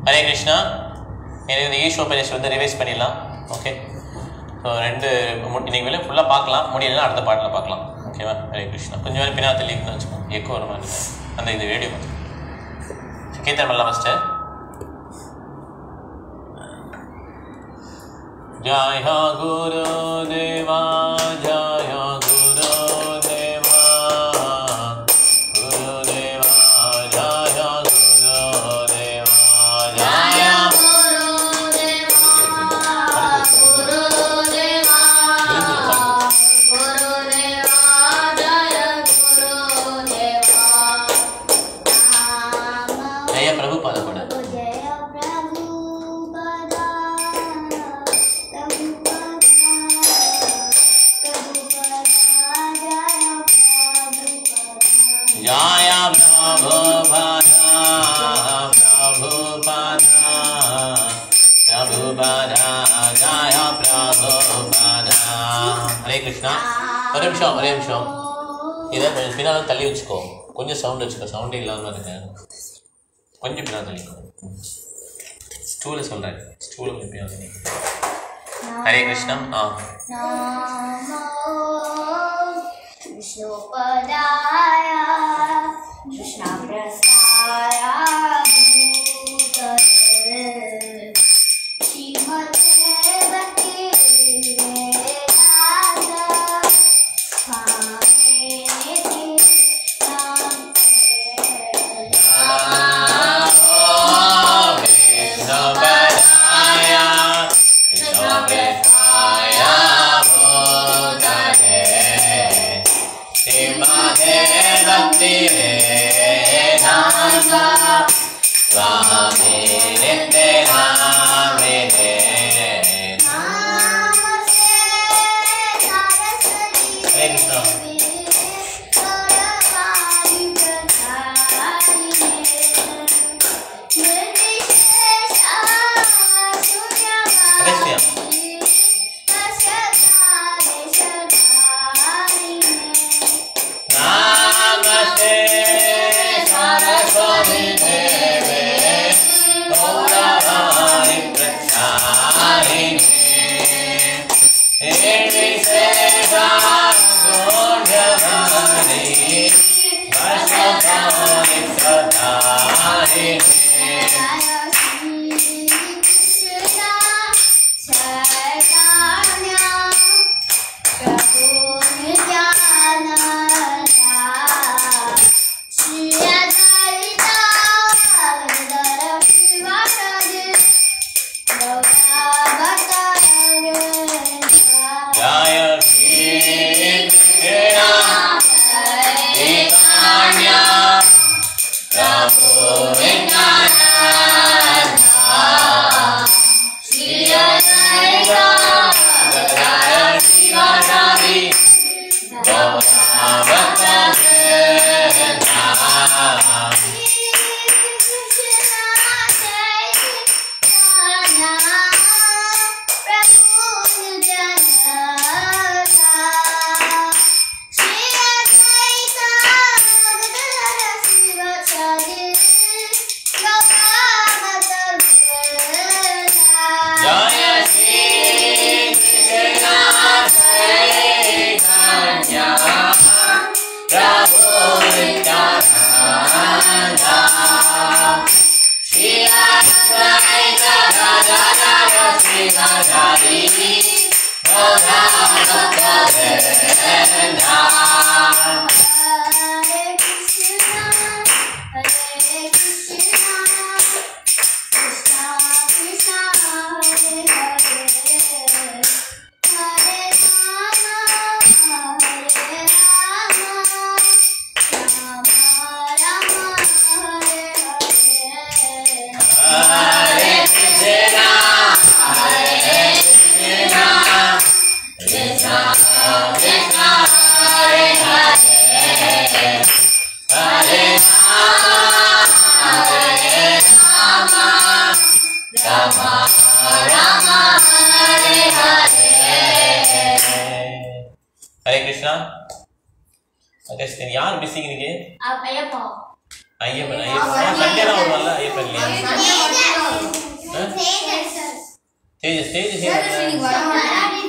ஹரே கிருஷ்ணா எனக்கு இந்த ஈஸ்வர பேஜ் வந்து ரிவைஸ் பண்ணிடலாம் ஓகே ஸோ ரெண்டு மு- இன்னைக்கு வெளியே ஃபுல்லாக பார்க்கலாம் முடியலன்னா அடுத்த பாட்டில் பார்க்கலாம் ஓகேவா ஹரே கிருஷ்ணா கொஞ்சம் நேரம் பின்னா தெளிவுன்னு வச்சுக்கோங்க எக்கோ வர மாதிரி அந்த இது ரேடியோ பார்த்து கீர்த்தனம் பண்ணலாம் ஃபஸ்ட்டு जय गुरुदेवा जय गुरुदेवा गुरुदेवा जय गुरुदेवा जय जय प्रभु पद पढ़ जय प्रभु पद प्रभु पद प्रभु पद जय प्रभु पद हरे कृष्णा ஒரு நிமிஷம் ஒரே நிமிஷம் இதை கொஞ்சம் பின்னால் தள்ளி வச்சுக்கோ கொஞ்சம் சவுண்ட் வச்சுக்கோ சவுண்டே இல்லாமல் இருக்க கொஞ்சம் பின்னால் தள்ளிக்கோ ஸ்டூலை சொல்கிறேன் ஸ்டூலை கொஞ்சம் பின்னால் தள்ளிக்கோ ஹரே கிருஷ்ணா ஆ विष्णुपदाय कृष्णप्रसाय भूतले श्रीमते भक्तिवेदान्त स्वामिनिधि नामते। नमस्ते सरस्वती हरे कृष्णा। गौरवाणि प्रचारिणे निर्विशेषा अगस्त्य। शून्यवादी अशतानि शतानिने नमस्ते सरस्वती देवे गौरवाणि प्रचारिणे निर्विशेषा शून्यवादी अशतानि शतानिने जय श्री कृष्ण चैतन्य प्रभु नित्यानंद श्री अद्वैत गदाधर शिवाचार्य जय श्री कृष्ण चैतन्य प्रभु नित्यानंद श्री अद्वैत Gadadhar Shivacharya Hare Krishna, Hare Krishna, Krishna Krishna, Hare Hare, Hare Rama, Hare Rama, Rama Rama, Hare Hare. Hare Krishna, Hare Krishna, Krishna Krishna, Hare Hare, Hare Rama, Hare Rama, Rama Rama, Hare Hare. Hare Krishna Agasthiyan யார் பிஸிங்க இன்னைக்கு அப்பையப்பா Ayyappan Ayyappan Sunday தான் வருவான்ல ஐயப்பன் இல்லையா Sunday மட்டும் stage stage நீங்க வர மாட்டேன்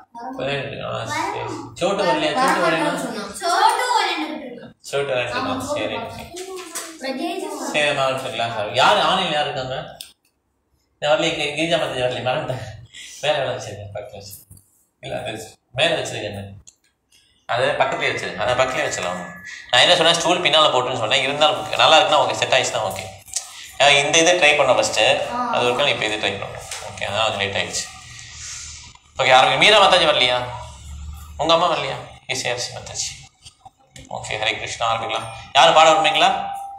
சோட்டு வரலையா சோட்டு வரலையா சோட்டு வரேன்னு இருக்கோம் சோட்டு வரலாம் சரி ஓகே பிரஜேஜ் சரி மாவட்ட கிளாஸ் யார் ஆன்லைன் யார் இருக்காங்க நான் வரலையே கீஜா மத்தி வரலையே மறந்துட்டேன் மேலே வேலை வச்சிருக்கேன் பக்கத்தில் வச்சு இல்லை அது மேலே வச்சிருக்கேன் அது பக்கத்துலேயே வச்சிரு அதை பக்கத்துலேயே வச்சிடலாம் நான் என்ன சொன்னேன் ஸ்டூல் பின்னால் போட்டுன்னு சொன்னேன் இருந்தாலும் okay. நல்லா இருக்குன்னா ஓகே செட் ஆயிடுச்சுன்னா ஓகே இந்த இது ட்ரை பண்ணோம் ஃபஸ்ட்டு அது ஒரு கால் இப்போ இது ட்ரை பண்ணோம் ஓகே அதான் அது லேட் ஆயிடுச்சு ஓகே யாரும் மீரா மாதாஜி வரலையா உங்கள் அம்மா வரலையா இசிஆர்சி மாதாஜி ஓகே ஹரே கிருஷ்ணா ஆரம்பிக்கலாம் யாரும் பாட விரும்புறீங்களா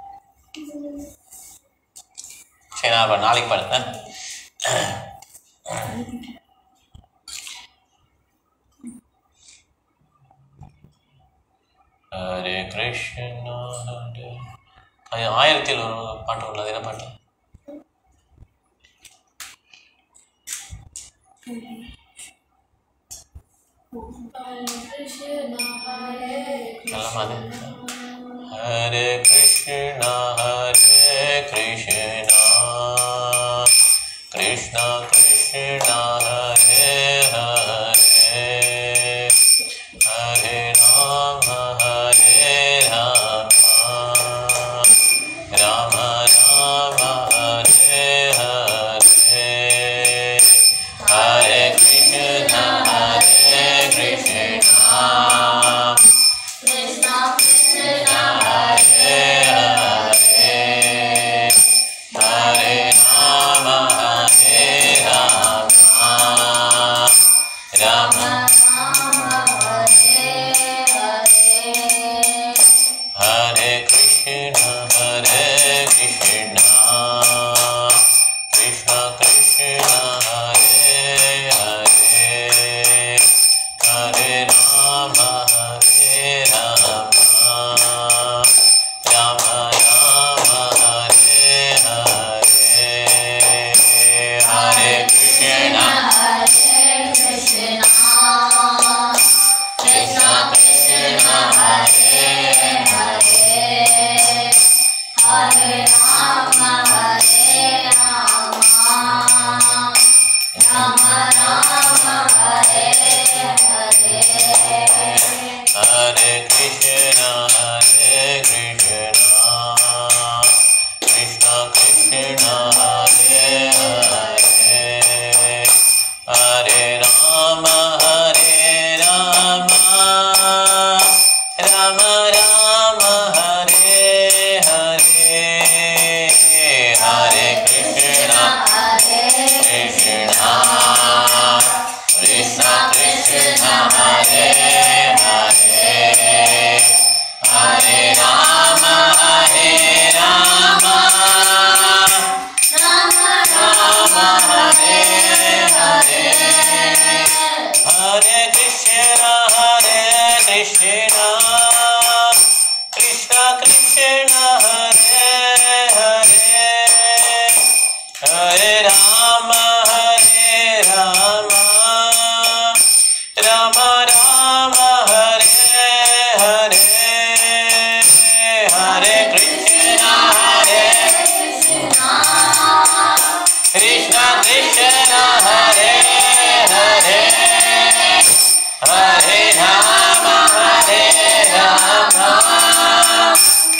சரி நான் அப்ப நாளைக்கு பாடுறேன் ஹரே கிருஷ்ணா ஹரே அது ஆயிரத்தில் ஒரு பாட்டு உள்ளது என்ன பாட்டு நல்ல மாதிரி Hare Krishna Hare Krishna Krishna Krishna Hare Hare Hare Rama Hare Rama Rama Rama Hare Hare Hare Krishna Hare Krishna Krishna Krishna Hare Hare Hare Rama Hare Rama Rama Hare Krishna Hare Krishna Krishna Krishna Hare Hare Hare Rama Hare Rama Rama Rama Hare Hare Hare Krishna Krishna Krishna Hare Hare Krishna, Hare Krishna, Krishna Krishna, Hare Hare, Hare Rama, Hare Rama, Rama Rama, Hare Hare, Hare Krishna, Krishna, Krishna Krishna, Hare Hare, Hare Rama, Hare Rama, Rama Hare Hare, Hare Krishna, Hare Krishna, Krishna Krishna, Hare Hare, Hare Rama, Hare Rama, Rama Rama, Hare Hare, Hare Krishna, Hare Krishna Krishna, Hare Hare, Hare Rama, Hare Rama,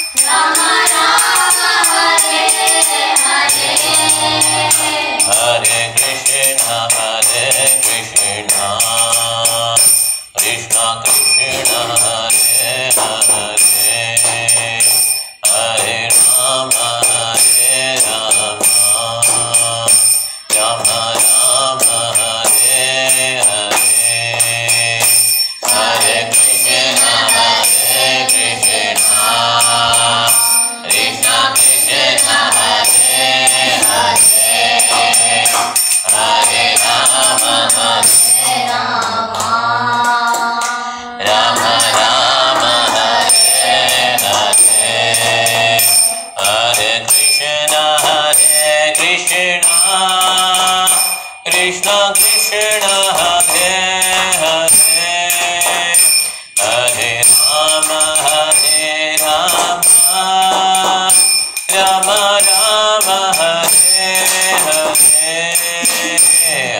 Hare Krishna, Hare Krishna, Krishna Krishna, Hare Hare, Hare Rama, Hare Rama, Rama Rama, Hare Hare, Hare Krishna, Hare Krishna, Krishna Krishna, Hare Hare. Hare Rama, Hare Rama, Rama, Hare Hare, Hare Krishna, Hare Krishna, Krishna Krishna, Hare Hare, Hare Rama, Hare Rama, Rama Rama, Hare Hare,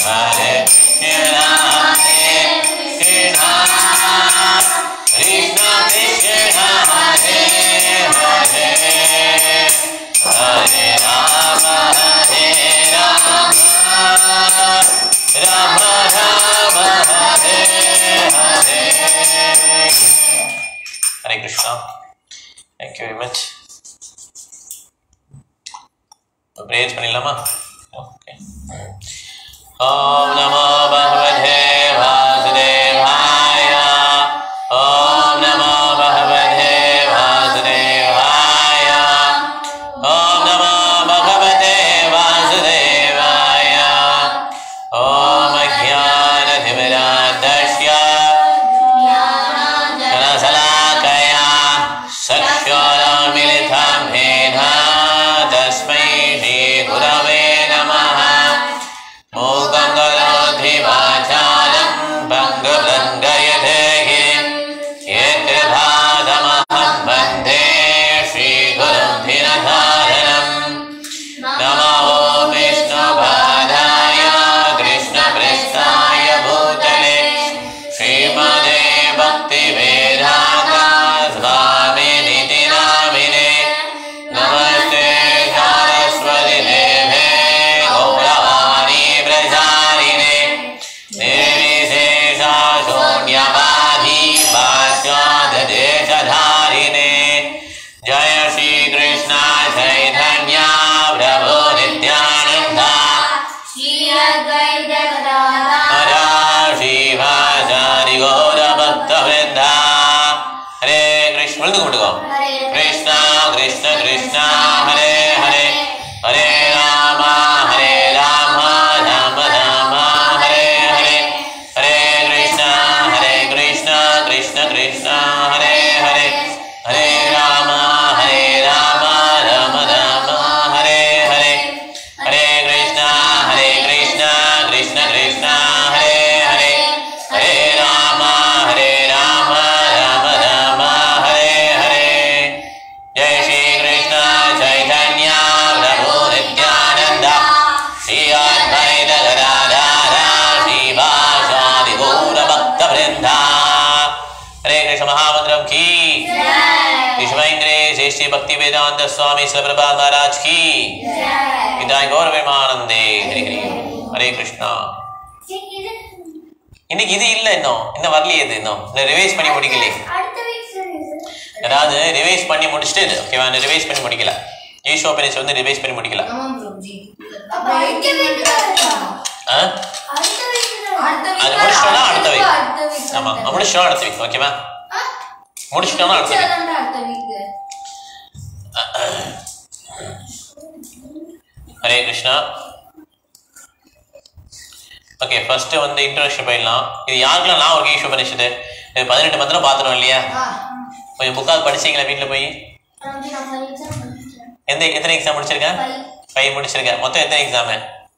Krishna thank you very much prayers பண்ணிடலாமா okay ஓம் நமோ பகவதே வாசுதேவாய ஓம் நமோ பகவதே வாசுதேவாய ஓம் நமோ பகவதே வாசுதேவாய ஓம் அஜானதிமிராதஸ்ய जनसलाकया चक्षुरुन्मिलितं येन तस्मै श्रीगुरवे नमः मूकं करोति वाचालं भङ्गभङ्गयधेहि यत्कृभादमहं वन्दे श्रीगुरुं धिरधारणम् नमो विष्णुपादाय कृष्णपृष्ठाय भूतले श्रीमदे भक्तिवेदान्त स्वामिनिति नामिने नमस्ते सारस्वति देवे गौरवाणी प्रचारिणे निर्विशेषा शून्यवादी पाश्चात्यदेशधारिणे जय श्रीकृष्ण चैतन्य प्रभो नित्यानन्दा हरा श्रीवासादि गौरभक्तवृन्दा हरे कृष्ण मुழுது கும்பிட்டுக்கோ कृष्ण कृष्ण कृष्ण हरे हरे हरे राम हरे राम राम राम हरे हरे हरे कृष्ण हरे कृष्ण कृष्ण कृष्ण हरे हरे हरे राम हरे राम राम राम हरे हरे हरे कृष्ण हरे कृष्ण कृष्ण कृष्ण हरे हरे हरे राम हरे राम राम राम हरे हरे जय श्री कृष्ण चैतन्य प्रभु नित्यानंद श्री अद्वैत गदाधर श्रीवासादि गौर भक्त वृंदा हरे कृष्ण महामंत्रम की विश्वेंद्रे श्रेष्ठी भक्ति वेदांत स्वामी प्रभात महाराज की पिताय गौर विमानंदे हरे हरे हरे कृष्णा இன்னைக்கு இது இல்ல இன்னும் இன்னும் வரலையே இது இன்னும் இன்னும் ரிவைஸ் பண்ணி முடிக்கலையே அதாவது ரிவைஸ் பண்ணி முடிச்சுட்டு ஓகேவா ரிவைஸ் பண்ணி முடிக்கல ஈஷோ பெரிஸ் வந்து ரிவைஸ் பண்ணி முடிக்கல ஆ? அது முடிச்சிட்டோம்னா அடுத்த வீக் ஆமா முடிச்சிட்டோம் அடுத்த வீக் ஓகேவா முடிச்சிட்டோம்னா அடுத்த week Hare Krishna okay first வந்து இன்ட்ரோடக்ஷன் போயிடலாம் இது யாருக்கெல்லாம் நான் ஒரு ஈஷோ பண்ணிச்சது இது பதினெட்டு மந்திரம் பார்த்துட்டோம் இல்லையா கொஞ்சம் புக்காக படிச்சீங்களா வீட்டில் போய் எந்த எத்தனை எக்ஸாம் முடிச்சிருக்கேன் ஃபைவ் முடிச்சிருக்கேன் மொத்தம் எத்தனை எக்ஸாமு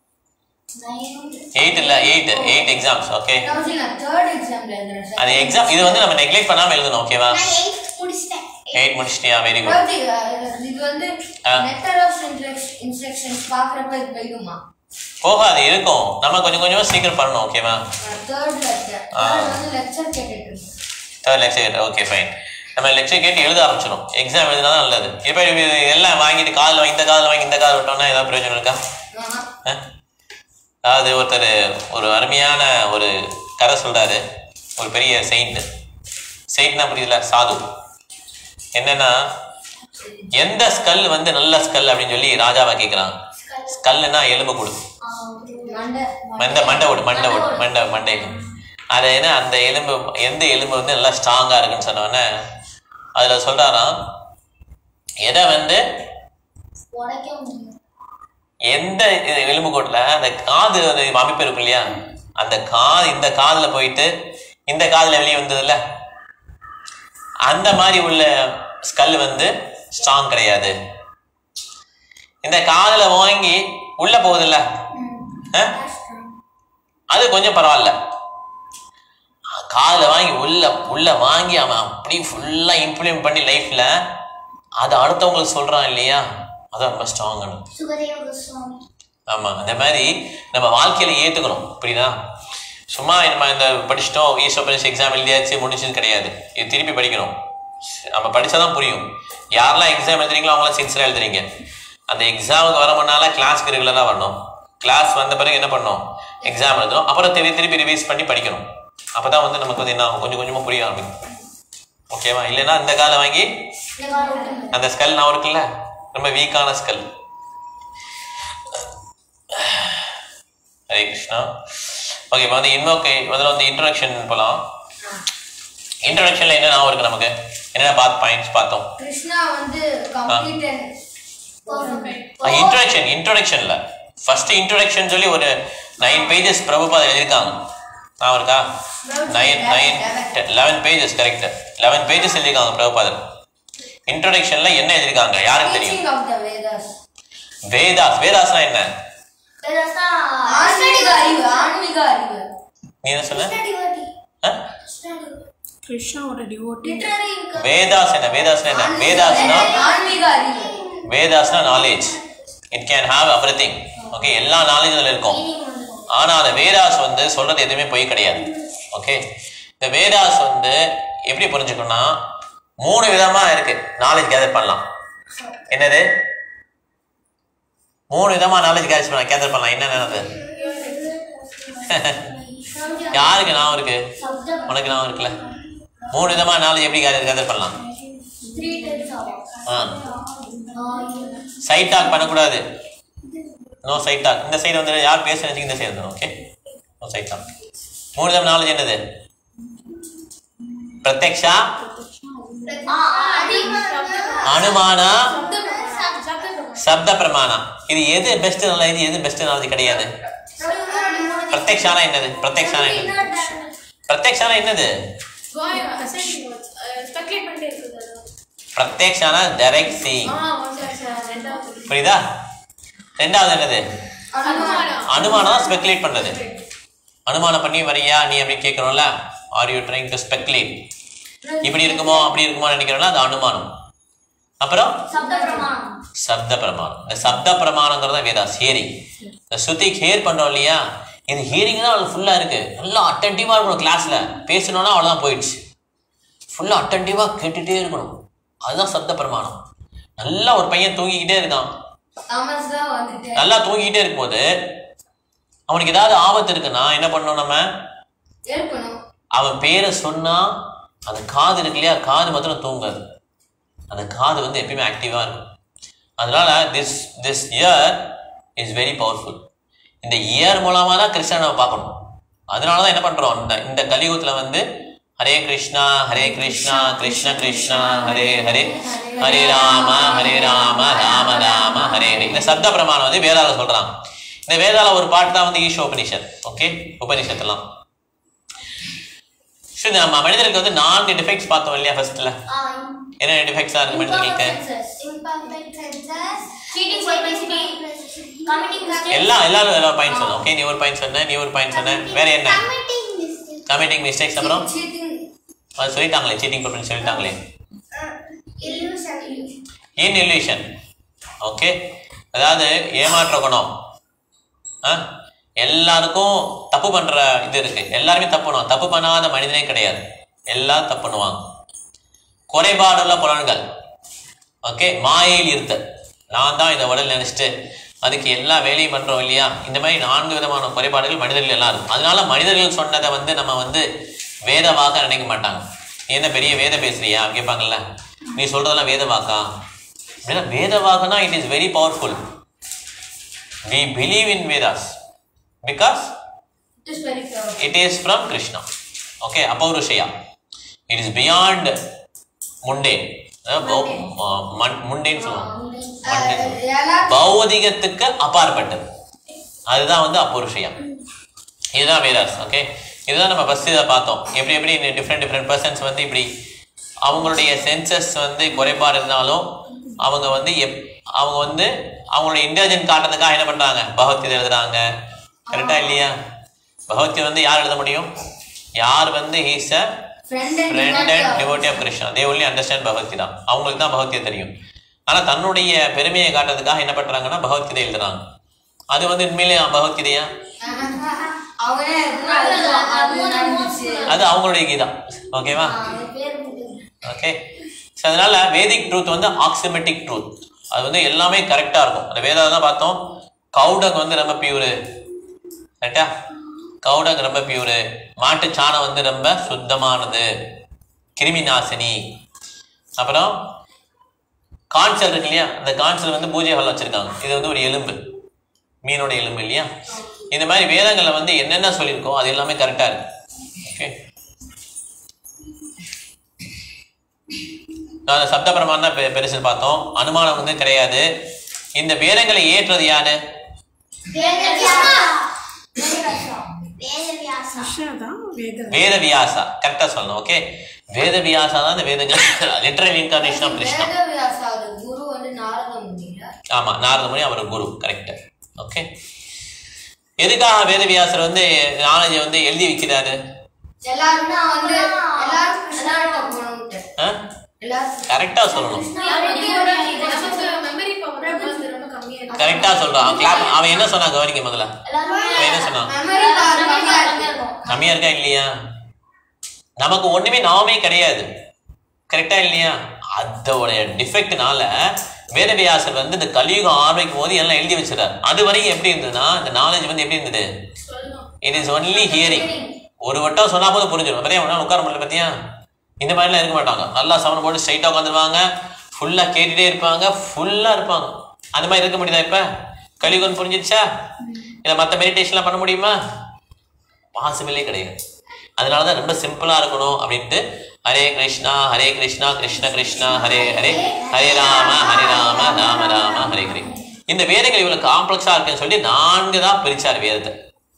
எயிட் இல்லை எயிட் எயிட் எக்ஸாம்ஸ் ஓகே அது எக்ஸாம் இது வந்து நம்ம நெக்லெக்ட் பண்ணாமல் எழுதணும் ஓகேவா எயிட் முடிச்சிட்டியா வெரி குட் இது வந்து ஆ. நெட்டர் ஆஃப் இன்ஸ்ட்ரக்ஷன்ஸ் பாக்குறப்ப இது போயிடுமா போகாது இருக்கும் நம்ம கொஞ்சம் கொஞ்சமாக சீக்கிரம் பண்ணணும் ஓகேவா தேர்ட்ல இருக்கேன் ஆ. Third வந்து லெக்சர் கேட்டுட்டு இருக்கேன் தேர்ட் லெக்சர் ஓகே ஃபைன் நம்ம லெக்சர் கேட்டு எழுத ஆரம்பிச்சிடும் எக்ஸாம் எழுதினா தான் நல்லது இப்போ இது எல்லாம் வாங்கிட்டு காதில் வாங்கி இந்த காதில் வாங்கி இந்த காதில் விட்டோம்னா ஏதாவது பிரயோஜனம் இருக்கா ஆஹா. ஆ? அதாவது ஒருத்தர் ஒரு அருமையான ஒரு கதை சொல்றாரு ஒரு பெரிய செயின்ட் செயின்ட்னா புரியுதுல சாது என்னன்னா எந்த ஸ்கல் வந்து நல்ல ஸ்கல் அப்படின்னு சொல்லி ராஜாவை கேட்குறான் ஸ்கல்லுனா எலும்பு கொடு மண்டை மண்டை மண்டை ஓடு மண்டை ஓடு மண்டை மண்டை அதை என்ன அந்த எலும்பு எந்த எலும்பு வந்து நல்லா ஸ்ட்ராங்காக இருக்குன்னு சொன்னோடனே அதில் சொல்கிறாராம் எதை வந்து உடைக்க முடியும் எந்த இது எலும்பு கோட்டில் அந்த காது அந்த அமைப்பு இருக்கும் இல்லையா அந்த காது இந்த காதில் போயிட்டு இந்த காதில் வெளியே வந்ததுல அந்த மாதிரி உள்ள ஸ்கல் வந்து ஸ்ட்ராங் கிடையாது இந்த காதில் வாங்கி உள்ள போகுதுல்ல ஆ? அது கொஞ்சம் பரவாயில்ல காதில் வாங்கி உள்ள உள்ள வாங்கி அவன் அப்படி ஃபுல்லாக இம்ப்ளிமெண்ட் பண்ணி லைஃப்பில் அதை அடுத்தவங்களுக்கு சொல்கிறான் இல்லையா அதான் ரொம்ப ஸ்ட்ராங்கானது சுகதேவ கோஸ்வாமி ஆமாம் அந்த மாதிரி நம்ம வாழ்க்கையில ஏற்றுக்கணும் புரியுதா சும்மா நம்ம இந்த படிச்சிட்டோம் ஈஸ்வரன்ஸ் எக்ஸாம் எழுதியாச்சு முடிச்சது கிடையாது இது திருப்பி படிக்கணும் நம்ம படிச்சாதான் புரியும் யாரெல்லாம் எக்ஸாம் எழுதுறீங்களோ அவங்களாம் சின்சியராக எழுதுறீங்க அந்த எக்ஸாமுக்கு வர முன்னால கிளாஸ்க்கு ரெகுலராக வரணும் கிளாஸ் வந்த பிறகு என்ன பண்ணணும் எக்ஸாம் எழுதணும் அப்புறம் திருப்பி திருப்பி ரிவைஸ் பண்ணி படிக்கணும் அப்போ தான் வந்து நமக்கு வந்து என்ன ஆகும்? கொஞ்சம் கொஞ்சமாக புரிய ஆரம்பிக்கும் ஓகேவா இல்லைன்னா இந்த காலை வாங்கி இந்த கால் விட்டு அந்த ஸ்கல் நான் இருக்குல்ல ரொம்ப வீக்கான ஸ்கல் ஹரே கிருஷ்ணா ஓகே இப்போ வந்து இன்வோகே முதல்ல வந்து இன்ட்ரடக்ஷன் போகலாம் இன்ட்ரடக்ஷனில் என்ன ஞாபகம் இருக்கு நமக்கு என்னென்ன பாத் பாயிண்ட்ஸ் பார்த்தோம் கிருஷ்ணா வந்து கம்ப்ளீட் அண்ட் இன்ட்ரடக்ஷன் இன்ட்ரடக்ஷன்ல ஃபர்ஸ்ட் இன்ட்ரடக்ஷன் சொல்லி ஒரு நைன் பேஜஸ் பிரபுபாத எழுதியிருக்காங்க ஞாபகம் இருக்கா nine nine eleven pages correct eleven pages எழுதியிருக்காங்க பிரபுபாதர் இன்ட்ரடக்ஷன்ல என்ன எழுதியிருக்காங்க யாருக்கு தெரியும் teaching of the Vedas Vedas வேதாஸ்னா என்ன வேதாஸ்னா ஆன்மீக அறிவு ஆன்மீக அறிவு நீ என்ன சொன்ன ஆ? கிருஷ்ணாவோட டிவோட்டி லிட்டரரி வேதாஸ் என்ன வேதாஸ்னா என்ன வேதாஸ்னா ஆன்மீக அறிவு வேதாஸ்னா knowledge it can have everything okay எல்லா நாலேஜும் அதில் இருக்கும் ஆனால் அந்த வேதாஸ் வந்து சொல்றது எதுவுமே பொய் கிடையாது ஓகே இந்த வேதாஸ் வந்து எப்படி புரிஞ்சுக்கணும்னா மூணு விதமா இருக்கு நாலேஜ் கேதர் பண்ணலாம் என்னது மூணு விதமா நாலேஜ் கேதர் பண்ணலாம் கேதர் பண்ணலாம் என்னென்னது யாருக்கு ஞாபகம் இருக்கு உனக்கு ஞாபகம் இருக்குல்ல மூணு விதமா நாலேஜ் எப்படி கேதர் கேதர் பண்ணலாம் three types of ah side talk பண்ணக்கூடாது நோ சைட் டாக் இந்த சைடு வந்து யார் பேசுறது இந்த side okay no side talk மூணு விதம் நாலேஜ் என்னது பிரத்யக்ஷா அனுமானா சப்த பிரமாணா இது எது பெஸ்ட் நாலேஜ் எது பெஸ்ட் நாலேஜ் கிடையாது பிரத்யக்ஷானா என்னது பிரத்யக்ஷானா என்னது பிரத்யக்ஷானா என்னது ஸ்பெகுலேட் பண்ணிட்டே இருக்குது பிரத்யக்ஷானா டைரக்ட் சீயிங் ரெண்டாவது புரியுதா ரெண்டாவது என்னது அனுமானம் அனுமானம் ஸ்பெகுலேட் பண்றது அனுமானம் பண்ணி வரியா நீ அப்படி கேட்கறோம்ல are you trying to speculate இப்படி இருக்குமோ அப்படி இருக்குமோ நினைக்கிறோம்ல அது அனுமானம் அப்புறம் சப்த பிரமாணம் சப்த பிரமாணம் இந்த சப்த பிரமாணங்கிறது தான் வேதாஸ் ஹியரிங் இந்த ஸ்ருதிக்கு ஹியர் பண்றோம் இல்லையா இது ஹியரிங் தான் அவளுக்கு ஃபுல்லா இருக்கு நல்லா அட்டன்டிவா இருக்கணும் கிளாஸ்ல பேசணும்னா அவ்வளவுதான் போயிடுச்சு ஃபுல்லா அட்டன்டிவா கேட்டுட்டே இருக்கணும் அதுதான் சப்த பிரமாணம் நல்லா ஒரு பையன் தூங்கிக்கிட்டே இருக்கான் தாமஸ் தான் வந்துட்டு நல்லா தூங்கிக்கிட்டே இருக்கும்போது அவனுக்கு ஏதாவது ஆபத்து இருக்குன்னா என்ன பண்ணணும் நம்ம எழுப்பணும் அவன் பேரை சொன்னா அந்த காது இருக்கு இல்லையா காது மாத்திரம் தூங்காது அந்த காது வந்து எப்பயுமே ஆக்டிவா இருக்கும் அதனால this this ear is very powerful இந்த இயர் மூலமா தான் கிருஷ்ணனை நம்ம பார்க்கணும் அதனால தான் என்ன பண்றோம் இந்த இந்த கலியுகத்துல வந்து ஹரே கிருஷ்ணா ஹரே கிருஷ்ணா கிருஷ்ண கிருஷ்ணா ஹரே ஹரே ஹரே ராம ஹரே ராம ராம ராம ஹரே ஹரே இந்த சப்த பிரமாணம் வந்து வேதால சொல்றான் இந்த வேதால ஒரு பாட்டு தான் வந்து ஈஷ உபனிஷத் ஓகே உபனிஷத்துலாம் ஸோ நம்ம மனிதருக்கு வந்து நான்கு டிஃபெக்ட்ஸ் பார்த்தோம் இல்லையா ஃபர்ஸ்ட்ல என்ன டிஃபெக்ட்ஸாக இருக்கு மனிதர்களுக்கு cheating publicity committing mistakes எல்லாம் எல்லாரும் எல்லா பாயிண்ட் சொன்னோம் ஓகே நீ ஒரு பாயிண்ட் சொன்ன நீ ஒரு பாயிண்ட் சொன்ன வேற என்ன கமிட்டிங் மிஸ்டேக்ஸ் அப்புறம் cheating அது சொல்லிட்டாங்களே சீட்டிங் பண்ணி சொல்லிட்டாங்களே illusion இன் illusion ஓகே அதாவது ஏமாற்ற குணம் ஆ? எல்லாருக்கும் தப்பு பண்ற இது இருக்கு எல்லாருமே தப்பு பண்ணுவாங்க தப்பு பண்ணாத மனிதனே கிடையாது எல்லாம் தப்பு பண்ணுவாங்க குறைபாடுள்ள புலன்கள் ஓகே மாயையில் இருத்தல் நான் தான் இந்த உடல் நினைச்சிட்டு அதுக்கு எல்லா வேலையும் பண்றோம் இல்லையா இந்த மாதிரி நான்கு விதமான குறைபாடுகள் மனிதர்கள் எல்லாம் இருக்கும் அதனால மனிதர்கள் சொன்னதை வந்து நம்ம வந்து வேத வாக்கா நினைக்க மாட்டாங்க நீ என்ன பெரிய வேத பேசுறியா கேட்பாங்கல்ல நீ சொல்றதெல்லாம் வேத வாக்கா அப்படின்னா வேத வாக்குனா it is very powerful we believe in Vedas because it is very pure it is from krishna okay apaurushaya it is beyond mundane அதாவது பௌ- ம- மண்- முண்டேன்னு சொல்லுவாங்க மண்டேன்னு சொல்லுவாங்க. எல்லாரும் பௌதிகத்துக்கு அப்பாற்பட்டது அதுதான் வந்து அப்புருஷயம் இதுதான் வேதாஸ் ஓகே இதுதான் நம்ம ஃபர்ஸ்ட் இதை பார்த்தோம் எப்படி எப்படி டிஃப்ரெண்ட் டிஃப்ரெண்ட் பர்சன்ஸ் வந்து இப்படி அவங்களுடைய சென்சஸ் வந்து குறைபாடு இருந்தாலும் அவங்க வந்து எப் அவங்க வந்து அவங்களுடைய இன்டெலிஜென்ட் காட்டுறதுக்காக என்ன பண்றாங்க பகவத்கீதை எழுதுறாங்க கரெக்டா இல்லையா பகவத்கீதை வந்து யார் எழுத முடியும் யார் வந்து he's a friend and friend and devotee. Devotee of Krishna they only understand Bhagavad Gita அவங்களுக்கு தான் பகவத்கீதை தெரியும் ஆனா தன்னுடைய பெருமையை காட்டுறதுக்காக என்ன பண்றாங்கன்னா பகவத்கீதை எழுதுறாங்க அது வந்து உண்மையிலே பகவத்கீதையா அவனே எதுனா எழுதுவான். அது நடந்துச்சு அது அவங்களுடைய கீதா ஓகேவா ஓகே ஸோ அதனால வேதிக் ட்ரூத் வந்து ஆக்சிமெட்டிக் ட்ரூத் அது வந்து எல்லாமே கரெக்டாக இருக்கும் அந்த வேதாவை தான் பார்த்தோம் கவுடக் வந்து ரொம்ப பியூரு கரெக்டா கவுடக் ரொம்ப பியூரு மாட்டு சாணம் வந்து ரொம்ப சுத்தமானது கிருமி நாசினி அப்புறம் கான்சல் இருக்கு இல்லையா அந்த கான்சல் வந்து பூஜை ஹால் வச்சிருக்காங்க இது வந்து ஒரு எலும்பு மீனோட எலும்பு இல்லையா இந்த மாதிரி வேதங்களில் வந்து என்னென்ன சொல்லியிருக்கோ அது எல்லாமே கரெக்டாக இருக்கு ஓகே நான் சப்த பிரமாணம் தான் பெ- பெருசுன்னு பார்த்தோம் அனுமானம் வந்து கிடையாது இந்த வேதங்களை ஏற்றது யாரு கிருஷ்ணா தான் வேத வேத வியாசா கரெக்டா சொல்லணும் ஓகே வேத வியாசா தான் இந்த வேதங்கள் லிட்டரல் இன்கார்னேஷன் ஆஃப் கிருஷ்ணா வேதவியாசாவோட குரு வந்து நாரத முனியில ஆமா நாரத முனி அவர் குரு கரெக்ட் ஓகே எதுக்காக வேதவியாசர் வந்து நாலேஜை வந்து எழுதி வைக்கிறாரு எல்லாருமே வந்து எல்லாரும் கிருஷ்ணாட்ட போகணும்ட்டு எல்லாரும் கரெக்டா சொல்லணும் நமக்கு மெமரி பவர் வந்து ரொம்ப கம்மியா இருக்கு கரெக்டா சொல்றான் கிளாப் அவன் என்ன சொன்னான் கவனிக்க முதல்ல அவன் என்ன சொன்னான் மெமரி பவர் கம்மியா இருக்கு கம்மியா இருக்கா இல்லையா நமக்கு ஒண்ணுமே நாமே கிடையாது கரெக்டா இல்லையா அதோட டிஃபெக்ட்னால வேதவியாசர் வந்து இந்த கலியுகம் ஆரம்பிக்கும் போது எல்லாம் எழுதி வச்சிருக்காரு அது வரைக்கும் எப்படி இருந்ததுன்னா இந்த நாலேஜ் வந்து எப்படி இருந்தது சொல்லணும் இட் இஸ் ஒன்லி ஹியரிங் ஒரு வட்டம் சொன்னா போதும் புரிஞ்சிடும் பத்தியா உன்னால உட்கார முடியல பத்தியா இந்த மாதிரிலாம் இருக்க மாட்டாங்க நல்லா சவனம் போட்டு ஸ்ட்ரைட்டாக உட்காந்துருவாங்க ஃபுல்லா கேட்டுட்டே இருப்பாங்க ஃபுல்லா இருப்பாங்க அந்த மாதிரி இருக்க முடியுதா இப்ப கலியுகம் புரிஞ்சிருச்சா இல்லை மற்ற மெடிடேஷன்லாம் பண்ண முடியுமா பாசிபிளே கிடையாது அதனால தான் ரொம்ப சிம்பிளா இருக்கணும் அப்படின்ட்டு ஹரே கிருஷ்ணா ஹரே கிருஷ்ணா கிருஷ்ண கிருஷ்ணா ஹரே ஹரே ஹரே ராம ஹரே ராம ராம ராம ஹரே ஹரே இந்த வேதங்கள் இவ்வளவு காம்ப்ளெக்ஸா இருக்குன்னு சொல்லி நான்கு தான் பிரிச்சார் வேதத்தை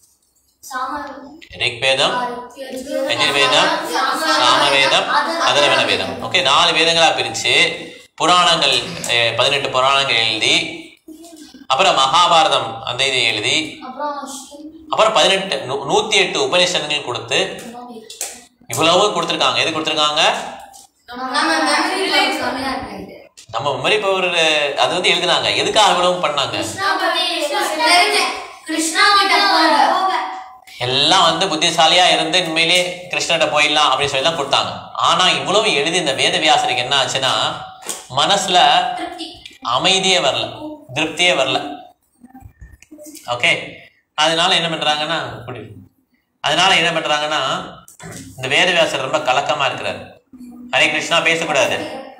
ரிக்வேதம் யஜுர்வேதம் சாமவேதம் அதர்வண வேதம் ஓகே நாலு வேதங்களா பிரிச்சு புராணங்கள் அஹ், பதினெட்டு புராணங்கள் எழுதி அப்புறம் மகாபாரதம் அந்த இதை எழுதி அப்புறம் பதினெட்டு நூ- நூத்தி எட்டு உபநிஷதங்கள் கொடுத்து இவ்வளவு கொடுத்துருக்காங்க எது கொடுத்துருக்காங்க நம்ம மெமரி பவர் கம்மியா இருக்கு நம்ம மெமரி பவர் அது வந்து எழுதுனாங்க எதுக்காக இவ்வளவு பண்ணாங்க தெரிஞ்சு கிருஷ்ணா கிட்ட போங்க எல்லாம் வந்து புத்திசாலியா இருந்து உண்மையிலே கிருஷ்ணர்கிட்ட போயிடலாம் அப்படின்னு சொல்லி தான் கொடுத்தாங்க ஆனா இவ்வளவு எழுதி இந்த வேத வியாசருக்கு என்ன ஆச்சுன்னா மனசுல அமைதியே வரல திருப்தியே வரல ஓகே அதனால என்ன பண்றாங்கன்னா இப்படி அதனால என்ன பண்றாங்கன்னா இந்த வேத வியாசர் ரொம்ப கலக்கமா இருக்கிறார் ஹரே கிருஷ்ணா பேசக்கூடாது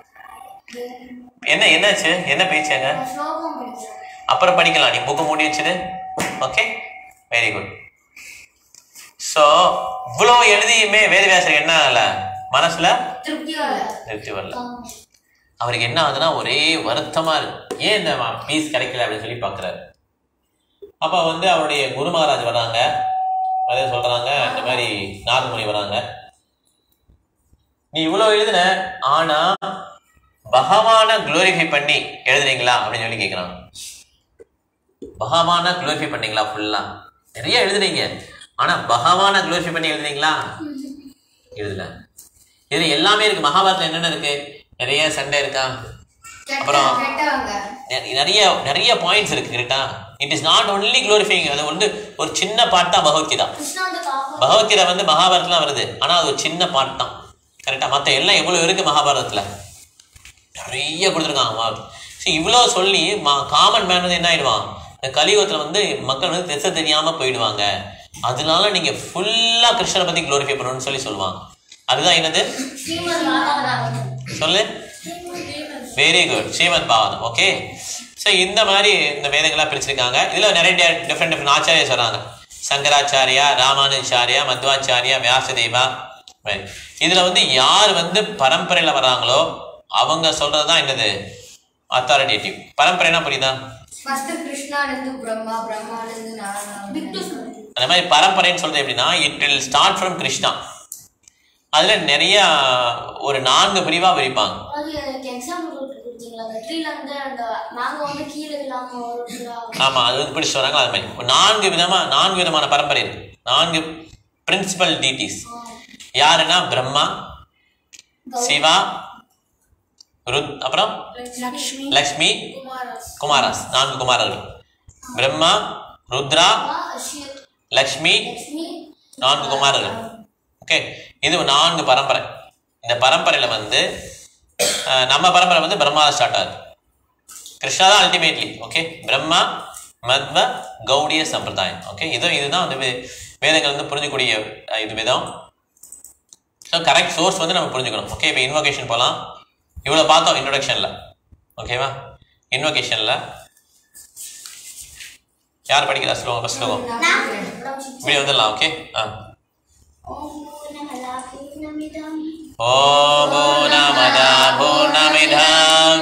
என்ன என்னாச்சு என்ன பேச்சாங்க அப்புறம் படிக்கலாம் நீ புக்கு மூடி வச்சுது ஓகே வெரி குட் ஸோ இவ்வளோ எழுதியுமே வேதவியாசருக்கு என்ன ஆகல மனசுல திருப்தி வரல திருப்தி வரல அவருக்கு என்ன ஆகுதுன்னா ஒரே வருத்தமா இருக்கு ஏன் இந்த பீஸ் கிடைக்கல அப்படின்னு சொல்லி பார்க்குறாரு அப்போ வந்து அவருடைய குரு மகாராஜ் வராங்க அதே சொல்றாங்க இந்த மாதிரி நாகமணி வராங்க நீ இவ்வளோ எழுதுன ஆனா பகவான குளோரிஃபை பண்ணி எழுதுனீங்களா அப்படின்னு சொல்லி கேட்குறாங்க பகவான குளோரிஃபை பண்ணீங்களா ஃபுல்லா நிறைய எழுதுனீங்க ஆனா பகவான குளோரிஃபை பண்ணி எழுதுனீங்களா எழுதல இது எல்லாமே இருக்கு மகாபாரதம் என்னென்ன இருக்கு நிறைய சண்டை இருக்கா கெட்ட அப்புறம் கெட்டவங்க நெ- நிறைய நிறைய பாயிண்ட்ஸ் இருக்கு கரெக்டா it is not only glorifying அது வந்து ஒரு சின்ன பாட்டு தான் பகவத்கீதா பகவத்கீதா வந்து மகாபாரதத்துல வருது ஆனா அது ஒரு சின்ன பாட்டு தான் கரெக்டா மத்த எல்லாம் எவ்வளவு இருக்கு மகாபாரதத்துல நிறைய கொடுத்துருக்காங்க மகா- சரி இவ்வளோ சொல்லி காமன் மேன் வந்து என்ன ஆயிடுவான் இந்த கலியுகத்துல வந்து மக்கள் வந்து திசை தெரியாம போயிடுவாங்க அதனால நீங்க ஃபுல்லா கிருஷ்ணரை பத்தி க்ளோரிஃபை பண்ணணும்னு சொல்லி சொல்லுவாங்க அதுதான் என்னது சொல்லு வெரி குட் ஸ்ரீமத் பாவனம் ஓகே ஸோ இந்த மாதிரி இந்த வேதங்கள்லாம் பிரிச்சிருக்காங்க இதில் நிறைய டிஃப்ரெண்ட் டிஃப்ரெண்ட் ஆச்சாரியா சொல்கிறாங்க சங்கராச்சாரியா ராமானுஜாரியா மத்வாச்சாரியா வியாசதேவா மாதிரி இதில் வந்து யார் வந்து பரம்பரையில் வராங்களோ அவங்க சொல்கிறது தான் என்னது அத்தாரிட்டேட்டிவ் பரம்பரைனா புரியுதா ஃபர்ஸ்ட் கிருஷ்ணாலேருந்து பிரம்மா பிரம்மாலேருந்து நாராயணன் அந்த மாதிரி பரம்பரைன்னு சொல்றது எப்படின்னா it will start from Krishna அதுல நிறைய ஒரு நான்கு பிரிவா பிரிப்பாங்க அது எனக்கு எக்ஸாம்பிள் கொடுத்தீங்களா அந்த ட்ரீல இருந்து அந்த மேங்கோ வந்து கீழே இல்லாம வரும்ல ஆமா அது வந்து பிடிச்சிட்டு வராங்க அது மாதிரி ஒரு நான்கு விதமா நான்கு விதமான பரம்பரை இருக்கு நான்கு பிரின்சிபல் டிடிஸ் யாருன்னா பிரம்மா சிவா ருத் அப்புறம் லக்ஷ்மி லக்ஷ்மி குமாராஸ் குமாராஸ் நான்கு குமாரர்கள் பிரம்மா ருத்ரா ஷிவ் லக்ஷ்மி லக்ஷ்மி நான்கு குமாரர்கள் ஓகே இது நான்கு பரம்பரை இந்த பரம்பரையில வந்து அஹ், நம்ம பரம்பரை வந்து பிரம்மா ஸ்டார்ட் ஆகுது கிருஷ்ணா தான் அல்டிமேட்லி ஓகே பிரம்மா மத்வ கௌடிய சம்பிரதாயம் ஓகே இது இதுதான் வந்து வே- வேதங்கள் வந்து புரிஞ்சக்கூடிய அஹ், இது விதம் ஸோ கரெக்ட் சோர்ஸ் வந்து நம்ம புரிஞ்சுக்கணும் ஓகே இப்போ இன்வோகேஷன் போகலாம் இவ்வளோ பார்த்தோம் இன்ட்ரொடக்ஷனில் ஓகேவா இன்வோகேஷனில் யார் படிக்கிறா ஸ்லோகம் ஃபஸ்ட் ஸ்லோகம் இப்படி வந்துடலாம் ஓகே ஆ ஓ பூர்ணமத பூர்ணமிதம்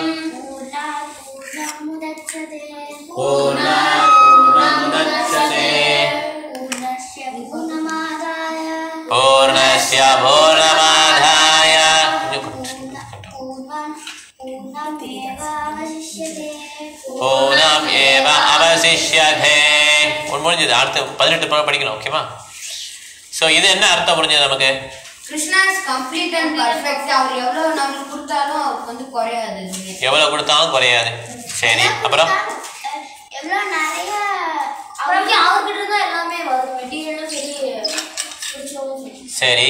பூர்ணா பூர்ணமுதச்சதே பூர்ணஸ்ய பூர்ணமாதாய பூர்ணம் ஏவ அவசிஷ்யதே ஒன்று முடிஞ்சது அடுத்து பதினெட்டு படம் படிக்கணும் ஓகேவா ஸோ இது என்ன அர்த்தம் புரிஞ்சது நமக்கு Krishna is complete and perfect அவர் எவ்வளவு நமக்கு கொடுத்தாலும் அவருக்கு வந்து குறையாது எதுவுமே. எவ்வளோ கொடுத்தாலும் குறையாது சரி அப்புறம் எவ்வளோ நிறைய அவருக்கு அவர்கிட்ட இருந்தா எல்லாமே வரும் மெட்டீரியலும் சரி பிடிச்சவங்களும் சரி சரி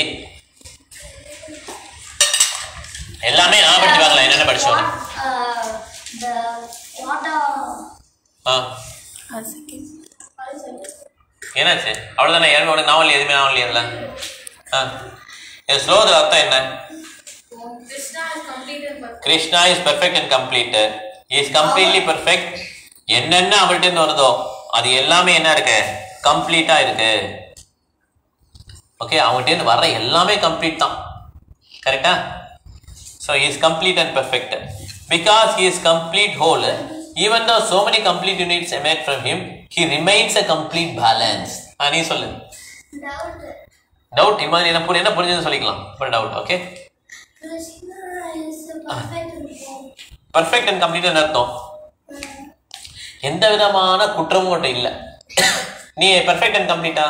எல்லாமே நான் படிச்சு பார்க்கலாம் என்னென்ன படிச்சோம் Uh, the water ஆ என்னாச்சு அவ்வளோதானே யாருமே உனக்கு நாவல் எதுவுமே நாவல் இல்லையா ஆ இந்த ஸ்லோகத்தில் அர்த்தம் என்ன Krishna is complete and perfect. Krishna is perfect and complete is completely perfect என்னென்ன அவர்கிட்ட இருந்து வருதோ அது எல்லாமே என்ன இருக்கு கம்ப்ளீட்டா இருக்கு ஓகே அவங்ககிட்ட இருந்து வர்ற எல்லாமே கம்ப்ளீட் தான் கரெக்டா so is complete and perfect because he is complete whole even though so many complete units emanate from him he remains a complete balance ஆ நீ சொல்லு doubt. டவுட் இது மாதிரி என்ன புரி என்ன புரிஞ்சதுன்னு சொல்லிக்கலாம் ஒரு doubt okay Krishna is perfect and whole. Perfect and complete அர்த்தம் எந்த விதமான குற்றமும் உன்ட்ட இல்லை நீ பர்ஃபெக்ட் அண்ட் கம்ப்ளீட்டா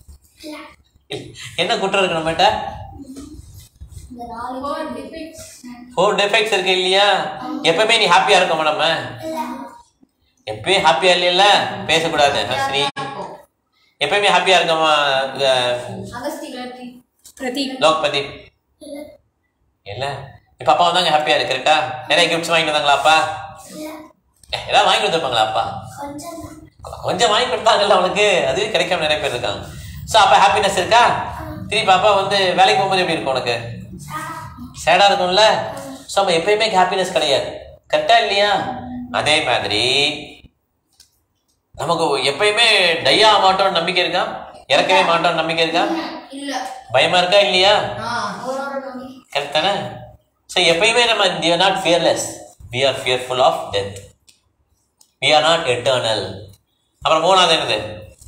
என்ன குற்றம் இருக்கு நம்மகிட்ட இந்த நாலு Four defects. ஃபோர் டெஃபெக்ட்ஸ் இருக்கு இல்லையா எப்பவுமே நீ ஹாப்பியா இருக்கமா நம்ம எப்பயும் ஹாப்பியா இல்லைல்ல பேசக்கூடாது ஹஸ்னி எப்பயுமே ஹாப்பியா இருக்கமா அகஸ்தி லோக்பதி இல்ல இப்ப அப்பா வந்தாங்க ஹாப்பியா இருக்கு கரெக்டா நிறைய கிஃப்ட்ஸ் வாங்கிட்டு வந்தாங்களா அப்பா ஏ, ஏதாவது வாங்கி வந்திருப்பாங்களா அப்பா கொஞ்சம் தான். கொஞ்சம் வாங்கி கொடுத்தாங்கல்ல அவனுக்கு அதுவே கிடைக்காம நிறைய பேர் இருக்காங்க ஸோ அப்போ ஹாப்பினஸ் இருக்கா திருப்பி அப்பா வந்து வேலைக்கு போகும்போது எப்படி இருக்கும் உனக்கு சேடாக இருக்கும்ல ஸோ நம்ம எப்பயுமே ஹாப்பினஸ் கிடையாது கரெக்டா இல்லையா அதே மாதிரி நமக்கு எப்பயுமே டையா மாட்டோம்னு நம்பிக்கை இருக்கா இறக்கவே மாட்டோம்னு நம்பிக்கை இருக்கா இல்ல பயமா இருக்கா இல்லையா ஆ ஒரு ஒரு நம்பி கரெக்ட் தானே ஸோ எப்பயுமே நம்ம we are not fearless we are fearful of death we are not eternal அப்புறம் மூணாவது என்னது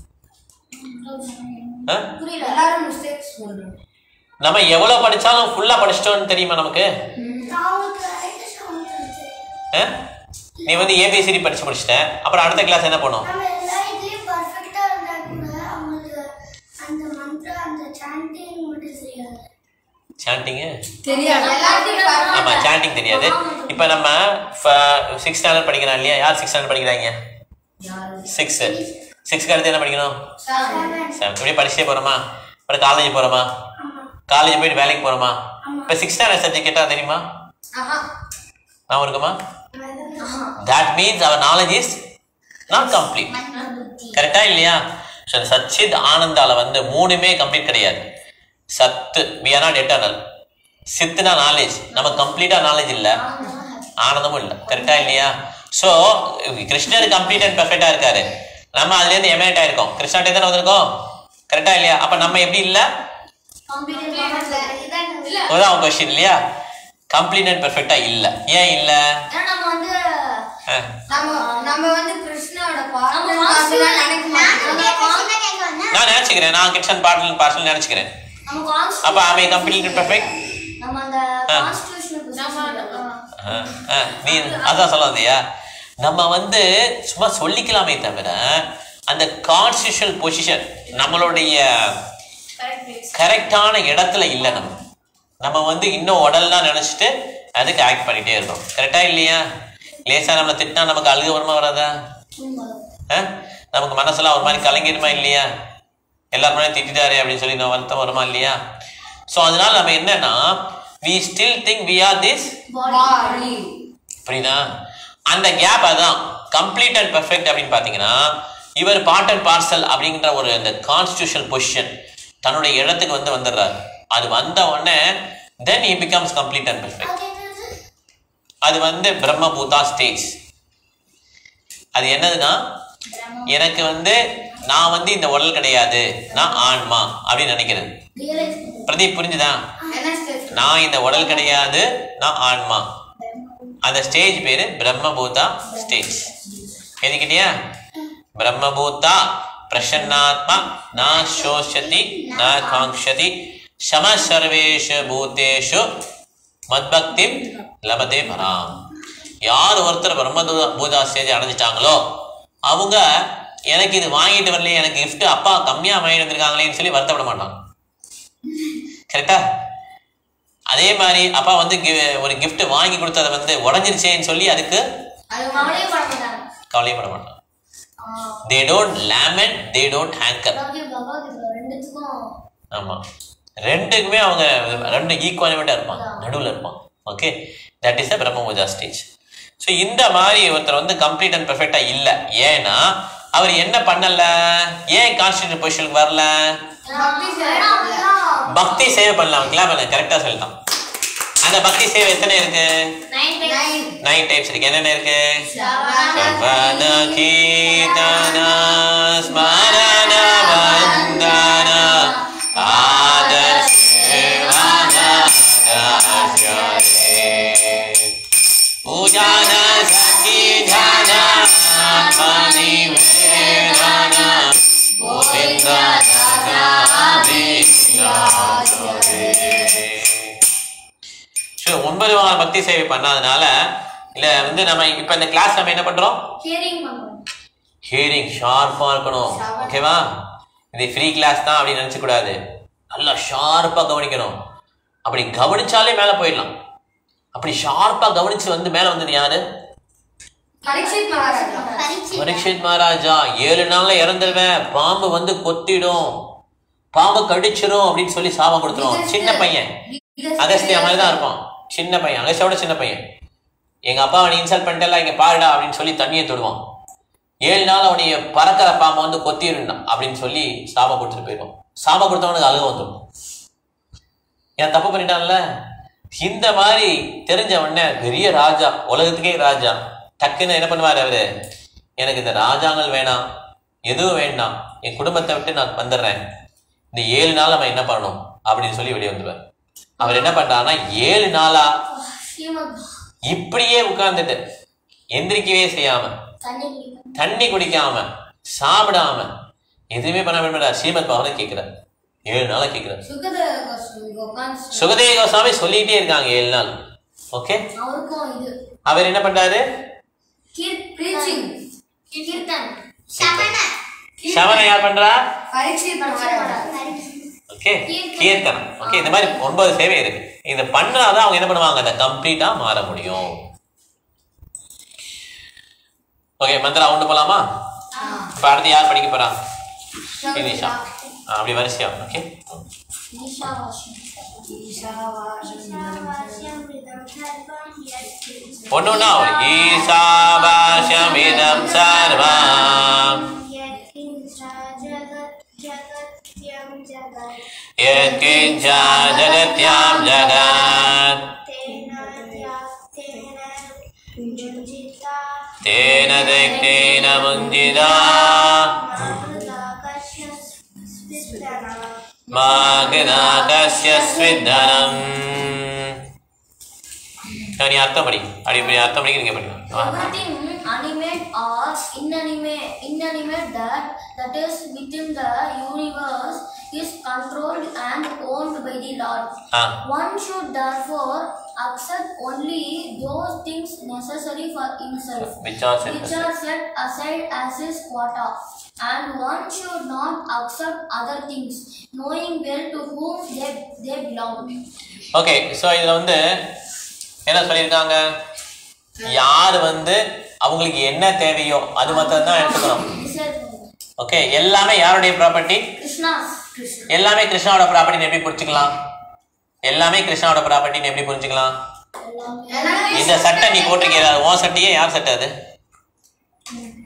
ஆ? புரியல எல்லாரும் மிஸ்டேக்ஸ் பண்றோம் நம்ம எவ்வளவு படிச்சாலும் ஃபுல்லா படிச்சிட்டோம்னு தெரியுமா நமக்கு அவங்களுக்கு right sound இருக்கு. ஆ? நீ வந்து ஏபிசிடி படிச்சு முடிச்சிட்ட அப்புறம் அடுத்த கிளாஸ் என்ன பண்ணும் நம்ம எல்லா இதுலயும் perfect ஆ இருந்தா கூட அவங்களுக்கு அந்த mantra, அந்த chanting மட்டும் தெரியாது. சாண்டிங்கு தெரியாது எல்லாத்தையும் ஆமா சாண்டிங் தெரியாது இப்போ நம்ம சிக்ஸ் ஸ்டாண்டர்ட் படிக்கிறோம் இல்லையா யார் சிக்ஸ் ஸ்டாண்டர்ட் படிக்கிறாங்க சிக்ஸ் சிக்ஸ்க்கு அடுத்து என்ன படிக்கணும் செவன் இப்படியே படிச்சுட்டே போறோமா அப்புறம் காலேஜ் போறோமா காலேஜ் போயிட்டு வேலைக்கு போறோமா இப்போ சிக்ஸ் ஸ்டாண்டர்ட் சப்ஜெக்ட் கேட்டா தெரியுமா ஆஹா நான் இருக்குமா தட் மீன்ஸ் அவர் நாலேஜ் இஸ் நாட் கம்ப்ளீட் கரெக்டா இல்லையா ஸோ அந்த சச்சித் ஆனந்தால வந்து மூணுமே கம்ப்ளீட் கிடையாது சத்து வி ஆர் நாட் எட்டர்னல் சித்துனா நாலேஜ் நம்ம கம்ப்ளீட்டா நாலேஜ் இல்லை ஆனந்தமும் இல்லை கரெக்டா இல்லையா ஸோ கிருஷ்ணர் கம்ப்ளீட் அண்ட் பெர்ஃபெக்டா இருக்காரு நம்ம அதுலேருந்து எமேட் ஆயிருக்கோம் கிருஷ்ணாட்டே தானே வந்திருக்கோம் கரெக்டா இல்லையா அப்ப நம்ம எப்படி இல்லை இல்ல அதான் உங்க கொஸ்டின் இல்லையா கம்ப்ளீட் அண்ட் பெர்ஃபெக்டா இல்லை ஏன் இல்லை ஏன்னா நம்ம வந்து நம்ம நம்ம வந்து கிருஷ்ணாவோட நம்ம பாடம் constitution- நினைக்க மாட்டோம் நம்ம நான் நினைச்சுக்கிறேன் நான் கிருஷ்ணன் பாட்டில் பார்சல் நினைச்சுக்கிறேன் நம்ம constitution- அப்ப ஆமை கம்ப்ளீட் அண்ட் பெர்ஃபெக்ட் நம்ம அந்த ஆ. constitutional position ஆ. நீ அதான் சொல்ல வந்தியா நம்ம வந்து சும்மா சொல்லிக்கலாமே தவிர அந்த கான்ஸ்டியூஷனல் பொசிஷன் நம்மளுடைய correct place. கரெக்டான இடத்துல இல்லை நம்ம நம்ம வந்து இன்னும் உடல்லாம் நினைச்சிட்டு அதுக்கு ஆக்ட் பண்ணிட்டே இருக்கோம் கரெக்டா இல்லையா லேசா நம்மளை திட்டினா நமக்கு அழுக வருமா வராதா ஆ? நமக்கு மனசெல்லாம் ஒரு மாதிரி கலங்கிடுமா இல்லையா எல்லாரும் முன்னாடி திட்டிட்டாரு அப்படின்னு சொல்லி நம்ம வருத்தம் வருமா இல்லையா ஸோ அதனால நம்ம என்னன்னா we still think we are this body புரியுதா அந்த கேப் அதான் கம்ப்ளீட் அண்ட் பெர்ஃபெக்ட் அப்படின்னு பார்த்தீங்கன்னா இவர் பார்ட் அண்ட் பார்சல் அப்படிங்கிற ஒரு அந்த கான்ஸ்டியூஷனல் பொசிஷன் தன்னுடைய இடத்துக்கு வந்து வந்துடுறாரு அது வந்த உடனே தென் he becomes complete and perfect அது என்னது அது வந்து பிரம்மபூதா ஸ்டேஜ் அது என்னதுன்னா எனக்கு வந்து நான் வந்து இந்த உடல் கிடையாது நான் ஆன்மா அப்படின்னு நினைக்கிறது ரியலைஸ் பிரதீப் புரிஞ்சுதா என்ன ஸ்டேஜ் நான் இந்த உடல் கிடையாது நான் ஆன்மா அந்த ஸ்டேஜ் பேரு பிரம்மபூதா ஸ்டேஜ் எதுக்கிட்டியா பிரம்மபூதா பிரசன்னாத்மா ந சோஷதி ந காங்ஷதி சம சர்வேஷு பூதேஷு மத்பக்தி லபதே பராம் யார் ஒருத்தர் பிரம்ம பூதா ஸ்டேஜ் அடைஞ்சிட்டாங்களோ அவங்க எனக்கு இது வாங்கிட்டு வரலையே எனக்கு gift அப்பா கம்மியா வாங்கிட்டு வந்திருக்காங்களேன்னு சொல்லி வருத்தப்பட மாட்டாங்க கரெக்டா அதே மாதிரி அப்பா வந்து gi- ஒரு gift வாங்கி கொடுத்ததை வந்து உடஞ்சிருச்சேன்னு சொல்லி அதுக்கு அது கவலையே பட மாட்டாங்க கவலைப்பட மாட்டாங்க they don't lament they don't hanker அதாவது பகவத்கீதை ரெண்டுத்துக்கும் ஆமா ரெண்டுக்குமே அவங்க ரெண்டு ஈக்குவலமெண்ட்டாக இருப்பாங்க நடுவில் இருப்பான் ஓகே தட் இஸ் த பிரம்மபூஜா ஸ்டேஜ் ஸோ இந்த மாதிரி ஒருத்தர் வந்து கம்ப்ளீட் அண்ட் பெர்ஃபெக்டாக இல்லை ஏன்னா அவர் என்ன பண்ணல ஏன் கான்ஸ்டியூட் பொசிஷனுக்கு வரல பக்தி சேவை ஏன்னா அப்படிதான் பக்தி சேவை பண்ணலாம் கிளாப் பண்ண கரெக்டாக சொல்லிட்டான் அந்த பக்தி சேவை எத்தனை இருக்கு நைன் நைன் நைன் டைப்ஸ் இருக்கு என்னென்ன இருக்கு சவண ಶ್ರವಣ ಕೀರ್ತನ ಸ್ಮರಣ ವಂದನ ಪಾದ ಸೇವನ ಪೂಜಾನ ಸಂಗೀತನ ಮನಿವೇದನ ಗೋವಿಂದ ஸோ ஒன்பது வகை பக்தி சேவை பண்ணாதனால இல்ல வந்து நம்ம இப்ப இந்த கிளாஸ் நம்ம என்ன பண்றோம் ஹியரிங் பண்ணுவோம் ஹியரிங் ஷார்ப்பா இருக்கணும் ஓகேவா இது ஃப்ரீ கிளாஸ் தான் அப்படின்னு நினைச்ச கூடாது நல்லா ஷார்ப்பா கவனிக்கணும் அப்படி கவனிச்சாலே மேல போயிடலாம் அப்படி ஷார்ப்பா கவனிச்சு வந்து மேல வந்தது யாரு பரீட்சித் மகாராஜா பரீட்சை பரீட்சித் மகாராஜா ஏழு நாள்ல இறந்துருவேன் பாம்பு வந்து கொத்திடும் பாம்பு கடிச்சிரும் அப்படின்னு சொல்லி சாபம் கொடுத்துரும் சின்ன பையன் அகஸ்தியா மாதிரி தான் இருப்பான் சின்ன பையன் அகஸ்தியோட சின்ன பையன் எங்க அப்பா அவனை இன்சல்ட் பண்ணிட்டல இங்க பாருடா அப்படின்னு சொல்லி தண்ணியை தொடுவான் ஏழு நாள் அவனைய பறக்கிற பாம்பை வந்து கொத்திருந்தான் அப்படின்னு சொல்லி சாபம் கொடுத்துட்டு போயிடுவான் சாபம் கொடுத்தவனுக்கு அழுக வந்துடும் ஏன் தப்பு பண்ணிட்டான்ல இந்த மாதிரி தெரிஞ்ச உடனே பெரிய ராஜா உலகத்துக்கே ராஜா டக்குன்னு என்ன பண்ணுவாரு அவரு எனக்கு இந்த ராஜாங்கள் வேணாம் எதுவும் வேண்டாம் என் குடும்பத்தை விட்டு நான் வந்துடுறேன் இந்த ஏழு நாள் நம்ம என்ன பண்ணணும் அப்படின்னு சொல்லி வெளியே வந்துடுவார் அவர் என்ன பண்றாருன்னா ஏழு நாளா ஸ்ரீமத் இப்படியே உட்கார்ந்துட்டு எந்திரிக்கவே செய்யாம தண்ணி குடிப்பேன் தண்ணி குடிக்காம சாப்பிடாம எதுவுமே பண்ண வேண்டாம் ஸ்ரீமத் பகவதை கேட்கிறார் ஏழு நாளா கேட்கிறார் சுகதேவ கோஸ்வாமி உட்கார்ந்து சுகதேவ கோசாமி சொல்லிட்டே இருக்காங்க ஏழு நாள் ஓகே அவருக்கும் இது அவர் என்ன பண்றாரு கீர் Preaching. கீர்த்தன் சவனை யார் பண்றா பரீட்சித் மகாராஜா ஓகே கீர்த்தனம் ஓகே இந்த மாதிரி ஒன்பது சேவை இருக்கு இதை பண்ணாதான் அவங்க என்ன பண்ணுவாங்க அதை கம்ப்ளீட்டா மாற முடியும் ஓகே மந்திரா ஒன்று போலாமா இப்ப அடுத்து யார் படிக்க போறா நிஷா ஆ, அப்படி வரிசையா ஓகே ஈஷாவாசியம் ஒன்று ஒன்றா ஈசாபாஷமிதம் சர்வம் यत्किञ्च जगत्यां जगत् तेन दग्धेन मुञ्जिता मागनाकस्य स्विद्धनम् நீ அர்த்தம் படி அப்படி இப்படி அர்த்தம் படிக்க நீங்க படிக்கலாம் Everything animate or inanimate, inanimate that that is within the universe is controlled and owned by the Lord. Ah One should therefore accept only those things necessary for himself, which are which sentences. are set aside as his quota. And one should not accept other things, knowing well to whom they, they belong. Okay so இதில் வந்து என்ன சொல்லியிருக்காங்க யார் வந்து அவங்களுக்கு என்ன தேவையோ அது மாத்திரம் தான் எடுத்துக்கணும் Decide. ஓகே எல்லாமே யாருடைய ப்ராப்பர்ட்டி Krishna's. எல்லாமே கிருஷ்ணாவோட ப்ராப்பர்ட்டின்னு எப்படி புரிஞ்சுக்கலாம் எல்லாமே கிருஷ்ணாவோட ப்ராப்பர்ட்டின்னு எப்படி புரிஞ்சுக்கலாம் இந்த சட்டை நீ போட்டிருக்கிற அது உன் சட்டையே யார் சட்டை அது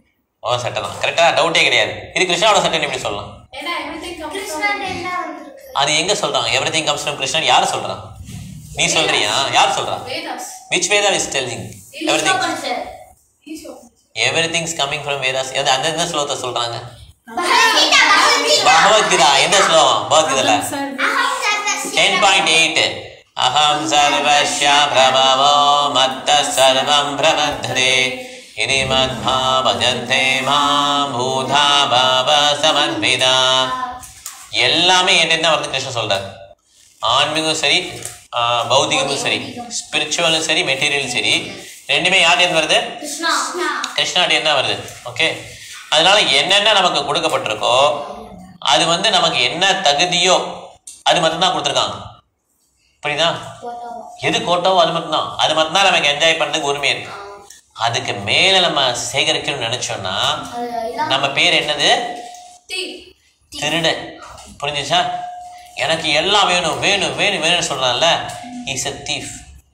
உன் சட்டை தான் கரெக்டா டவுட்டே கிடையாது இது கிருஷ்ணாவோட சட்டைன்னு எப்படி சொல்லலாம் ஏன்னா everything comes from- கிருஷ்ணன் என்ன வந்திருக்கு அது எங்க சொல்றாங்க everything comes from Krishnan யார் சொல்றான் நீ சொல்றியா யார் சொல்றா Vedas which Veda is telling everything Upanishad. ஈஸ்வரன் every things coming from Vedas அது அந்த எந்த ஸ்லோகத்தை சொல்றாங்க பகவத்கீதா, பகவத்கீதா. பகவத்கீதா எந்த ஸ்லோகம் பகவத்கீதைல அகம் சர்வஸ்ய டென் பாயிண்ட் எயிட் அகம் சர்வஸ்ய பிரபவோ மத்த சர்வம் பிரபத்ததே இனி மத்மா பஜந்தே மாம் பூதா பாவ சமன்விதா எல்லாமே என்ன வருது கிருஷ்ணன் சொல்றார் ஆன்மீகம் சரி ஆஹ், பௌதிகமும் சரி ஸ்பிரிச்சுவலும் சரி மெட்டீரியலும் சரி ரெண்டுமே யார்கிட்ட வருது கிருஷ்ணா கிருஷ்ணாடி என்ன வருது ஓகே அதனால என்னென்ன நமக்கு கொடுக்கப்பட்டிருக்கோ அது வந்து நமக்கு என்ன தகுதியோ அது மட்டும்தான் கொடுத்துருக்காங்க புரியுதா எது கோட்டாவோ அது மட்டும்தான் அது மட்டும்தான் நமக்கு என்ஜாய் பண்ணுறதுக்கு உரிமை இருக்கு அதுக்கு மேல நம்ம சேகரிக்கணும்னு நினைச்சோம்னா அது இதான் நம்ம பேர் என்னது தீ திருடன் புரிஞ்சுச்சா எனக்கு எல்லாம் வேணும் வேணும் வேணும் வேணும்னு சொல்றான்ல is a thief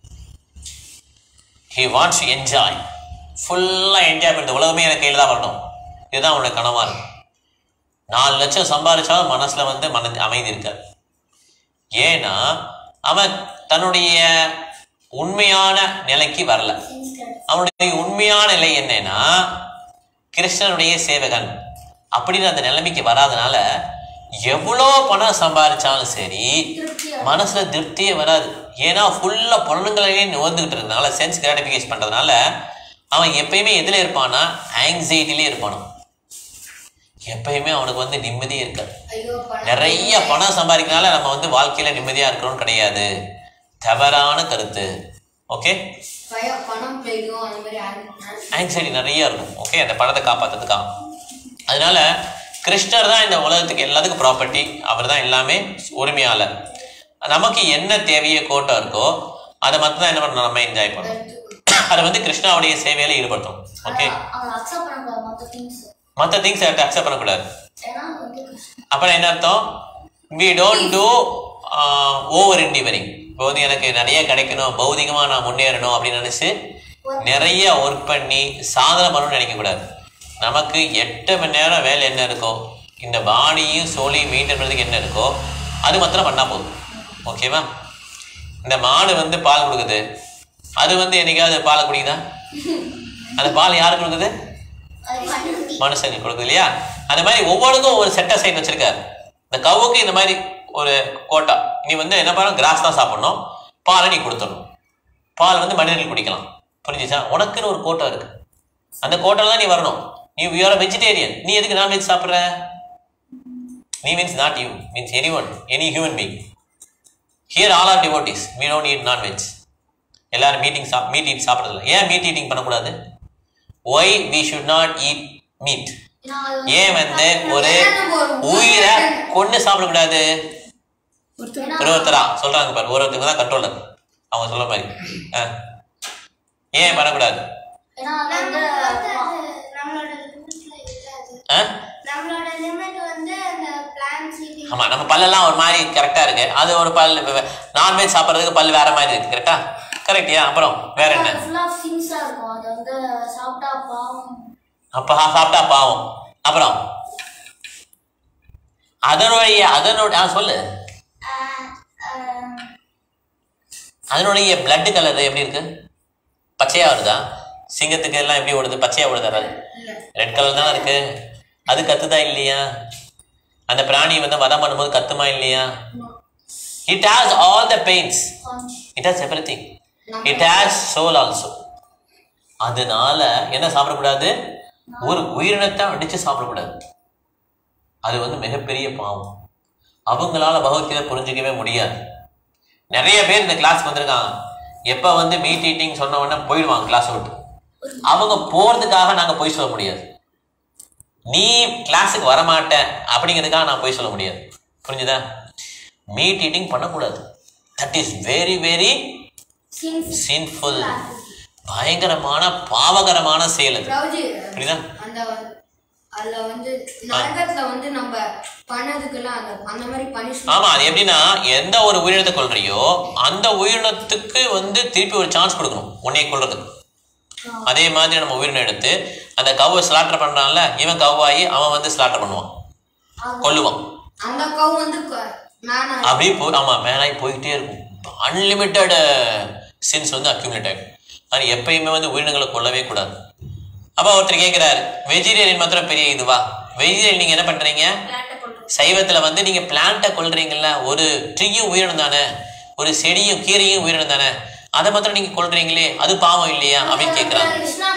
he wants to enjoy ஃபுல்லாக என்ஜாய் பண்ணிட்டு உலகமே எனக்கு கையில் தான் வரணும் இதுதான் அவனோட கனவா இருக்கும் நாலு லட்சம் சம்பாதிச்சாலும் மனசுல வந்து மன அமைதி இருக்காது ஏன்னா அவன் தன்னுடைய உண்மையான நிலைக்கு வரல அவனுடைய உண்மையான நிலை என்னன்னா கிருஷ்ணனுடைய சேவகன் அப்படின்னு அந்த நிலைமைக்கு வராதனால எவ்வளோ பணம் சம்பாதிச்சாலும் சரி திருப்தியா மனசுல திருப்தியே வராது ஏன்னா ஃபுல்லா பொருளுங்களையே நுகர்ந்துகிட்டு இருக்கனால சென்ஸ் கிராட்டிஃபிகேஷன் பண்றதுனால அவன் எப்பயுமே எதுல இருப்பானா ஆங்ஸைட்டிலே இருப்பானாம் எப்பயுமே அவனுக்கு வந்து நிம்மதியே இருக்காது ஐயோ பணம் நிறைய பணம் சம்பாதிக்கனால நம்ம வந்து வாழ்க்கையில நிம்மதியா இருக்கிறோம்னு கிடையாது தவறான கருத்து ஓகே பயம் பணம் போயிடும் அந்த மாதிரி ஆ- ஆங்ஸைட்டி நிறைய இருக்கும் ஓகே அந்த பணத்தை காப்பாத்துறதுக்காக அதனால கிருஷ்ணர் தான் இந்த உலகத்துக்கு எல்லாத்துக்கும் ப்ராப்பர்ட்டி அவர் தான் எல்லாமே உரிமையாளர் நமக்கு என்ன தேவையோ கோட்டம் இருக்கோ அதை மட்டும் தான் என்ன பண்ணணும் நம்ம என்ஜாய் பண்ணணும் அதை வந்து கிருஷ்ணாவுடைய சேவையில ஈடுபடுத்தணும் ஓகே அவங்க அக்செப்ட் பண்ணக்கூடாது மற்ற திங்ஸ் மற்ற திங்ஸ் அக்செப்ட் பண்ணக்கூடாது ஏன்னா அது வந்து கிருஷ்ணா அப்புறம் என்ன அர்த்தம் we don't do over endeavouring இப்போ வந்து எனக்கு நிறைய கிடைக்கணும் பௌதிகமா நான் முன்னேறணும் அப்படின்னு நினைச்சு நிறைய ஒர்க் பண்ணி சாதனை பண்ணணும்னு நினைக்கக்கூடாது நமக்கு எட்டு மணி நேரம் வேலை என்ன இருக்கோ இந்த பாடியும் சோலையும் மெயின்டைன் பண்ணுறதுக்கு என்ன இருக்கோ அது மாத்திரம் பண்ணால் போதும் ஓகேவா இந்த மாடு வந்து பால் கொடுக்குது அது வந்து என்னைக்காவது பாலை குடிக்குதா அந்த பால் யாரு கொடுக்குது மனுஷங்க கொடுக்குது இல்லையா அந்த மாதிரி ஒவ்வொருக்கும் ஒவ்வொரு செட்ட சைன் வச்சிருக்காரு இந்த கவுக்கு இந்த மாதிரி ஒரு கோட்டா நீ வந்து என்ன பண்ணணும் கிராஸ் தான் சாப்பிடணும் பாலை நீ கொடுத்துடணும் பால் வந்து மனிதர்கள் குடிக்கலாம் புரிஞ்சுச்சா உனக்குன்னு ஒரு கோட்டா இருக்கு அந்த கோட்டால தான் நீ வரணும் நீ யூஆர் வெஜிடேரியன் நீ எதுக்கு நான்வெஜ் சாப்பிட்ற நீ means not you means anyone any human being here all are devotees we don't eat non veg எல்லாரும் மீட்டிங் சாப் மீட் ஈட் சாப்பிட்றதில்ல ஏன் மீட் ஈட்டிங் பண்ணக்கூடாது why we should not eat meat ஏன்னா அது வந்து ஏன் வந்து ஒரு ஏன்னா நம்ம ஒரு உயிரை கொண்டு சாப்பிடக்கூடாது ஒருத்தர் ஒரு ஒருத்தரா சொல்றாங்க பாரு ஒரு ஒருத்தங்க தான் கண்ட்ரோலர் அவங்க சொல்ற மாதிரி ஆ. ஏன் பண்ணக்கூடாது ஏன்னா அது வந்து நம்மளோட லிமிட்ல இல்ல அது ஆ? நம்மளோட லிமிட் வந்து அந்த பிளான்ஸ் ஆமா நம்ம பல்லெல்லாம் ஒரு மாதிரி கரெக்டா இருக்கு அது ஒரு பல் நான்வெஜ் சாப்பிட்றதுக்கு பல் வேற மாதிரி இருக்கு கரெக்டா கரெக்டியா அப்புறம் வேற என்ன ஃபுல்லா திங்ஸா இருக்கும் அது வந்து சாப்பிட்டா பாவம் அப்ப சா- சாப்பிட்டா பாவம் அப்புறம் அதனுடைய அதனுடைய ஆ, சொல்லு அதனுடைய பிளட் கலர் எப்படி இருக்கு பச்சையா வருதா சிங்கத்துக்கு எல்லாம் எப்படி ஓடுது பச்சையா ஓடுதா ரெட் கலர் தானே இருக்கு அது கத்துதா இல்லையா அந்த பிராணி வந்து வதம் பண்ணும்போது கத்துமா இல்லையா it has all the pains it has everything it has soul also அதனால என்ன சாப்பிடக்கூடாது ஒரு உயிரினத்தை அடிச்சு சாப்பிடக்கூடாது அது வந்து மிகப்பெரிய பாவம் அவங்களால பகவத்கீதை புரிஞ்சுக்கவே முடியாது நிறைய பேர் இந்த கிளாஸ்க்கு வந்திருக்காங்க எப்ப வந்து மீட் ஈட்டிங் சொன்ன உடனே போயிடுவாங்க கிளாஸ் விட்டு அவங்க போறதுக்காக நாங்க போய் சொல்ல முடியாது நீ கிளாஸுக்கு வரமாட்ட அப்படிங்கிறதுக்காக நான் போய் சொல்ல முடியாது புரிஞ்சுதா மீட் ஈட்டிங் பண்ணக்கூடாது that is very very sinful பயங்கரமான பாவகரமான செயல் அது பிரபுஜி புரியுதா அந்த அதுல வந்து நரகத்துல வந்து நம்ம பண்ணதுக்கெல்லாம் அந்த அந்த மாதிரி பனிஷ்மெண்ட் ஆமா அது எப்படின்னா எந்த ஒரு உயிரினத்தை கொல்றியோ அந்த உயிரினத்துக்கு வந்து திருப்பி ஒரு சான்ஸ் கொடுக்கணும் உன்னைய கொல்றதுக்கு அதே மாதிரி நம்ம உயிரினம் எடுத்து அந்த கவ்வை ஸ்லாட்டர் பண்றான்ல இவன் கவ்வாயி அவன் வந்து ஸ்லாட்டர் பண்ணுவான் கொல்லுவான் அந்த கவு வந்து கொ- நானா அப்படியே போ ஆமாம் மேலாகி போய்கிட்டே இருக்கும் அன்லிமிட்டெட் சின்ஸ் வந்து அக்யூமுலேட் ஆகும் ஆனால் எப்பயுமே வந்து உயிரினங்களை கொல்லவே கூடாது அப்போ ஒருத்தர் கேட்குறாரு வெஜிடேரியன் மாத்திரம் பெரிய இதுவா வெஜிடேரியன் நீங்கள் என்ன பண்ணுறீங்க சைவத்தில் வந்து நீங்கள் பிளான்ட்டை கொல்றீங்கல்ல ஒரு ட்ரீயும் உயிரினம் தானே ஒரு செடியும் கீரையும் உயிரினம் தானே அதை மாத்திரம் நீங்கள் கொல்றீங்களே அது பாவம் இல்லையா அப்படின்னு கேட்குறாங்க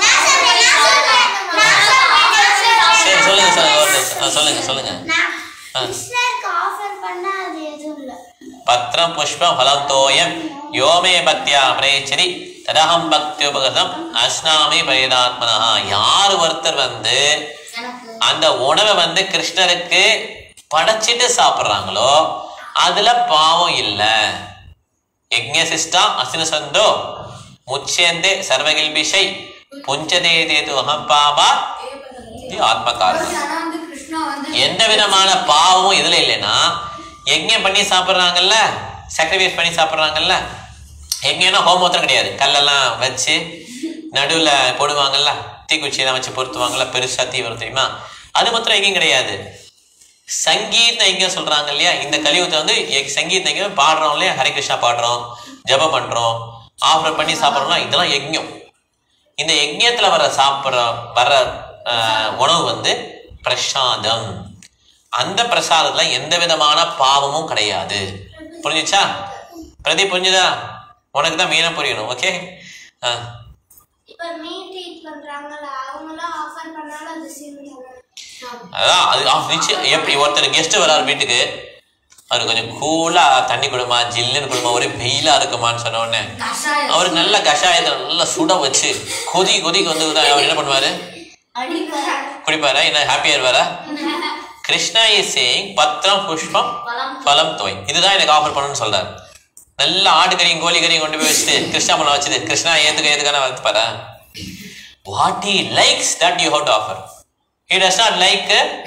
சரி சொல்லுங்க சொல்லுங்க ஒரு நிமிஷம். ஆ, சொல்லுங்க சொல்லுங்க ஆ. கிருஷ்ணருக்கு ஆஃபர் பண்ணா அது எதுவும் இல்லை பத்திரம் புஷ்பம் ஃபலம் தோயம் யோமே பக்தியா பிரேச்சரி ததகம் பக்தி உபகதம் அஸ்னாமி பரிதாத்மனா யார் ஒருத்தர் வந்து அந்த உணவை வந்து கிருஷ்ணருக்கு படைச்சிட்டு சாப்பிட்றாங்களோ அதுல பாவம் இல்லை யஜ்ஞசிஷ்டா அசின சந்தோ முச்சேந்தே சர்வகில்பிஷை புஞ்சதே தேது அகம் பாபா இது ஆத்மகாரணம் ஆனா வந்து கிருஷ்ணா வந்து எந்த விதமான பாவமும் இதுல இல்லைன்னா யஜ்ஞம் பண்ணி சாப்பிட்றாங்கல்ல சாக்ரிஃபைஸ் பண்ணி சாப்பிட்றாங்கல்ல யஜ்ஞம்னா ஹோமோத்திரம் கிடையாது கல்லெல்லாம் வச்சு நடுவில் போடுவாங்கல்ல தீக்குச்சியெல்லாம் வச்சு பொருத்துவாங்கல்ல பெருசா தீ வரும் தெரியுமா அது மாத்திரம் யஜ்ஞம் கிடையாது சங்கீத யஜ்ஞம் சொல்றாங்க இல்லையா இந்த கலியுகத்தை வந்து யக்- சங்கீத யஜ்ஞம் பாடுறோம் இல்லையா ஹரே கிருஷ்ணா பாடுறோம் ஜெபம் பண்றோம் ஆஃபர் பண்ணி சாப்பிட்றோம்னா இதெல்லாம் யஜ்ஞம் இந்த யஜ்ஞத்துல வர சாப்பிட்ற வர ஆஹ், உணவு வந்து பிரசாதம் அந்த பிரசாதத்துல எந்த விதமான பாவமும் கிடையாது புரிஞ்சுச்சா பிரதீப் புரிஞ்சுதா உனக்கு தான் மீனா புரியணும் ஓகே இப்போ மீட் ஈட் பண்றாங்கல்ல அவங்களும் ஆஃபர் பண்ணாலும் அது சேம் அதான் அது ஆ, நிச்சயம் எப்படி ஒருத்தர் கெஸ்ட் வராரு வீட்டுக்கு அவர் கொஞ்சம் கூலா தண்ணி கொடுமா ஜில்லுன்னு கொடுமா ஒரே வெயிலா இருக்குமான்னு சொன்ன உடனே கஷாயம் அவருக்கு நல்ல கஷாயத்தை நல்லா சுட வச்சு கொதி கொதிக்கு வந்து அவர் என்ன பண்ணுவாரு குடிப்பாரா என்ன ஹாப்பியா இருவாரா கிருஷ்ணா இஸ் சேயிங் பத்திரம் புஷ்பம் பலம் தோய் இதுதான் எனக்கு ஆஃபர் பண்ணணும்னு சொல்றாரு நல்ல ஆட்டுக்கறியும் கோழிக்கறியும் கொண்டு போய் வச்சுட்டு கிருஷ்ணா பழம் வச்சுட்டு கிருஷ்ணா ஏத்துக்க ஏத்துக்கான வந்துப்பாரா what he likes that you have to offer he does not like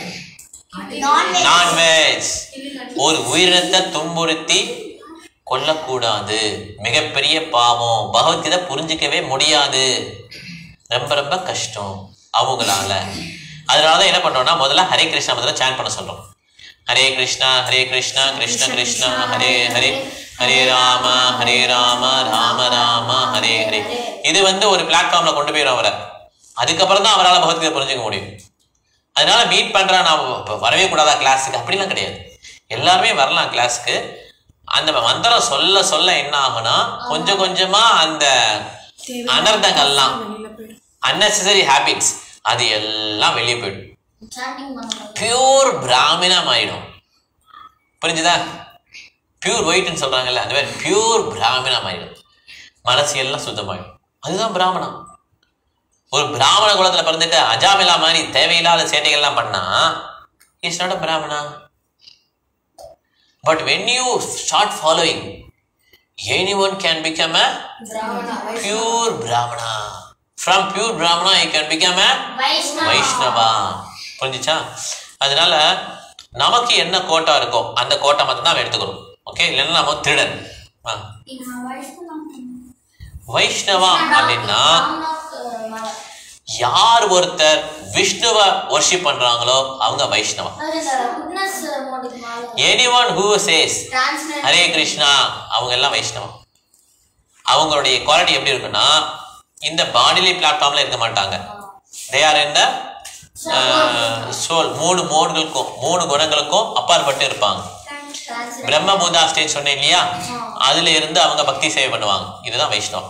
non veg ஒரு உயிரினத்தை துன்புறுத்தி கொல்லக்கூடாது மிகப்பெரிய பாவம் பகவத்கீதை புரிஞ்சிக்கவே முடியாது ரொம்ப ரொம்ப கஷ்டம் அவங்களால அதனால தான் என்ன பண்றோம்னா முதல்ல ஹரே கிருஷ்ணா முதல்ல சேன் பண்ண சொல்றோம் ஹரே கிருஷ்ணா ஹரே கிருஷ்ணா கிருஷ்ண கிருஷ்ணா ஹரே ஹரே ஹரே ராம ஹரே ராம ராம ராம ஹரே ஹரே இது வந்து ஒரு பிளாட்ஃபார்ம்ல கொண்டு போயிடும் அவரை அதுக்கப்புறம் தான் அவரால் பகவத்கீதை புரிஞ்சுக்க முடியும் அதனால மீட் பண்றா நான் வ- வரவே கூடாதா கிளாஸுக்கு அப்படிலாம் கிடையாது எல்லாருமே வரலாம் கிளாஸுக்கு அந்த மந்திரம் சொல்ல சொல்ல என்ன ஆகும்னா கொஞ்சம் கொஞ்சமா அந்த அனர்த்தங்கள்லாம் unnecessary ஹேபிட்ஸ் அது எல்லாம் வெளியே போயிடும் பியூர் பிராமினம் ஆயிடும் புரிஞ்சுதா பியூர் ஒயிட்னு சொல்றாங்கல்ல அந்த மாதிரி பியூர் பிராமினம் ஆயிடும் மனசு எல்லாம் சுத்தமாயிடும் அதுதான் பிராமணம் ஒரு பிராமண குலத்துல பிறந்துட்டு அஜாமிலா மாதிரி தேவையில்லாத சேட்டைகள்லாம் பண்ணா is not a Brahmana but when you start following anyone can become a pure Brahmana from pure Brahmana you can become a Vaishnava புரிஞ்சுச்சா அதனால நமக்கு என்ன கோட்டா இருக்கோ அந்த கோட்டை மட்டும் தான் எடுத்துக்கணும் ஓகே இல்லைன்னா நம்ம திருடன் ஆ. வைஷ்ணவா அப்படின்னா யார் ஒருத்தர் விஷ்ணுவை வர்ஷிப் பண்றாங்களோ அவங்க Vaishnava anyone who says Hare Krishna அவங்க எல்லாம் வைஷ்ணவம் அவங்களுடைய குவாலிட்டி எப்படி இருக்குன்னா இந்த பாடிலி பிளாட்ஃபார்ம்ல இருக்க மாட்டாங்க தே ஆர் இந்த சோல் மூணு மோடுகளுக்கும் மூணு குணங்களுக்கும் அப்பாற்பட்டு இருப்பாங்க பிரம்மபூதா ஸ்டேஜ் சொன்னேன் இல்லையா அதுல இருந்து அவங்க பக்தி சேவை பண்ணுவாங்க இதுதான் வைஷ்ணவம்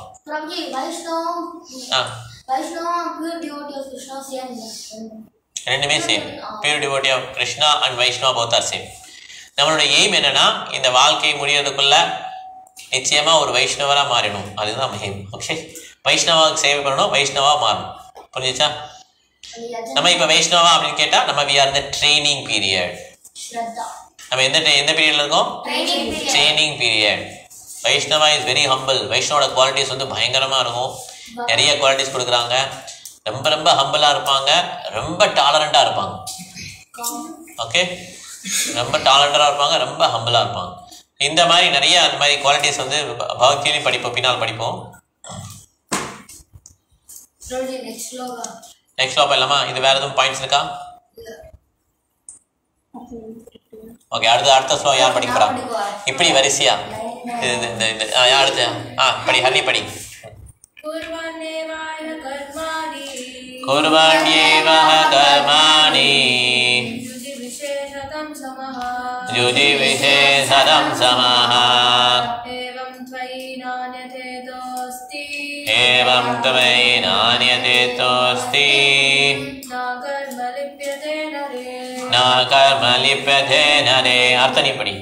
ஆ வைஷ்ணவம் pure devotee of Krishna same ரெண்டுமே same pure devotee of Krishna and Vaishnava both are same நம்மளோட எய்ம் என்னன்னா இந்த வாழ்க்கை முடியறதுக்குள்ள நிச்சயமா ஒரு வைஷ்ணவரா மாறிடும் அதுதான் எய்ம் ஓகே வைஷ்ணவாவுக்கு சேவை பண்ணணும் வைஷ்ணவா மாறணும் புரிஞ்சுச்சா நம்ம இப்ப வைஷ்ணவா அப்படின்னு கேட்டா நம்ம வி ஆர் இந்த ட்ரைனிங் பீரியட் ஸ்ரத்தா நம்ம எந்த எந்த பீரியட்ல இருக்கோம் training training period Vaishnava is very humble வைஷ்ணவோட குவாலிட்டிஸ் வந்து பயங்கரமா இருக்கும் நிறைய குவாலிட்டிஸ் கொடுக்குறாங்க ரொம்ப ரொம்ப ஹம்பிளா இருப்பாங்க ரொம்ப டாலரண்டா இருப்பாங்க ஓகே ரொம்ப டாலண்டரா இருப்பாங்க ரொம்ப ஹம்பிளா இருப்பாங்க இந்த மாதிரி நிறைய அந்த மாதிரி குவாலிட்டிஸ் வந்து ப- பகவத்கீதையும் படிப்போம் பின்னால் படிப்போம் நெக்ஸ்ட் லோகா நெக்ஸ்ட் லாப் இல்லாமா இது வேற எதுவும் பாயிண்ட்ஸ் இருக்கா ஓகே அடுத்து அடுத்த ஸ்லோ யார் படிக்க போறா இப்படி வரிசையா இது இது- இந்த இது ஆ, யார் அடுத்து ஆ படி ஹரி படி कुर्वन्नेवाय कर्माणि कुर्वण्येव कर्माणि युधि विशेषतं समः युधि विशेषदं समः एवं त्वयि नान्यथेदोऽस्ति एवं त्वयि नान्यते तोऽस्ति न कर्म लिप्यते नरे न कर्म लिप्यते नरे अर्थ नहीं पड़ी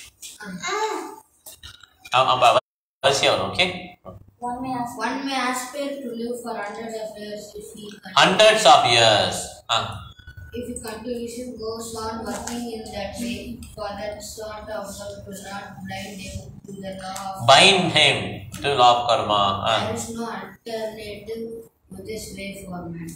अब अब वरिसैया वரும் okay One may ask. One may aspire to live for hundreds of years if he con- hundreds of years ah if he continuously goes on working in that way, for that sort of work will not blind him to the law of bind him to law of karma ah there is no alternative to this way for man.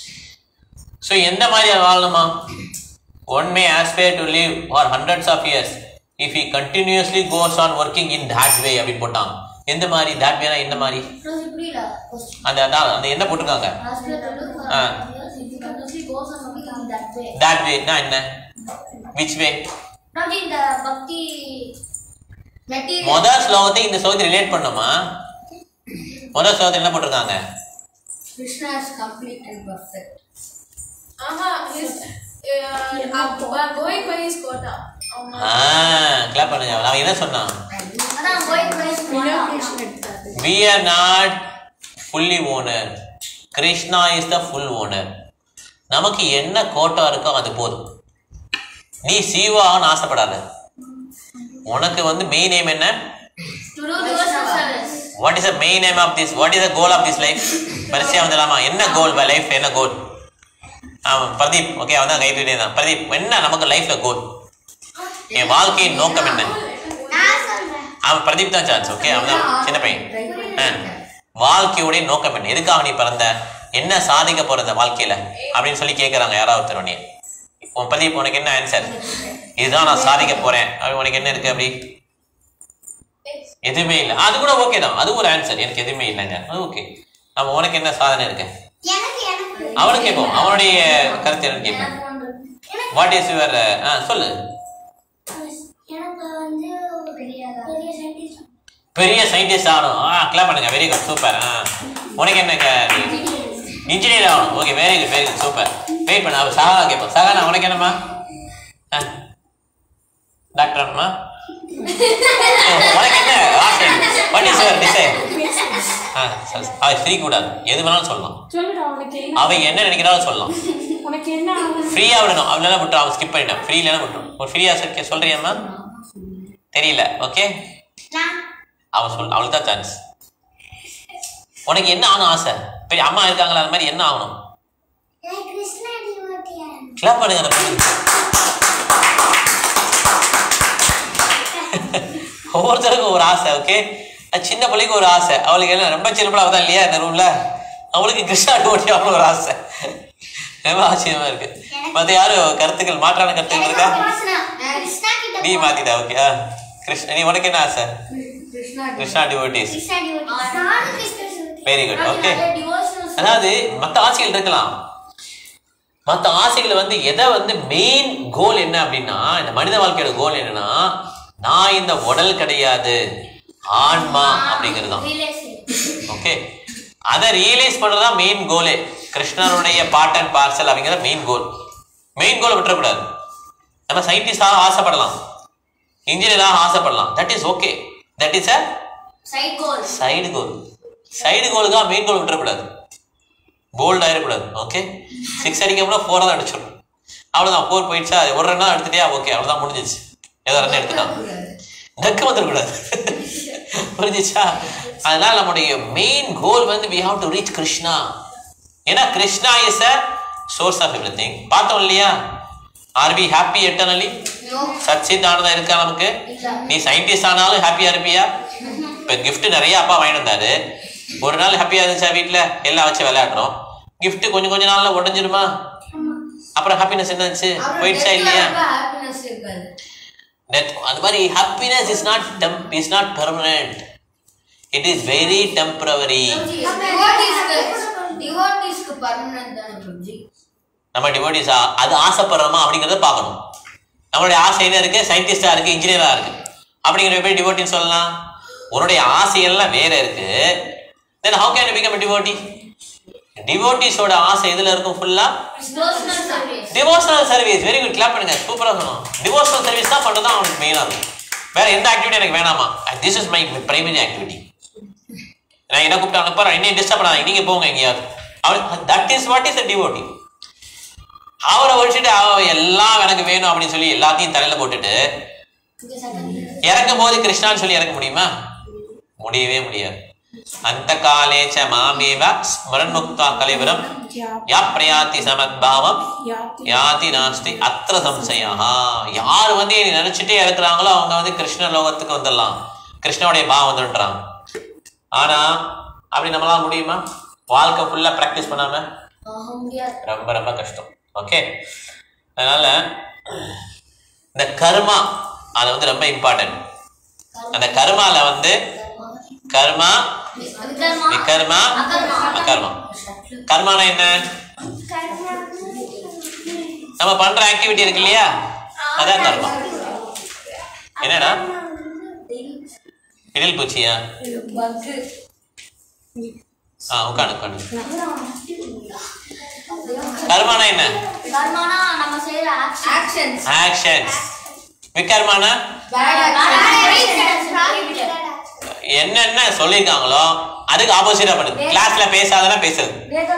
So எந்த மாதிரி வாழணுமா one may aspire to live for hundreds of years if he continuously goes on working in that way அப்படின்னு போட்டாங்க எந்த மாதிரி that வேனா எந்த மாதிரி Close it, read a question. அந்த அதான் அந்த என்ன போட்டிருக்காங்க Aspire to live for Ah. years if he continuously goes on working in that way. that வேனா என்ன which way Not in the bhakti. Material. முதல் ஸ்லோகத்தை இந்த ஸ்லோகத்தை ரிலேட் பண்ணோமா முதல் ஸ்லோகத்தில் என்ன போட்டிருக்காங்க Krishna is complete and perfect. Aha, his, uh, uh, going by his quota. Um, ஆ கிளாப் பண்ணுங்க அவன் என்ன சொன்னான் அதான் going by his quota. we are not fully owner Krishna is the full owner நமக்கு என்ன கோட்டா இருக்கோ அது போதும் நீ சீவான்னு ஆசைப்படாத உனக்கு வந்து மெயின் நேம் என்ன To do devotional service. What is the main aim of this what is the goal of this life வரிசையா வந்துடலாமா என்ன கோல் லைஃப் என்ன கோல் ஆமாம் பிரதீப் ஓகே அவன் தான் கைட்டு தான் பிரதீப் என்ன நமக்கு லைஃப்ல கோல் என் வாழ்க்கையின் நோக்கம் என்ன நான் சொல்றேன் அவன் பிரதீப் தான் சான்ஸ் ஓகே அவன் தான் சின்ன பையன் ஆ. வாழ்க்கையுடைய நோக்கம் என்ன எதுக்காக நீ பிறந்த என்ன சாதிக்க போற இந்த வாழ்க்கையில அப்படின்னு சொல்லி கேட்கறாங்க யாராவது ஒருத்தர் உடனே உன் பிரதீப் உனக்கு என்ன ஆன்சர் இதுதான் நான் சாதிக்க போறேன் அப்படி உனக்கு என்ன இருக்கு அப்படி எதுவுமே இல்லை அது கூட ஓகே தான் அது ஒரு ஆன்சர் எனக்கு எதுவுமே இல்லைங்க அது ஓகே நம்ம உனக்கு என்ன சாதனை இருக்கு எனக்கு எனக்கு அவனுக்கு கேட்போம் அவனுடைய கருத்து என்னன்னு கேட்போம் எனக்கு ஒன்று வாட் இஸ் யுவர் சொல்லு எனக்கு வந்து பெரிய பெரிய சயின்டிஸ்ட் பெரிய சயின்டிஸ்ட் ஆகணும் ஆ கிளாப் பண்ணுங்க வெரி குட் சூப்பர் ஆ உனக்கு என்ன இன்ஜினியர் ஆகணும் okay very good very good super wait பண்ண அவ சகானா கேட்போம் சகானா உனக்கு என்னம்மா ஆ டாக்டர் அம்மா உனக்கு என்ன ஆசை வாட் இஸ் யுவர் டிசைன் ஆ சரி, சரி. அவ ஃப்ரீ கூடாது எது வேணாலும் சொல்லலாம் சொல்லுடா உனக்கு என்ன அவ என்ன நினைக்கிறாலும் சொல்லலாம் உனக்கு என்ன ஆகும் ஃப்ரீயா விடணும் அவனால விட்டுரும் அவன் ஸ்கிப் பண்ணிட்டான் ஃப்ரீல விட்டுரும் ஒரு ஃப்ரீயா சொல்ல சொல்றியம்மா தெரியல ஓகே நான் அவன் சொல் அவளுக்கு தான் சான்ஸ் உனக்கு என்ன ஆகணும் ஆசை பெரிய அம்மா இருக்காங்களா அந்த மாதிரி என்ன ஆகணும் எனக்கு கிருஷ்ணா டிவோட்டியா கிளாப் பண்ணுங்க அந்த பொண்ணுக்கு. ஒவ்வொருத்தருக்கும் ஒரு ஆசை ஓகே சின்ன பிள்ளைக்கு ஒரு ஆசை அவளுக்கு என்ன ரொம்ப சின்ன பிள்ளை அவதான் இல்லையா இந்த ரூம்ல அவளுக்கு கிருஷ்ணா ஓட்டி அவளுக்கு ஒரு ஆசை ரொம்ப ஆச்சரியமா இருக்கு மத்த யாரும் கருத்துக்கள் மாற்றான கருத்துக்கள் இருக்கா கிருஷ்ணா கிட்ட நீ மாத்திட்டா ஓகே ஆ கிருஷ்ண நீ உனக்கு என்ன ஆசை Krishna Krishna devotees Krishna devotee நானும் Krishna devotee very good okay devotional அதாவது மற்ற ஆசைகள் இருக்கலாம் மற்ற ஆசைகள் வந்து எதை வந்து மெயின் கோல் என்ன அப்படின்னா இந்த மனித வாழ்க்கையோட கோல் என்னன்னா நான் இந்த உடல் கிடையாது ஆன்மா அப்படிங்கிறது தான் ஓகே அதை ரியலைஸ் பண்றதா மெயின் கோலே கிருஷ்ணனுடைய பார்ட் அண்ட் பார்சல் அப்படிங்கிறத மெயின் கோல் மெயின் கோலை விட்டுறக்கூடாது நம்ம சயின்டிஸ்டாக ஆசைப்படலாம் இன்ஜினியராக ஆசைப்படலாம் that is okay that is a side goals. Side goal side கோலுக்காக மெயின் கோல் விட்டுறக்கூடாது போல்ட் ஆயிடக்கூடாது ஓகே சிக்ஸ் அடிக்கணும்னா ஃபோரை தான் அடிச்சிடணும் அவ்வளோதான் ஃபோர் போயிடுச்சா அது ஒரு ரன்னா எடுத்துட்டியா ஓகே அவ்வளோதான் முடிஞ்சிச்சு ஏதோ ரன் எடுத்துட்டான் தக்கு வந்துடக்கூடாது புரிஞ்சிச்சா அதனால நம்முடைய மெயின் கோல் வந்து we have to reach Krishna ஏன்னா Krishna is a source of everything பார்த்தோம் இல்லையா ஆர் வி ஹாப்பி எட்டர்னலி சச்சித் ஆனதா இருக்கா நமக்கு நீ சயின்டிஸ்ட் ஆனாலும் ஹாப்பியா இருப்பியா இப்ப gift நிறைய அப்பா வாங்கிட்டு வந்தாரு ஒரு நாள் ஹாப்பியா இருந்துச்சா வீட்ல எல்லாம் வச்சு விளையாடுறோம் gift கொஞ்சம் கொஞ்ச நாள்ல உடஞ்சிருமா அப்புறம் ஹாப்பினஸ் என்ன இருந்துச்சு போயிடுச்சா இல்லையா ஹாப்பினஸ் இருக்காது that அது மாதிரி happiness is not temp is not permanent it is very temporary டிவோட்டிஸ்க்கு டிவோட்டிஸ்க்கு பர்மனன்ட் தானே பிரபுஜி நம்ம டிவோட்டிஸ் அது ஆசைப்படுறோமா அப்படிங்கறத பார்க்கணும் நம்மளுடைய ஆசை என்ன இருக்கு சயின்டிஸ்டா இருக்கு இன்ஜினியரா இருக்கு அப்படிங்கிற எப்படி டிவோட்டின்னு சொல்லலாம் உன்னுடைய ஆசையெல்லாம் வேற இருக்கு then how can become devotee டிவோட்டிஸோட ஆசை எதுல இருக்கும் ஃபுல்லா Devotional service. Devotional service very good clap பண்ணுங்க சூப்பரா சொன்னோம் டிவோஷனல் சர்வீஸ் தான் பண்றது தான் அவனுக்கு மெயினா இருக்கும் வேற எந்த ஆக்டிவிட்டி எனக்கு வேணாமா this is my primary activity நான் என்ன கூப்பிட்டு அனுப்புறேன் என்ன டிஸ்டர்ப் பண்ணாங்க நீங்க போங்க எங்கேயாவது அவர் that is what is a devotee அவரை ஒழிச்சுட்டு அவ எல்லாம் எனக்கு வேணும் அப்படின்னு சொல்லி எல்லாத்தையும் தலையில போட்டுட்டு இங்க second. இறக்கும் போது கிருஷ்ணான்னு சொல்லி இறக்க முடியுமா முடியவே முடியாது அந்த காலேச்ச மாமேவ ஸ்மரன் முக்தா கலிவரம் யா பிரயாத்தி சமத்பாவம் யாதி நாஸ்தி அத்திர சம்சயா யார் வந்து என்னை நினைச்சிட்டே இருக்கிறாங்களோ அவங்க வந்து கிருஷ்ண லோகத்துக்கு வந்துடலாம் கிருஷ்ணனுடைய பாவம் வந்துன்றாங்க ஆனா அப்படி நம்மளால முடியுமா வாழ்க்கை ஃபுல்லா ப்ராக்டிஸ் பண்ணாம ஆஹா, முடியாது ரொம்ப ரொம்ப கஷ்டம் ஓகே அதனால இந்த கர்மா அது வந்து ரொம்ப இம்பார்ட்டன்ட் அந்த கர்மால வந்து கர்மா விக்ரமா விகர்மா அகர்மா. அகர்மா கர்மானா என்ன நம்ம பண்ற ஆக்டிவிட்டி இருக்கு இல்லையா அதான் கர்மா என்னடா இடில் பூச்சியா பக்கு ஆ உட்காந்து உட்காந்து கர்மானா என்ன கர்மானா நம்ம செய்யற ஆக்ஷன் ஆக்ஷன்ஸ் ஆக்ஷன்ஸ் விகர்மானா என்னென்ன சொல்லியிருக்காங்களோ அதுக்கு ஆப்போசிட்டா பண்ணுது கிளாஸ்ல பேசாதனா பேசுறது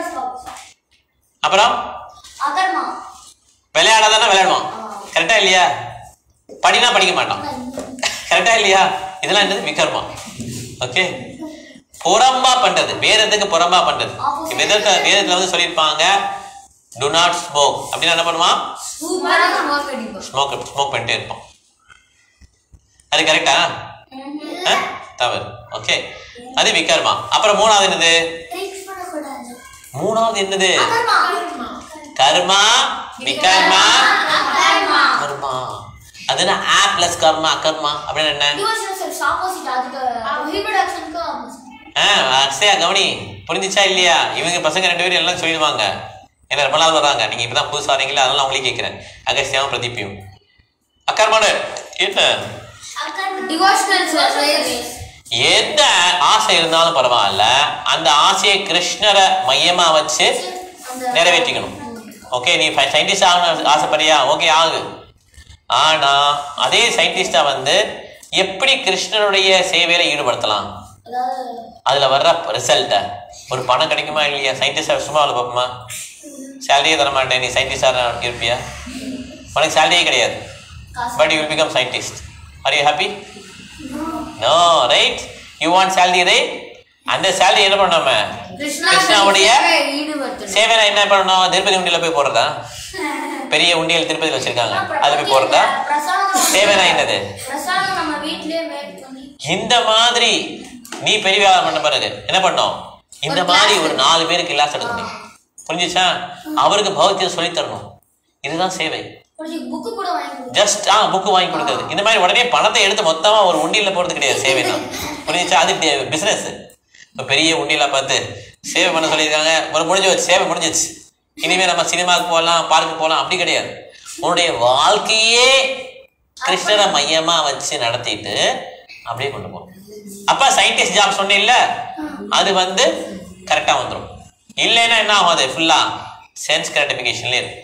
அப்புறம் அகர்மா விளையாடாதானே விளையாடுவான் கரெக்டா இல்லையா படினா படிக்க மாட்டான் கரெக்டா இல்லையா இதெல்லாம் என்னது விகர்மா ஓகே புறம்பா பண்றது வேதத்துக்கு புறம்பா பண்றது வேதத்தை வேதத்துல வந்து சொல்லியிருப்பாங்க டு நாட் ஸ்மோக் அப்படின்னு என்ன பண்ணுவான் சூப்பரா ஸ்மோக் அடிப்போம் ஸ்மோக் ஸ்மோக் பண்ணிட்டே இருப்பான் அது கரெக்டா தவறு ஓகே அது விகர்மா அப்புறம் மூணாவது என்னது ட்ரிக்ஸ் பண்ணக்கூடாது மூணாவது என்னது அகர்மா கர்மா விகர்மா அகர்மா கர்மா அதுனா ஆ பிளஸ் கர்மா அகர்மா அப்படின்னு என்ன டிவோஷனல் செல்ஸ் ஆப்போசிட் அதுக்கு ஹிபிரிட் ஆக்ஷனுக்கு ஆப்போசிட் ஆ அக்ஷயா கவனி புரிஞ்சுச்சா இல்லையா இவங்க பசங்க ரெண்டு பேரும் எல்லாம் சொல்லிடுவாங்க என்ன ரொம்ப நாள் வர்றாங்க நீங்க இப்பதான் புதுசா வரீங்களா அதனால அவங்களே கேட்கிறேன் அகஸ்தியாவும் பிரதீப்பியும் அக்கர்மான என்ன டிவோஷனல் சர்வீஸ் எந்த ஆசை இருந்தாலும் பரவாயில்ல அந்த ஆசையை கிருஷ்ணரை மையமா வச்சு நிறைவேற்றிக்கணும் ஓகே நீ சயின்டிஸ்ட் ஆகணும் ஆசைப்படுறியா ஓகே ஆகு ஆனா அதே சயின்டிஸ்டா வந்து எப்படி கிருஷ்ணருடைய சேவையில ஈடுபடுத்தலாம் அதாவது அதுல வர்ற ரிசல்ட்டை ஒரு பணம் கிடைக்குமா இல்லையா சயின்டிஸ்டா சும்மா அவ்வளோ பார்ப்போமா சேலரியே தர மாட்டேன் நீ சயின்டிஸ்டா இருப்பியா உனக்கு சேலரியே கிடையாது காசு but you will become scientist are you happy no right you want salary right அந்த சேலரி என்ன பண்ணாம கிருஷ்ணாவுடைய ஈடுபடுத்தணும் சேவைனா என்ன பண்ணணும் திருப்பதி உண்டியல போய் போடுறதா பெரிய உண்டியல் திருப்பதியில் வச்சிருக்காங்க அது போய் போடுறதா பிரசாதம் சேவைனா என்னது பிரசாதம் நம்ம வீட்லயே மேக் பண்ணி இந்த மாதிரி நீ பெரிய வியாபாரம் பண்ண பிறகு என்ன பண்ணோம் இந்த மாதிரி ஒரு நாலு பேருக்கு கிளாஸ் எடுக்கணும் புரிஞ்சுச்சா அவருக்கு பௌத்தியம் சொல்லித் தரணும் இதுதான் சேவை கொஞ்சம் புக்கு கூட வாங்கி கொடுங்க. ஜஸ்ட் ஆ புக்கு வாங்கி கொடுக்குறது இந்த மாதிரி உடனே பணத்தை எடுத்து மொத்தமா ஒரு உண்டியல்ல போறது கிடையாது சேவை தான் புரிஞ்சுச்சா அது பிசினஸ் இப்போ பெரிய உண்டியலா பார்த்து சேவை பண்ண சொல்லியிருக்காங்க ஒரு முடிஞ்சு வச்சு சேவை முடிஞ்சிச்சு இனிமே நம்ம சினிமாவுக்கு போகலாம் பார்க்கு போகலாம் அப்படி கிடையாது உன்னுடைய வாழ்க்கையே கிருஷ்ணரை மையமா வச்சு நடத்திட்டு அப்படியே கொண்டு போகணும் அப்ப சயின்டிஸ்ட் ஜாப் சொன்னேன்ல அது வந்து கரெக்டா வந்துடும் இல்லைன்னா என்ன ஆகும் அது ஃபுல்லா சென்ஸ் கிராட்டிஃபிகேஷன்லேயே இருக்கும்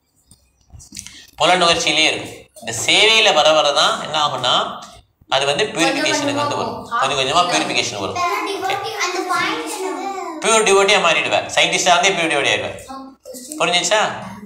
புல நுகர்ச்சியிலே இருக்கும் இந்த சேவையில வர வரதான் என்ன ஆகும்னா அது வந்து பியூரிஃபிகேஷனுக்கு வந்து வரும் கொஞ்சம் கொஞ்சமா பியூரிஃபிகேஷன் வரும் அந்த பாயிண்ட் என்னது பியூர் டிவோட்டியா மாறிடுவேன் சயின்டிஸ்டா இருந்தே பியூர் டிவோட்டி ஆயிடுவேன் புரிஞ்சுச்சா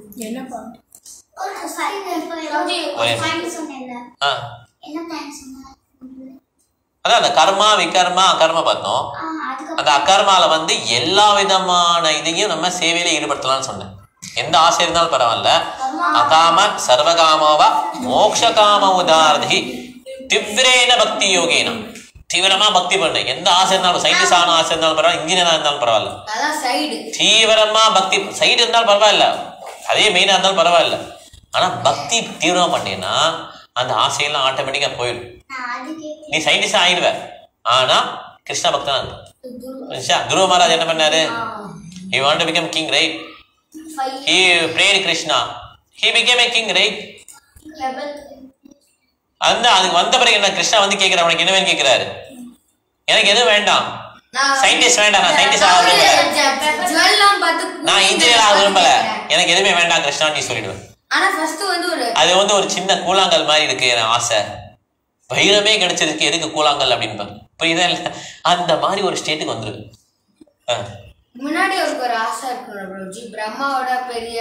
ஒரு சைடு இப்போ ஒரே பாயிண்ட் சொன்னேன்ல ஆ என்ன பாயிண்ட் சொன்ன அதான் அந்த கர்மா விகர்மா அகர்மா பார்த்தோம் ஆ அதுக்கு அந்த அகர்மால வந்து எல்லா விதமான இதையும் நம்ம சேவையில ஈடுபடுத்தலாம்னு சொன்னேன் எந்த ஆசை இருந்தாலும் பரவாயில்ல அகாம சர்வகாமோவா மோக்ஷகாம உதாரதி திவ்ரேன பக்தி யோகேனா தீவிரமா பக்தி பண்ணு எந்த ஆசை இருந்தாலும் சயின்டிஸ்ட் ஆன ஆசை இருந்தாலும் பரவாயில்ல இன்ஜினியரா இருந்தாலும் பரவாயில்ல அதான் சைடு தீவிரமா பக்தி சைடு இருந்தாலும் பரவாயில்ல அதே மெயினா இருந்தாலும் பரவாயில்ல ஆனா பக்தி தீவிரமா பண்ணீங்கன்னா அந்த ஆசையெல்லாம் ஆட்டோமேட்டிக்கா போயிடும் நான் அதுக்கு நீ சயின்டிஸ்ட் ஆயிடுவ ஆனா கிருஷ்ண பக்தனா இருப்ப. புரிஞ்சுச்சா? துருவ மகாராஜ் என்ன பண்ணாரு he wanted to become king right he prayed krishna he became a king right அந்த அதுக்கு வந்த பிறகு என்ன கிருஷ்ணா வந்து கேட்கிறார் உனக்கு என்ன வேணும் கேட்கிறாரு எனக்கு எதுவும் வேண்டாம் சயின்டிஸ்ட் வேண்டாம் நான் சயின்டிஸ்ட் ஆக விரும்பல ஜுவல்லாம் பார்த்து நான் இன்ஜினியர் ஆக விரும்பல எனக்கு எதுவுமே வேண்டாம் கிருஷ்ணா நீ சொல்லிடுவேன் ஆனா ஃபர்ஸ்ட் வந்து ஒரு அது வந்து ஒரு சின்ன கூழாங்கல் மாதிரி இருக்கு என் ஆசை வைரமே கிடைச்சிருக்கு எதுக்கு கூழாங்கல் அப்படின்னு புரியுதா இல்ல அந்த மாதிரி ஒரு ஸ்டேட்டுக்கு வந்துருக்கு ஆ. முன்னாடி அவருக்கு ஒரு ஆசை இருக்கணும் ப்ரோஜி பிரம்மாவோட பெரிய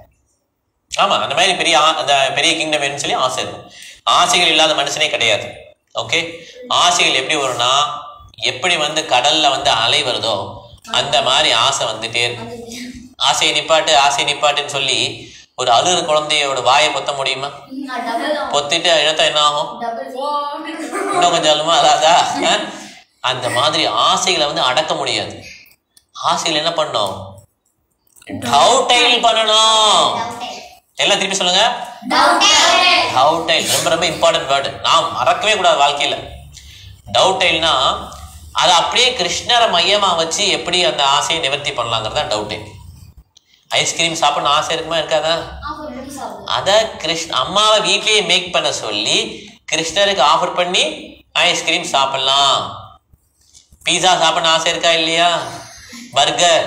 ஆமா அந்த மாதிரி பெரிய ஆ- அந்த பெரிய கிங்டம் வேணும்னு சொல்லி ஆசை இருக்கும் ஆசைகள் இல்லாத மனுஷனே கிடையாது ஓகே ஆசைகள் எப்படி வரும்னா எப்படி வந்து கடல்ல வந்து அலை வருதோ அந்த மாதிரி ஆசை வந்துட்டே இருக்கும் ஆசையை நிப்பாட்டு ஆசையை நிப்பாட்டுன்னு சொல்லி ஒரு அழுறு குழந்தையோட வாயை பொத்த முடியுமா பொத்திட்டு இழுத்தா என்ன ஆகும் இன்னும் கொஞ்சம் அழுமா அதாதா ஆ? அந்த மாதிரி ஆசைகளை வந்து அடக்க முடியாது ஆசைகள் என்ன பண்ணும் டவுட்டைல் பண்ணணும் எல்லாம் திருப்பி சொல்லுங்க டவுட்டைல் ரொம்ப ரொம்ப இம்பார்ட்டன்ட் வேர்டு நாம் மறக்கவே கூடாது வாழ்க்கையில டவுட்டைல்னா அதை அப்படியே கிருஷ்ணரை மையமா வச்சு எப்படி அந்த ஆசையை நிவர்த்தி பண்ணலாங்கிறது தான் டவுட்டைல் ஐஸ்கிரீம் சாப்பிடணும் ஆசை இருக்குமா இருக்காதா அதை கிருஷ்ண அம்மாவை வீட்லயே மேக் பண்ண சொல்லி கிருஷ்ணருக்கு ஆஃபர் பண்ணி ஐஸ்கிரீம் சாப்பிடலாம் பீஸா சாப்பிடணும் ஆசை இருக்கா இல்லையா பர்கர்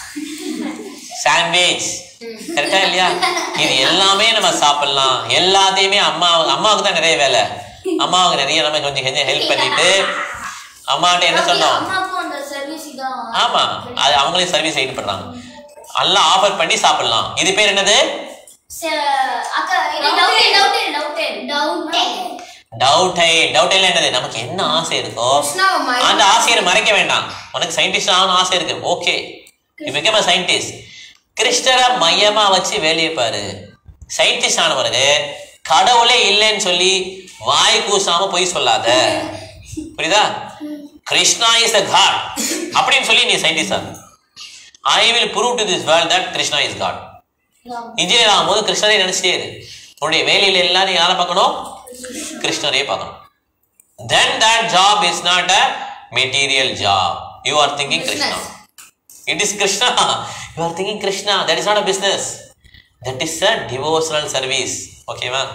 சாண்ட்விச் கரெக்டா இல்லையா இது எல்லாமே நம்ம சாப்பிடலாம் எல்லாத்தையுமே அம்மா அம்மாவுக்கு தான் நிறைய வேலை அம்மாவுக்கு நிறைய நம்ம கொஞ்சம் கொஞ்சம் ஹெல்ப் பண்ணிட்டு அம்மாட்ட என்ன சொன்னோம் அம்மாக்கும் அந்த சர்வீஸ் இதான் ஆமா அது அவங்களே சர்வீஸ் ஈடுபடுறாங்க எல்லாம் ஆஃபர் பண்ணி சாப்பிடலாம் இது பேர் என்னது ச- அக்கா இது டவுட் டவுட் டவுட் டவுட் டவுட்டை டவுட்டை என்னது நமக்கு என்ன ஆசை இருக்கோ கிருஷ்ணாவை மய- அந்த ஆசையை மறைக்க வேண்டாம் உனக்கு சயின்டிஸ்ட் ஆகணும் ஆசை இருக்கு okay you become a scientist கிறிஸ்டரை மையமா வச்சு வேலையை பாரு சயின்டிஸ்ட் ஆன பிறகு கடவுளே இல்லைன்னு சொல்லி வாய் கூசாம பொய் சொல்லாத புரியுதா கிருஷ்ணா இஸ் அ காட் அப்படின்னு சொல்லி நீ சயின்டிஸ்ட் ஆகு I will prove to this world that Krishna is God engineer ஆகும்போது கிருஷ்ணரை நினைச்சிட்டே இரு உன்னுடைய வேலையில எல்லாம் நீ யாரை பார்க்கணும் கிருஷ்ணரே பார்க்கணும் then that job is not a material job you are thinking krishna it is krishna you are thinking krishna that is not a business that is a devotional service okay ma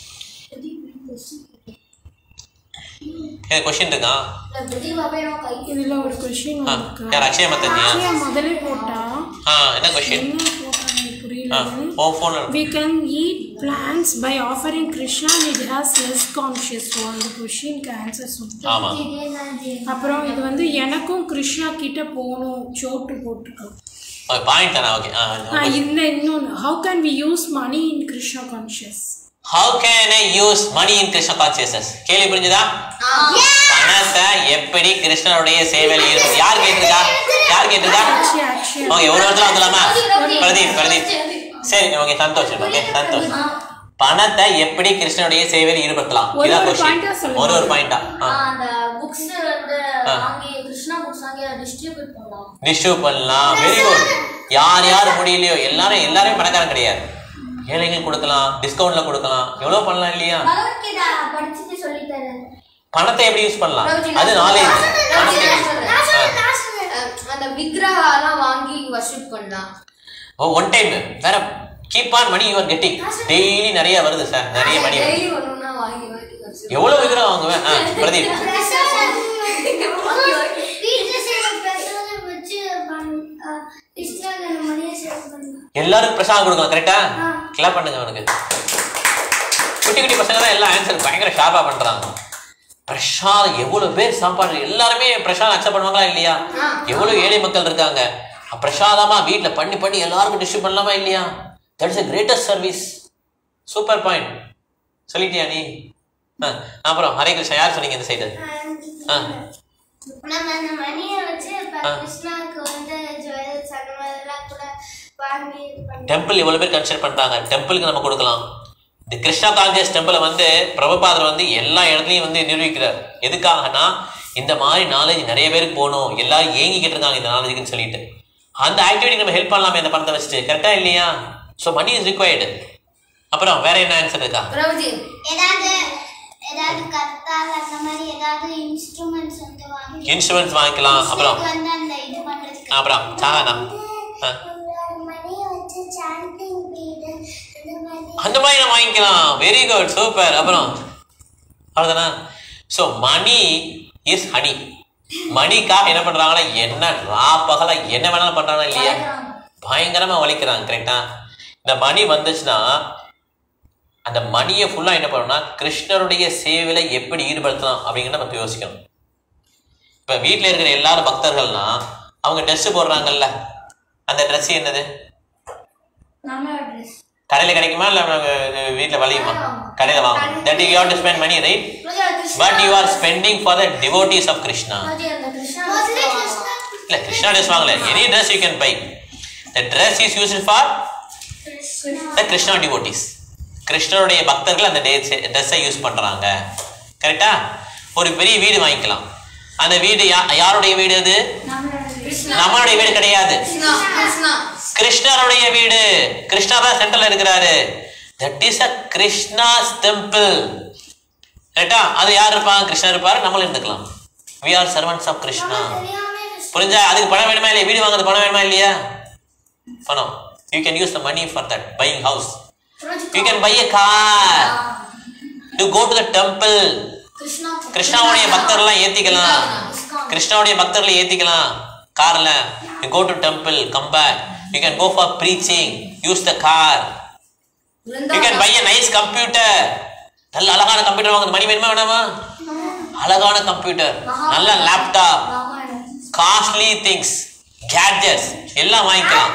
a question இருக்கா பிரதீப் பாபா நான் கை இதுல ஒரு question ஆ, யார் அக்ஷய மத்தஞ்சியா ஆக்சுவலா முதல்ல போட்டா ஆ என்ன question என்ன போட்டா எனக்கு புரியல ஆ ஓ phone We can eat plants by offering Krishna and it has less conscious. So அந்த கொஷினுக்கு ஆன்சர் சொல்லிட்டு ஆமா அப்புறம் இது வந்து எனக்கும் கிருஷ்ணா கிட்ட போகணும் சோட்டு போட்டுருக்கோம் பாயிண்ட் தானே ஓகே ஆ, இந்த இன்னொன்று how can we use money in Krishna conscious how can I use money in Krishna consciousness கேள்வி புரிஞ்சுதா பணத்தை எப்படி கிருஷ்ணனுடைய சேவையில் ஈடுபடு யார் கேட்டிருக்கா யார் கேட்டிருக்கா அக்ஷயா அக்ஷயா ஓகே ஒரு இடத்துல வந்துடலாமா பிரதீப் பிரதீப் சரி ஓகே சந்தோஷம் ஓகே சந்தோஷம் பணத்தை எப்படி கிருஷ்ணனுடைய சேவையில் ஈடுபடுத்தலாம் ஒரு இதான் ஒரு கொஸ்டின் point ஆ சொல்லுங்க. ஒரு ஒரு பாயிண்டா அந்த புக்ஸ் வந்து ஆ. வாங்கி கிருஷ்ணா புக்ஸ் வாங்கி டிஸ்ட்ரிபியூட் பண்ணலாம் டிஸ்ட்ரிபியூட் பண்ணலாம் வெரி குட் யார் யார் முடியலையோ எல்லாரும் எல்லாரும் பணக்காரன் கிடையாது ஏழைகள் கொடுக்கலாம் டிஸ்கவுண்ட்ல கொடுக்கலாம் எவ்வளவு பண்ணலாம் இல்லையா பகவத்கீதா படிச்சுட்டு சொல்லித்தரேன் பணத்தை எப்படி யூஸ் பண்ணலாம் பிரபுஜி, அது நான் நாலேஜ் சொல்றேன். பணத்தை நான் use சொல்றேன். நான் சொல்றேன், ஆ. நான் சொல்றேன். அஹ் அந்த விக்கிரகாலாம் வாங்கி வர்ஷிப் பண்ணலாம் ஓ ஒன் டைம் வேற keep on money you are getting daily நிறைய வருது சார் நிறைய மணி வருது. டெய்லி ஒண்ணுன்னா வாங்கி வாங்கி worship எவ்வளவு விக்கிரம் வாங்குவேன் ஆ, பிரதீப் வீட்டுல செய்யற பிரசாதத்தை வச்சு பண்- ஆ, இஷ்டம் மணியை சேவ் பண்ணலாம் எல்லாரும் பிரசாதம் கொடுக்கலாம் கரெக்டா கிளப் பண்ணுங்க அவனுக்கு குட்டி குட்டி பசங்க தான் எல்லாம் ஆன்சர் பயங்கர ஷார்ப்பா பண்றாங்க பிரசாதம் எவ்வளவு பேர் சாப்பாடு எல்லாருமே பிரசாதம் அக்செப்ட் பண்ணுவாங்களா இல்லையா எவ்வளவு ஏழை மக்கள் இருக்காங்க பிரசாதமா வீட்ல பண்ணி பண்ணி எல்லாருக்கும் டிஸ்ட்ரிபியூட் பண்ணலாமா இல்லையா that is greatest service super point சொல்லிட்டியா நீ ஆ, அப்புறம் ஹரே கிருஷ்ணா யார் சொன்னீங்க இந்த சைடு ஆ நம்ம அந்த மணியை வச்சு இப்ப ஆ. கிருஷ்ணாவுக்கு வந்து ஜுவல்ஸ் அந்த மாதிரிலாம் கூட வாங்கி இது பண்ணலாம். டெம்பிள் எவ்வளவு பேர் கன்சிடர் பண்றாங்க டெம்பிளுக்கு நம்ம கொடுக்கலாம் இந்த கிருஷ்ணா காங்கிரஸ் டெம்பிளை வந்து பிரபுபாதர் வந்து எல்லா இடத்துலையும் வந்து நிரூபிக்கிறார் எதுக்காகனா இந்த மாதிரி நாலேஜ் நிறைய பேருக்கு போகணும் எல்லாரும் ஏங்கிக்கிட்டு இருக்காங்க இந்த நாலேஜுக்குன்னு சொல்லிட்டு அந்த ஆக்டிவிட்டி நம்ம ஹெல்ப் பண்ணலாமே இந்த பணத்தை வச்சுட்டு கரெக்டா இல்லையா ஸோ மணி இஸ் ரிக்வயர்டு அப்புறம் வேற என்ன ஆன்சர் இருக்கா பிரபுஜி ஏதாவது ஏதாவது கத்தால் அந்த மாதிரி ஏதாவது இன்ஸ்ட்ருமெண்ட்ஸ் வந்து வாங்கி இன்சூரன்ஸ் வாங்கிக்கலாம் அப்புறம் கிருஷ்ணருக்கு வந்து அந்த இது பண்றதுக்கு அப்புறம் சாகனா ஆ. மணியை வச்சு சாண்டிங் பீடு அந்த மாதிரி அந்த மாதிரி நம்ம வாங்கிக்கலாம் வெரி குட் சூப்பர் அப்புறம் அவ்வளோதானா ஸோ மணி இஸ் ஹனி மணிக்காக என்ன பண்றாங்களா என்ன ரா பகல என்ன வேணாலும் பண்றாங்களா இல்லையா பயங்கரமா உழைக்கிறாங்க கரெக்டா இந்த மணி வந்துச்சுன்னா அந்த மணியை ஃபுல்லா என்ன பண்ணணும்னா கிருஷ்ணருடைய சேவையில எப்படி ஈடுபடுத்தலாம் அப்படிங்கிறத நம்ம யோசிக்கணும் இப்ப வீட்ல இருக்கிற எல்லாரும் பக்தர்கள்னா அவங்க ட்ரெஸ் போடுறாங்கல்ல அந்த ட்ரெஸ் என்னது நம்ம ட்ரெஸ் கடையில கிடைக்குமா இல்ல நம்ம இது வீட்ல விளையுமா கடையில வாங்கணும் that you have to spend money right but you are spending for the devotees of Krishna அந்த கிருஷ்ணா இல்ல கிருஷ்ணா ட்ரெஸ் வாங்கல any dress you can buy the dress is used for the Krishna devotees கிருஷ்ணருடைய பக்தர்கள் அந்த ட்ரெஸ்ஸை யூஸ் பண்றாங்க கரெக்டா ஒரு பெரிய வீடு வாங்கிக்கலாம் அந்த வீடு யா- யாருடைய வீடு அது நம்மளுடைய வீடு கிடையாது கிருஷ்ணா கிருஷ்ணா கிருஷ்ணருடைய வீடு கிருஷ்ணா தான் சென்டர்ல இருக்கிறாரு that is a Krishna's temple ரைட்டா அது யார் இருப்பாங்க கிருஷ்ணர் இருப்பாரு நம்மளும் இருந்துக்கலாம் we are servants of Krishna புரிஞ்சா அதுக்கு பணம் வேணுமா இல்லையா வீடு வாங்குறது பணம் வேணுமா இல்லையா பணம் you can use the money for that buying house you can buy a car to go to the temple Krishna கிருஷ்ணாவுடைய பக்தர்லாம் ஏத்திக்கலாம் கிருஷ்ணாவுடைய பக்தர்களை ஏத்திக்கலாம் கார்ல you go to temple come back you can go for preaching use the car you can buy a nice computer நல்ல அழகான computer வாங்குறது மணி வேணுமா வேணாமா அழகான கம்ப்யூட்டர் நல்ல லேப்டாப் காஸ்ட்லி திங்ஸ் கேட்ஜெட்ஸ் எல்லாம் வாங்கிக்கலாம்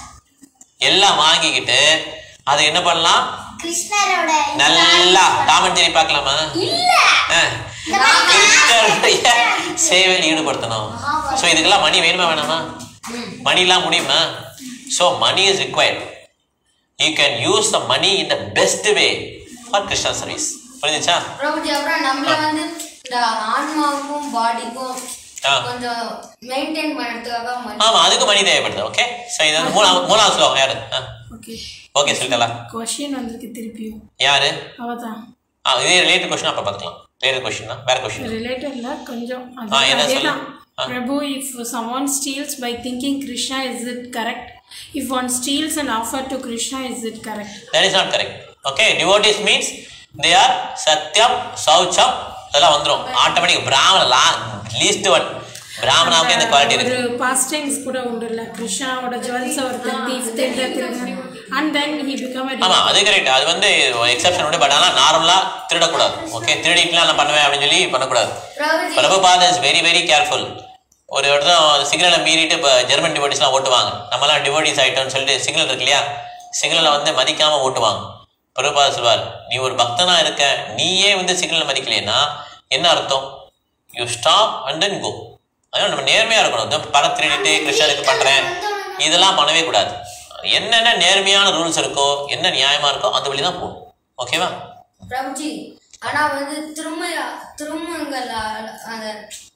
எல்லாம் வாங்கிக்கிட்டு அது என்ன பண்ணலாம் கிருஷ்ணரோட நல்லா டாமன் ஜெரி பார்க்கலாமா ஆ. கிருஷ்ணருடைய சேவையில் ஈடுபடுத்தணும் ஸோ இதுக்கெல்லாம் மணி வேணுமா வேணாமா மணிலாம் முடியுமா so money is required you can use the money in the best way for Krishna service புரிஞ்சுச்சா பிரபுஜி அப்புறம் நம்மள வந்து இந்த ஆன்மாவுக்கும் பாடிக்கும் ஆ. கொஞ்சம் மெயின்டைன் பண்ணுறதுக்காக மணி ஆமா அதுக்கு மணி தேவைப்படுது ஓகே ஸோ இது வந்து மூணாவது மூணாவது ஸ்லோகம் யாரு ஓகே ஓகே சொல்லிட்டலாம் கொஷின் வந்திருக்கு திருப்பியும் யாரு அவதான் ஆ இதே ரிலேட்டட் கொஸ்டின் அப்போ பார்த்துக்கலாம் ரிலேட்டட் கொஸ்டின் தான் வேற கொஸ்டின் ரிலேட்டட்ல கொஞ்சம் ஆ, என்ன சொல்லு? அதேதான் ஆ. Prabhu if someone steals by thinking krishna is it correct if one steals and offer to krishna is it correct that is not correct okay devotees means they are சத்யம் சௌச்சம் அதெல்லாம் வந்துடும் ஆட்டோமேட்டிக் பிராமண லா லீஸ்ட் ஒன் பிராமணாவுக்கு இந்த quality இருக்கு ஒரு past times கூட உண்டு இல்ல கிருஷ்ணாவோட ஜுவல்ஸ் ஒருத்தர் தீஃப் திருட அண்ட் தென் ஹி பிகம் ஆமா அது கரெக்ட் அது வந்து எக்ஸப்ஷன் உண்டு பட் ஆனால் நார்மலா திருடக்கூடாது ஓகே திருடிட்டுலாம் நான் பண்ணுவேன் அப்படின்னு சொல்லி பண்ணக்கூடாது Prabhuji Prabhupada is very very careful ஒரு இடத்துல சிக்னலை மீறிட்டு இப்போ ஜெர்மன் டிவோட்டிஸ்லாம் ஓட்டுவாங்க நம்மலாம் டிவோட்டிஸ் ஆகிட்டோம்னு சொல்லிட்டு சிக்னல் இருக்கு இல்லையா சிக்னலை வந்து மதிக்காம ஓட்டுவாங்க பிரபுபாத் சொல்வார் நீ ஒரு பக்தனா இருக்க நீயே வந்து சிக்னலை மதிக்கலைன்னா என்ன அர்த்தம் you stop and then go அதனால நம்ம நேர்மையா இருக்கணும் இந்த பணம் திருடிட்டு கிருஷ்ணருக்கு பண்றேன் இதெல்லாம் பண்ணவே கூடாது என்னென்ன நேர்மையான ரூல்ஸ் இருக்கோ என்ன நியாயமா இருக்கோ அந்த வழி தான் போகணும் ஓகேவா பிரபுஜி ஆனா வந்து திரும்ப திருமங்கல் அந்த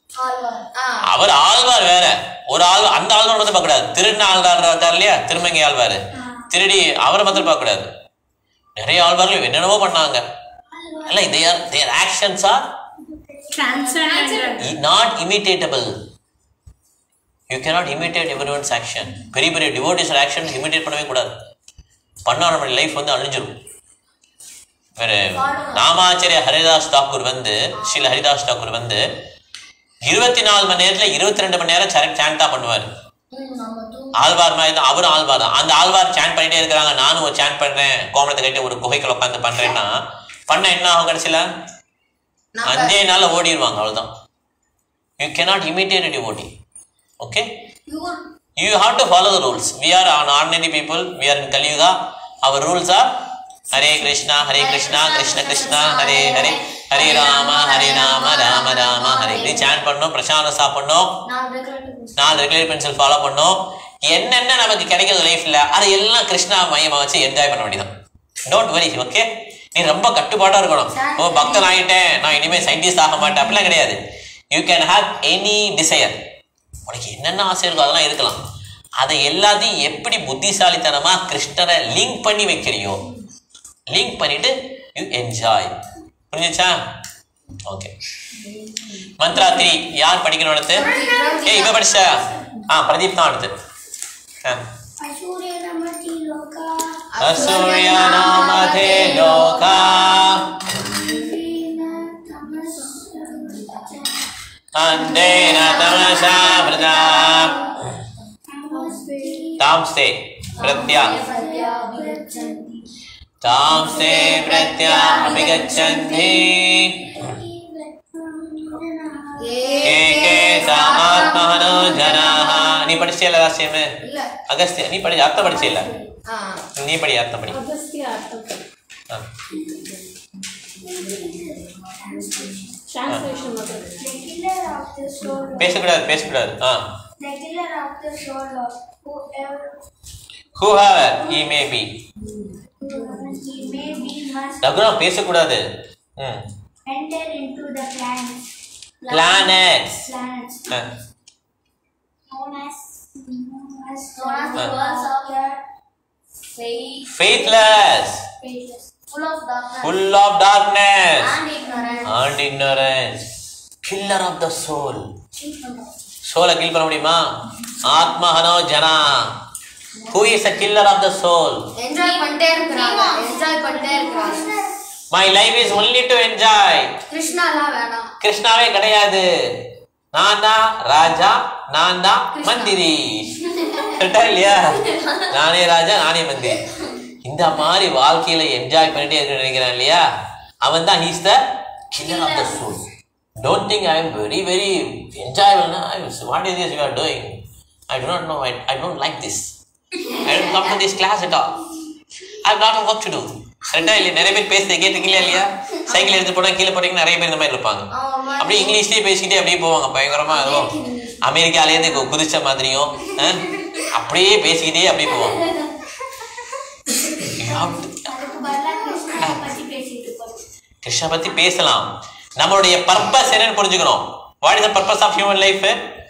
ஆ அவர் ஆழ்வார் வேற ஒரு ஆள் அந்த ஆழ்வார் வந்து பார்க்க கூடாது திருடின ஆழ்வார் இருக்கார் இல்லையா திருமங்கை ஆழ்வார் திருடி அவரை மாத்திரம் பார்க்க கூடாது நிறைய ஆழ்வார்கள் என்னென்னவோ பண்ணாங்க இல்ல there there actions are transcendent not imitatable you cannot imitate every one's action பெரிய பெரிய டிவோட்டிஸ் ஆக்ஷன் இமிட்டேட் பண்ணவே கூடாது பண்ணா நம்ம லைஃப் வந்து அழிஞ்சிரும் வேற ராமாச்சாரிய ஹரிதாஸ் தாக்கூர் வந்து ஸ்ரீல ஹரிதாஸ் தாக்கூர் வந்து இருபத்தி நாலு மணி நேரத்துல இருபத்தி ரெண்டு மணி நேரம் சாண்ட் தான் பண்ணுவார் ஆழ்வார் மாதிரி தான் அவரும் ஆழ்வார் தான் அந்த ஆழ்வார் சாண்ட் பண்ணிட்டே இருக்கிறாங்க நானும் ஒரு சாண்ட் பண்றேன் கோமலத்தை கட்டி ஒரு குகைக்குள்ள உட்காந்து பண்றேன்னா பண்ண என்ன ஆகும் கடைசியில அஞ்சே நாள்ல ஓடிடுவாங்க அவ்வளவுதான் you cannot imitate a devotee okay you have to follow the rules we are an ordinary people we are in kali yuga our rules are hare krishna hare krishna krishna krishna hare hare hare rama hare rama rama rama hare இப்படி chant பண்ணணும் பிரசாதம் சாப்பிடணும் நான் regulator நாலு regular pencil follow பண்ணோம் என்னென்ன நமக்கு கிடைக்கிறது லைஃப்ல அதை எல்லாம் கிருஷ்ணா மையமா வச்சு என்ஜாய் பண்ண வேண்டியதான் டோன்ட் வரி ஓகே நீ ரொம்ப கட்டுப்பாட்டா இருக்கணும் ஓ பக்தன் ஆயிட்டேன் நான் இனிமே சயின்டிஸ்ட் ஆக மாட்டேன் அப்படிலாம் கிடையாது you can have any desire உனக்கு என்னென்ன ஆசை இருக்கோ அதெல்லாம் இருக்கலாம் அதை எல்லாத்தையும் எப்படி புத்திசாலித்தனமா கிருஷ்ணரை லிங்க் பண்ணி வைக்கிறியோ லிங்க் பண்ணிட்டு யூ என்ஜாய் புரிஞ்சுச்சா ஓகே மந்த்ரா த்ரீ யார் படிக்கணும் அடுத்து ஏய் இவ படிச்சா ஆ பிரதீப் தான் அடுத்து ஆ. அசூரிய நமதி லோகா அசூரிய நாமதேயோ अन्तेन तमसा वृता तांस्ते प्रत्या तांस्ते प्रत्या अभिगच्छन्ति के के सामात्मनो जनाः நீ படிச்சியல ராசியமே இல்ல அகஸ்திய நீ படி அர்த்தம் படிச்சியல ஆ நீ படி அர்த்தம் படி அகஸ்திய அர்த்தம் ஆ. டிரான்ஸ்லேஷன் மட்டும் The killer of the soul. பேசக்கூடாது பேசக்கூடாது ஆ The killer of the soul of whoever whoever he may be he may be must Raghuram பேசக்கூடாது ம் enter into the planets. planets Planets. ஆ. Known as known as Known as the worlds of the faith, faithless faithless. full of darkness full of darkness and ignorance. and ignorance killer of the soul சோலை kill பண்ண முடியுமா ஆத்மஹனோ ஜனா who is a killer of the soul enjoy பண்ணிட்டே இருக்கிறாங்க enjoy பண்ணிட்டே இருக்கிறாங்க my life is only to enjoy கிருஷ்ணாலாம் வேணாம் கிருஷ்ணாவே கிடையாது நான் தான் ராஜா நான் தான் மந்திரி கரெக்டா இல்லையா நானே ராஜா நானே மந்திரி இந்த மாதிரி வாழ்க்கையில என்ஜாய் பண்ணிட்டே இருக்க நினைக்கிறான் இல்லையா அவன் தான் he's the killer of the soul don't think I am very very என்ஜாயபிள்னா what is this you are doing I do not know I, I don't like this I don't come to this class at all I have lot of work to do கரெக்டா இல்லையா நிறைய பேர் பேசுறது கேட்டுக்கலையா இல்லையா cycle எடுத்து போனா கீழே போட்டீங்கன்னா நிறைய பேர் இந்த மாதிரி இருப்பாங்க அப்படியே இங்கிலீஷ்லயே பேசிக்கிட்டே அப்படியே போவாங்க பயங்கரமா அதுவும் அமெரிக்காலேருந்து கு- குதிச்ச மாதிரியும் அஹ், அப்படியே பேசிக்கிட்டே அப்படியே போவாங்க You have to- அதுக்கு பதிலா கிருஷ்ணனை பத்தி பேசிட்டு இருக்கோம் கிருஷ்ண பத்தி பேசலாம் நம்மளுடைய பர்பஸ் என்னன்னு புரிஞ்சுக்கணும் what is the purpose of human life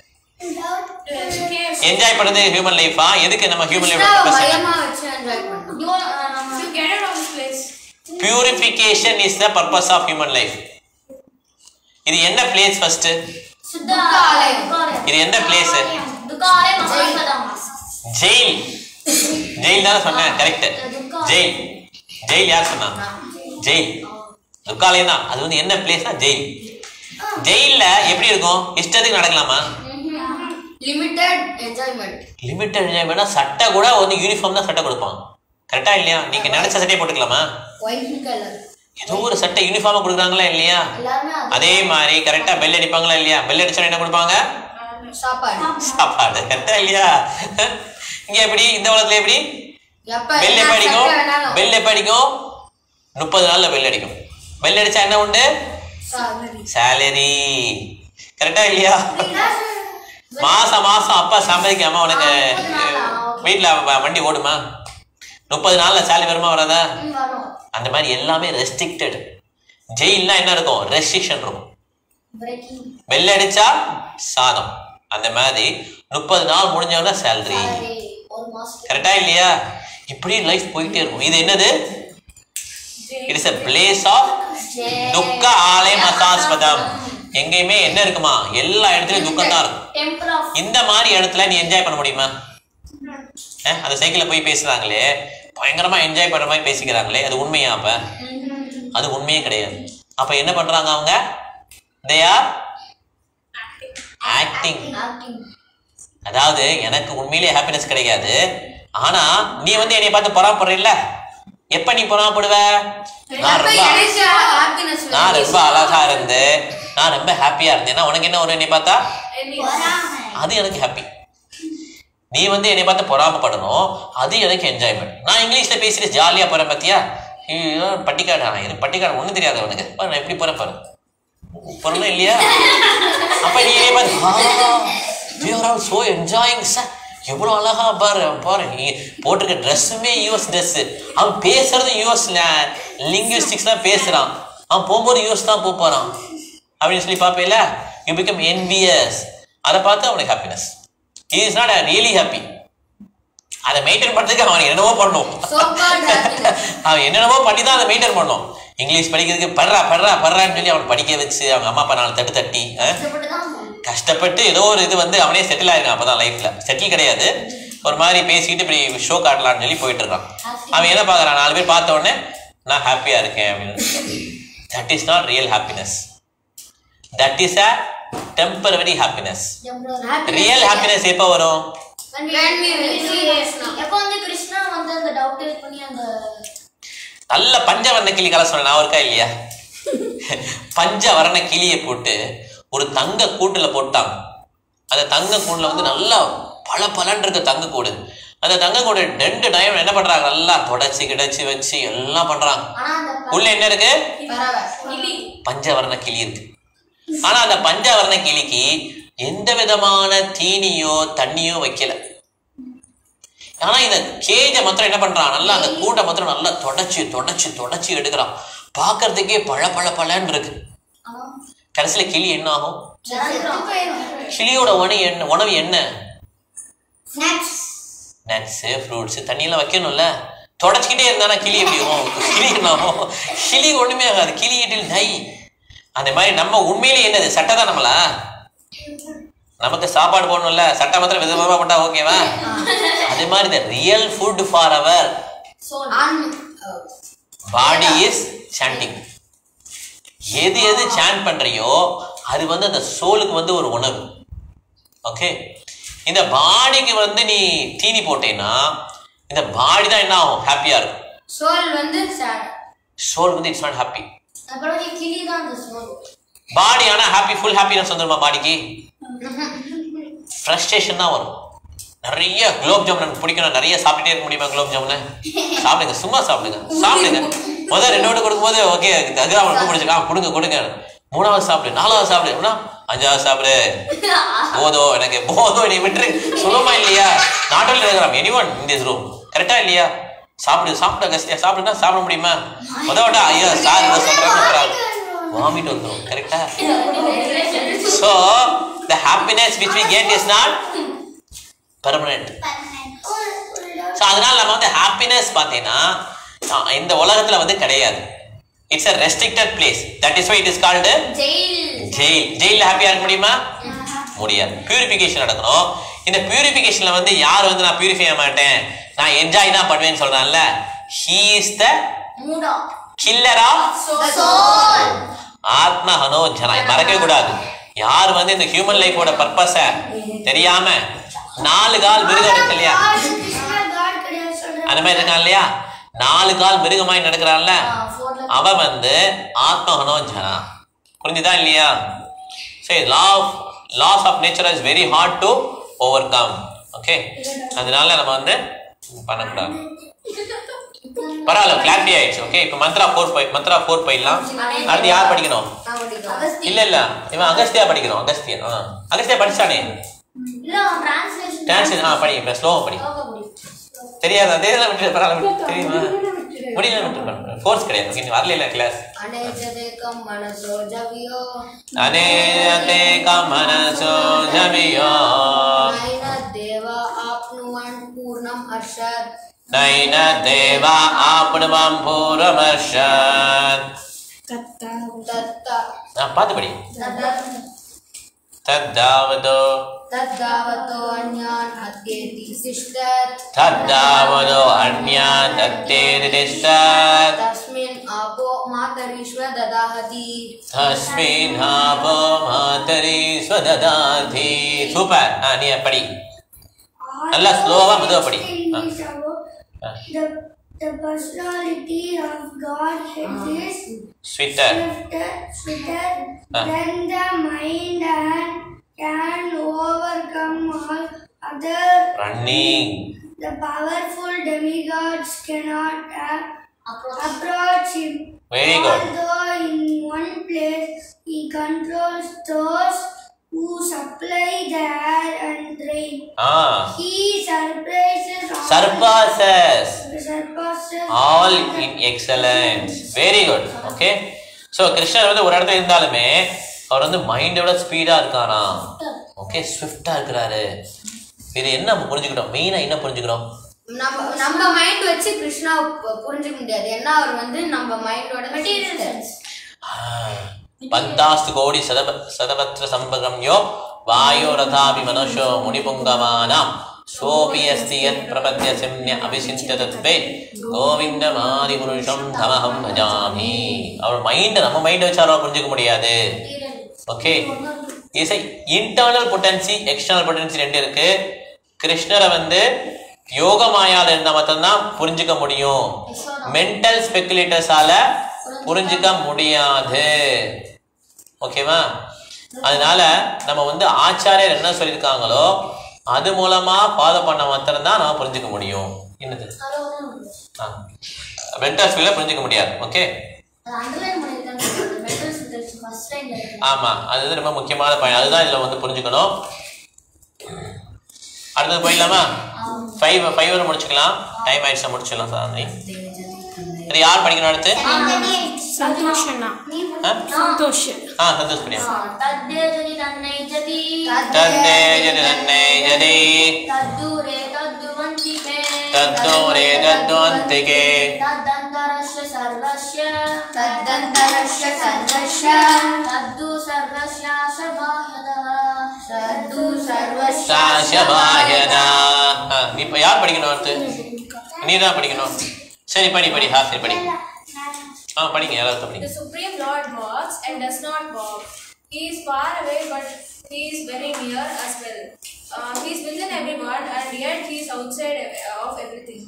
enjoy பண்றது ஹியூமன் லைஃபா எதுக்கு நம்ம ஹியூமன் லைஃப் கிருஷ்ணாவை பர்பஸ் மையமா வச்சு என்ஜாய் பண்ணணும் You are, uh, நம்ம To get out of this place. Purification is the purpose of human life இது என்ன பிளேஸ் ஃபர்ஸ்ட் சுத்த ஆலயம். துக்காலயம். இது என்ன பிளேஸ் துக்காலயம் மகாத்மதம். ஜெயில் ஜெயில் தானே சொன்னேன் கரெக்ட் ஜெயில் ஜெயில் யார் சொன்னா ஜெயில் துக்காலயம் தான் அது வந்து என்ன பிளேஸ்னா ஜெயில் ஜெயில்ல எப்படி இருக்கும் இஷ்டத்துக்கு நடக்கலாமா லிமிட்டட் என்ஜாய்மெண்ட் லிமிட்டட் என்ஜாய்மெண்ட்னா சட்டை கூட வந்து யூனிஃபார்ம் தான் சட்டை கொடுப்பான் கரெக்டா இல்லையா நீங்க நினைச்ச சட்டையை போட்டுக்கலாமா ஒயிட் கலர் ஏதோ ஒரு சட்டை யூனிஃபார்மா கொடுக்குறாங்களா இல்லையா எல்லாருமே அது- அதே மாதிரி கரெக்டா பெல் அடிப்பாங்களா இல்லையா பெல் அடிச்சா என்ன கொடுப்பாங்க சாப்பாடு சாப்பாடு கரெக்டா இல்லையா இங்க எப்படி இந்த உலகத்துல எப்படி எப்ப பெல் என்ன எப்ப அடிக்கும் சட்டை வேணாலும் பெல் எப்ப அடிக்கும் முப்பது நாள்ல பெல் அடிக்கும் பெல் அடிச்சா என்ன உண்டு சாப்பாடு. சேலரி கரெக்டா இல்லையா மாசம் மாசம் அப்பா சம்பாதிக்காம உனக்கு வீட்டுல வ- வண்டி ஓடுமா முப்பது நாள்ல சேலரி வருமா வராதா ம், வரும். அந்த மாதிரி எல்லாமே ரெஸ்ட்ரிக்டட் ஜெயில்னா என்ன இருக்கும் ரெஸ்ட்ரிக்ஷன் இருக்கும் Breaking பெல் அடிச்சா சாதம் அந்த மாதிரி முப்பது நாள் முடிஞ்சவொடனே சேலரி salary ஒரு மாசம் கரெக்டா இல்லையா இப்படி லைஃப் போயிட்டே இருக்கும் இது என்னது it is a place of துக்க ஆலயம் அசாஸ்பதம் எங்கேயுமே என்ன இருக்குமா எல்லா இடத்துலயும் துக்கம் தான் இருக்கும் டெம்பிள் ஆஃப் இந்த மாதிரி இடத்துல நீ என்ஜாய் பண்ண முடியுமா அஹ், அந்த சைக்கிள்ல போய் பேசுறாங்களே பயங்கரமா என்ஜாய் பண்ற மாதிரி பேசிக்கிறாங்களே அது உண்மையா அப்ப அது உண்மையே கிடையாது அப்ப என்ன பண்றாங்க அவங்க தே ஆர் ஆக்டிங் ஆக்டிங் அதாவது எனக்கு உண்மையிலேயே ஹாப்பினஸ் கிடைக்காது ஆனா நீ வந்து என்னைய பார்த்து பொறாமப்படுற எப்ப நீ பொறாமப்படுவ நான் எப்ப ரொம்ப எனக்கு happiness நான் வருது? ரொம்ப அழகா இருந்து நான் ரொம்ப ஹாப்பியா இருந்தேன்னா உனக்கு என்ன ஒரு என்னை பார்த்தா அது எனக்கு ஹாப்பி நீ வந்து என்னை பார்த்து பொறாமப்படணும் அது எனக்கு என்ஜாய்மெண்ட் நான் இங்கிலீஷ்ல பேசிட்டு ஜாலியா போறேன் பாத்தியா ஐயோ பட்டிக்காடு ஆனா இது பட்டிக்காடு ஒண்ணும் தெரியாது அவனுக்கு பாரு நான் எப்படி போறேன் பாரு போறேன் இல்லையா அப்ப நீ என்னை பார்த்து you are so enjoying sir எவ்வளோ அழகா பாரு பாரு நீ போட்டிருக்க ட்ரெஸ்ஸுமே யூஎஸ் ட்ரெஸ் அவன் பேசுறது யூஎஸ் லிங்குவிஸ்டிக்ஸ் தான் பேசுறான் அவன் போகும்போது யூஎஸ் தான் போக போறான் அப்படின்னு சொல்லி பார்ப்பேல யூ பிகம் என்பிஎஸ் அதை பார்த்து அவனுக்கு happiness is not really happy அதை மெயின்டைன் பண்ணுறதுக்கு அவன் என்னென்னவோ பண்ணணும் So called happiness. அவன் என்னென்னவோ பண்ணி தான் அதை மெயின்டைன் பண்ணணும் இங்கிலீஷ் படிக்கிறதுக்கு படுறா படுறா படுறான்னு சொல்லி அவனை படிக்க வச்சு அவங்க அம்மா அப்பா நாலு தட்டு தட்டி அஹ், கஷ்டப்பட்டு தான் கஷ்டப்பட்டு ஏதோ ஒரு இது வந்து அவனே செட்டில் ஆயிருக்கான் அப்பதான் லைஃப்ல செட்டில் கிடையாது ஒரு மாதிரி பேசிக்கிட்டு இப்படி ஷோ காட்டலாம்னு சொல்லி போயிட்டு இருக்கான் அவன் என்ன பார்க்கறான் நாலு பேர் பார்த்த உடனே நான் ஹாப்பியா இருக்கேன் அப்படின்னு that is not real happiness that is a temporary happiness Temporary. Real happiness எப்போ வரும் When we- When we when we see see Krishna. எப்போ வந்து கிருஷ்ணா வந்து அந்த டவுட் பண்ணி அந்த நல்ல பஞ்சவர்ண கிளி கலை சொன்ன நான் இருக்கா இல்லையா பஞ்சவர்ண கிளியை போட்டு ஒரு தங்க கூட்டுல போட்டாங்க அந்த தங்க கூண்டுல வந்து நல்லா பல பலன் இருக்க தங்க கூடு அந்த தங்க கூடு ரெண்டு டைம் என்ன பண்றாங்க நல்லா தொடச்சி கிடச்சி வச்சு எல்லாம் பண்றாங்க ஆனா அந்த உள்ள என்ன இருக்கு பறவை கிளி பஞ்சவர்ண கிளி இருக்கு ஆனா அந்த பஞ்சவர்ண கிளிக்கு எந்த விதமான தீனியோ தண்ணியோ வைக்கல ஆனா இந்த கேஜை மாத்திரம் என்ன பண்றான் நல்லா அந்த கூட்டை மாத்திரம் நல்லா தொடச்சு தொடச்சு தொடச்சு எடுக்கிறான் பார்க்கறதுக்கே பழ பழ பழன்னு இருக்கு கடைசியில கிளி என்ன ஆகும் கிளியோட உணவு என்ன உணவு என்ன நட்ஸ் ஃப்ரூட்ஸ் தண்ணியெல்லாம் வைக்கணும்ல தொடச்சிக்கிட்டே இருந்தானா கிளி எப்படி ஆகும் கிளி என்ன ஆகும் கிளி ஒண்ணுமே ஆகாது கிளி இட்டில் நை அந்த மாதிரி நம்ம உண்மையிலே என்னது சட்டை தான் நம்மளா நமக்கு சாப்பாடு போடணும்ல சட்டை மாத்திரம் விதவிதமா போட்டா ஓகேவா அதே மாதிரி இந்த real food for our body is chanting எது எது சாண்ட் பண்றியோ அது வந்து அந்த சோலுக்கு வந்து ஒரு உணவு ஓகே இந்த பாடிக்கு வந்து நீ தீனி போட்டேன்னா இந்த பாடி தான் என்ன ஆகும் ஹாப்பியா இருக்கும் சோல் வந்து sad. சோல் வந்து இட்ஸ் நாட் ஹாப்பி அப்புறம் கிளி தான் அந்த சோல் பாடி ஆனா ஹாப்பி ஃபுல் ஹாப்பினஸ் வந்துருமா பாடிக்கு ஃப்ரஸ்ட்ரேஷன் தான் வரும் நிறைய குலோப் ஜாமுன் எனக்கு பிடிக்கணும் நிறைய சாப்பிட்டுட்டே இருக்க முடியுமா குலோப் ஜாமுனை சாப்பிடுங்க சும்மா சாப்பிடுங்க சாப்பிடுங்க முதல் ரெண்டு விட்டு கொடுக்கும்போது ஓகே அதுதான் அவனுக்கு பிடிச்சிருக்கா கொடுங்க கொடுங்க மூணாவது சாப்பிடு நாலாவது சாப்பிடு அப்படின்னா அஞ்சாவது சாப்பிடு போதும் எனக்கு போதும் நீ விட்டுரு சுலமா இல்லையா நாட் ஒன்லி இருக்கிறான் any one in this room கரெக்டா இல்லையா சாப்பிடு சாப்பிட கஸ்தியா சாப்பிடுனா சாப்பிட முடியுமா முத விட்டா ஐயா சார் இதை சொல்றாங்க வாமிட் வந்துடும் கரெக்டா So the happiness which we get is not permanent. So அதனால நம்ம வந்து ஹாப்பினஸ் பார்த்தீங்கன்னா அஹ், இந்த உலகத்துல வந்து கிடையாது it's a restricted place that is why it is called jail jail ஜெயிலில் ஹாப்பியாக இருக்க முடியுமா முடியாது பியூரிஃபிகேஷன் நடக்கணும் இந்த பியூரிஃபிகேஷன்ல வந்து யார் வந்து நான் பியூரிஃபை ஆக மாட்டேன் நான் என்ஜாய் தான் பண்ணுவேன்னு சொல்றான்ல ஹீ இஸ் த மூடா கில்லர் ஆஃப் சோல் ஆத்ம ஹனோஜனாய் மறக்கவே கூடாது யார் வந்து இந்த ஹியூமன் லைஃபோட பர்பஸ தெரியாம நாலு கால் மிருகம் இருக்கு இல்லையா அந்த மாதிரி இருக்கான் இல்லையா நாலு கால் மிருகமாய் நடக்கிறான்ல அவன் வந்து ஆத்ம ஹனோஜனா புரிஞ்சுதா இல்லையா சரி law of laws of nature is very hard to overcome okay அதனால நம்ம வந்து பண்ணக்கூடாது பரவாயில்ல கிளாரிட்டி ஆயிடுச்சு ஓகே இப்போ மந்த்ரா ஃபோர் போய் மந்த்ரா ஃபோர் போயிடலாம் அடுத்து யார் படிக்கணும் நான் படிக்கிறேன். இல்ல இல்ல இவன் அகஸ்தியா படிக்கணும் அகஸ்தியா ஆ அகஸ்தியா படிச்சானே இல்ல டிரான்ஸ்லேஷன் டான்ஸ் ஆ படி இப்போ ஸ்லோவா படி தெரியாது அதே தான் விட்டு பரவாயில்ல விட்டு தெரியுமா முடியல விட்டு ஃபோர்ஸ் கிடையாது ஓகே நீ வரல இல்ல கிளாஸ் अनेजदेकं मनसो जव्यो அனேதே கமனசோ ஜமியோ नैन देव आप्नुवन् पूर्णम् अर्षत् நைன தேவா ஆப்னுவம் பூரமர்ஷன் तत्त ஆ பார்த்து படி தத்தாவதோ तद्गावतो अन्यान् अद्येति तिष्ठत् தத்தாவதோ அந்யா தத்தேதிஷ்டாத் तस्मिन् आपो मातरिष्व ददाहति தஸ்மின்னாபோ மாதரி ஸ்வததாதி சூப்பர் ஆ நீ படி நல்லா ஸ்லோவா மெதுவா படி ஆ. ஆ. The, the personality of Godhead is sweeter swifter, swifter Ah. than the mind and can overcome all other. Running The powerful demigods cannot uh, approach him. Very good. Although in one place he controls those who supply the air and rain. ஆ He surprises all surpasses surpasses all in excellence very good okay so கிருஷ்ணர் வந்து ஒரு இடத்துல இருந்தாலுமே அவர் வந்து மைண்டோட ஸ்பீடாக இருக்காரா okay ஸ்விஃப்டாக இருக்கிறாரு இது என்ன நம்ம புரிஞ்சுக்கிட்டோம் மெயினாக என்ன புரிஞ்சுக்கிறோம் நம்ம நம்ம மைண்ட் வச்சு கிருஷ்ணா புரிஞ்சுக்க முடியாது ஏன்னா அவர் வந்து நம்ம மைண்டோட மெட்டீரியல் பந்தாஸ்து கோடி சதப சதபத்ர சம்பகம்யோ வாயோ ரதாபி மனுஷோ முனிபுங்கமானாம் சோபி அஸ்தி யத் பிரபத்ய சிம்ய அபிசிந்திய தத்வே கோவிந்தமாதி புருஷம் தமஹம் பஜாமி அவர் மைண்டை நம்ம மைண்டை வச்சு அவரால் புரிஞ்சுக்க முடியாது ஓகே இசை இன்டர்னல் பொட்டன்சி எக்ஸ்டர்னல் பொட்டன்சி ரெண்டு இருக்கு கிருஷ்ணரை வந்து யோக மாயால இருந்தா மட்டும்தான் புரிஞ்சுக்க முடியும் மென்டல் ஸ்பெகுலேட்டர்ஸால புரிஞ்சுக்க முடியாது ஓகேவா அதனால நம்ம வந்து ஆச்சாரியர் என்ன சொல்லியிருக்காங்களோ அது மூலமா ஃபாலோ பண்ண மாத்திரம்தான் நம்ம புரிஞ்சுக்க முடியும் என்னது மென்டல் ஸ்பீல புரிஞ்சுக்க முடியாது ஓகே அண்டர்லைன் பண்ணிருக்காங்க மெட்டல் சிந்தர்ஸ் ஃபர்ஸ்ட் டைம் ஆமா அது வந்து ரொம்ப முக்கியமான பாயிண்ட் அதுதான் இதுல வந்து புரிஞ்சுக்கணும் அடுத்தது போயிடலாமா ஃபைவ் ஃபைவ் வரை முடிச்சுக்கலாம் டைம் ஆயிடுச்சு முடிச்சிடலாம் சாந்தி இது யார் படிக்கணும் அடுத்து சந்தோஷனா ஆ? சந்தோஷ் ஆ சந்தோஷ் பிரியா தத்தே ஜதி தன்னை ஜதி தத்தே ஜதி தன்னை ஜதி தத்தூரே தத்துவந்தி மே தத்தோரே தத்வந்திகே தத்தந்தரஸ்ய சர்வஸ்ய तद्दन्तरस्य सर्वस्य தத்து சர்வஸ்யாச பாஹ்யதः तद्दु सर्वस्य சாஷபாயனா ஆ, நீ இப்ப யார் படிக்கணும் அடுத்து நீ தான் படிக்கணும் சரி படி படி ஹா சரி படி ஆ படிங்க எல்லாரும் படிங்க The Supreme Lord walks and does not walk. He is far away, but he is very near as well. Uh, he is within everyone, and yet he is outside of everything.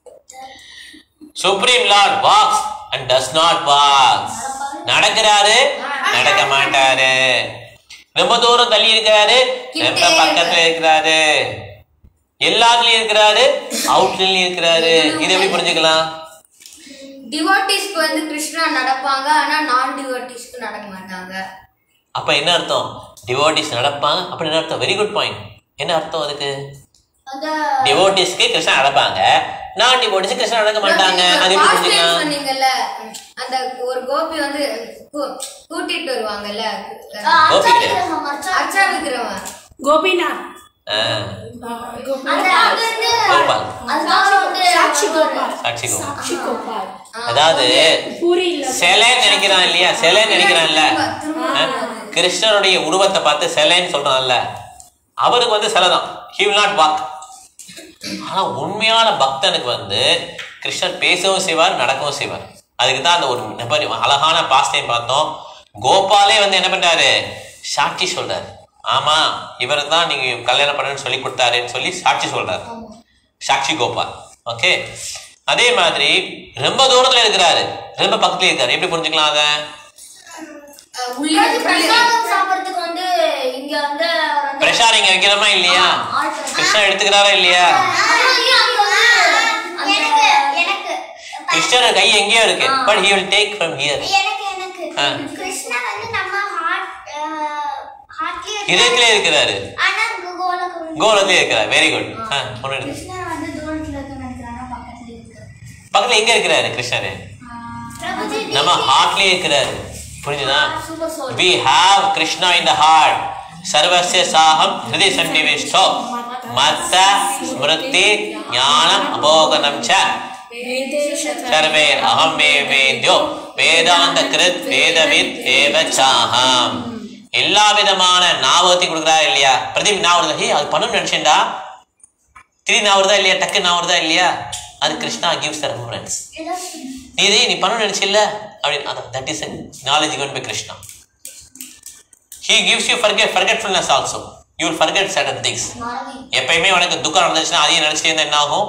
Supreme lord walks and does not walks நடக்கிறாரு நடக்க மாட்டாரு ரொம்ப தூரம் தள்ளி இருக்காரு ரொம்ப பக்கத்துல இருக்கிறாரு எல்லாத்துலயும் இருக்கிறாரு அவுட்லயும் இருக்கிறாரு இது எப்படி புரிஞ்சுக்கலாம் டிவோட்டிஸ்க்கு வந்து கிருஷ்ணா நடப்பாங்க ஆனா நான் டிவோட்டிஸ்க்கு நடக்க மாட்டாங்க அப்ப என்ன அர்த்தம் டிவோட்டிஸ் நடப்பாங்க அப்படி என்ன அர்த்தம் வெரி குட் பாயிண்ட் என்ன அர்த்தம் அதுக்கு அந்த டிவோட்டிஸ்க்கு கிருஷ்ணா நடப்பாங்க நான் டிவோட்டிஸ் கிருஷ்ணா நடக்க மாட்டாங்க அது எப்படி Last time புரிஞ்சுக்கலாம் சொன்னீங்கல்ல அந்த ஒரு கோபி வந்து கூ- கூட்டிட்டு வருவாங்கல்ல கோபி கிடையாது. அர்ச்சா அர்ச்சா அர்ச்சா விக்கிரவன் கோபிநாத் ஆ, அந்த அங்க இருந்து கோபால் அதுதான் வந்து சாட்சி கோபால் சாட்சி கோபால் சாட்சி கோபால் அதாவது பூரி இல்ல சிலைன்னு நினைக்கிறான் இல்லையா சிலைன்னு நினைக்கிறான்ல ஆ? கிருஷ்ணருடைய உருவத்தை பார்த்து சிலைன்னு சொல்றான்ல அவருக்கு வந்து சிலை தான் ஹி வில் நாட் வாக் ஆனா உண்மையான பக்தனுக்கு வந்து கிருஷ்ணர் பேசவும் செய்வார் நடக்கவும் செய்வார் அதுக்கு தான் அந்த ஒரு நபர் அழகான பாஸ் டைம் பார்த்தோம் கோபாலே வந்து என்ன பண்றாரு சாட்சி சொல்றாரு ஆமா இவர் தான் நீங்க கல்யாணம் பண்ணணும்னு சொல்லி கொடுத்தாருன்னு சொல்லி சாட்சி சொல்றாரு சாட்சி கோபால் ஓகே அதே மாதிரி ரொம்ப தூரத்துல இருக்கிறாரு ரொம்ப பக்கத்துல இருக்காரு எப்படி புரிஞ்சுக்கலாம் அதை அஹ் உள்ளே பிரசாதம் சாப்பிடுறதுக்கு வந்து இங்க வந்து வந்து பிரஷார் இங்க வைக்கிறோமா இல்லையா கிருஷ்ணர் எடுத்துக்கிறாரா இல்லையா எனக்கு எனக்கு கிருஷ்ணர் கை எங்கேயோ இருக்கு but he will take from here எனக்கு எனக்கு ஆ. கிருஷ்ணா வந்து நம்ம ஹார்ட் ஹார்ட்லயே இதயத்திலே இருக்கிறாரு ஆனா கோலக்கு கோலத்திலே இருக்கிறார் வெரி குட் ஒன்று கிருஷ்ணா வந்து தூரத்துல இருக்கு நினைக்கிறாங்க பக்கத்துல இருக்கு பக்கத்துல எங்க இருக்கிறாரு கிருஷ்ணர் பிரபுஜி நம்ம ஹார்ட்லயே இருக்கிறாரு புரிஞ்சுதா super soul we have krishna in the heart சர்வஸ்ய சாகம் ஹிருதி சன்னிவிஷ்டோ மத்த ஸ்மிருதி ஞானம் அபோகனம் ச சர்வே அகம் வே வேத்யோ வேதாந்த கிருத் வேதவித் ஏவ சாகம் எல்லா விதமான ஞாபகத்தையும் கொடுக்குறாரு இல்லையா பிரதீப் நான் வருதா ஹே அது பண்ணணும்னு நினைச்சேன்டா திடீர் நான் வருதா இல்லையா டக்கு நான் வருதா இல்லையா அது கிருஷ்ணா கிவ்ஸ் த ரெஃபரன்ஸ் நீ இதே நீ பண்ணணும்னு நினைச்சில்ல அப்படின்னு அதான் that is knowledge given by Krishna he gives you forget forgetfulness also you will forget certain things எப்பயுமே உனக்கு துக்கம் நடந்துச்சுன்னா அதையும் நினைச்சிட்டே இருந்தா என்ன ஆகும்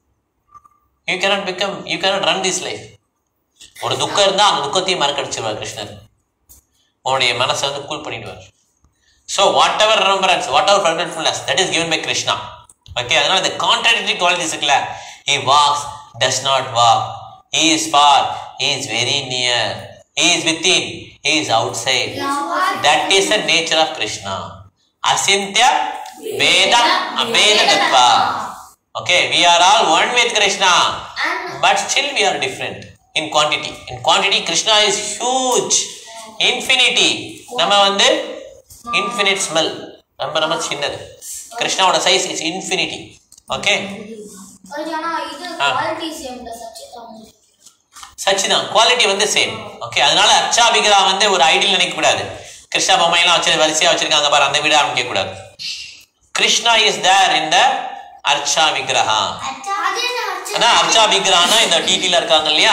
you cannot become you cannot run this life ஒரு துக்கம் இருந்தா அந்த துக்கத்தையும் மறக்கடிச்சிருவார் கிருஷ்ணர் உன்னுடைய மனசை வந்து கூல் பண்ணிடுவார் so whatever remembrance whatever forgetfulness that is given by Krishna okay அதனால இந்த கான்ட்ராடிக்டரி குவாலிட்டிஸ் இருக்குல்ல he walks does not walk he is far he is very near he is within he is outside that is the nature of krishna asintya veda abeda tattva okay we are all one with krishna but still we are different in quantity in quantity krishna is huge infinity நம்ம வந்து infinite smell ரொம்ப ரொம்ப சின்னது கிருஷ்ணாவோட size is infinity okay ஆனா இது ஆ. Quality same தான் சச்சிதான் சச்சிதான் குவாலிட்டி வந்து சேம் ஓகே அதனால அர்ச்சா விகிரா வந்து ஒரு ஐடியில் நினைக்க கூடாது கிருஷ்ணா பொம்மையெல்லாம் வச்சு வரிசையா வச்சிருக்காங்க பாரு அந்த வீடு ஆரம்பிக்க கூடாது Krishna is there in the அர்ச்சா விக்கிரகா அது என்ன அர்ச்சனை? ஆனா அர்ச்சா விக்கிரகானா இந்த டிடில இருக்காங்க இல்லையா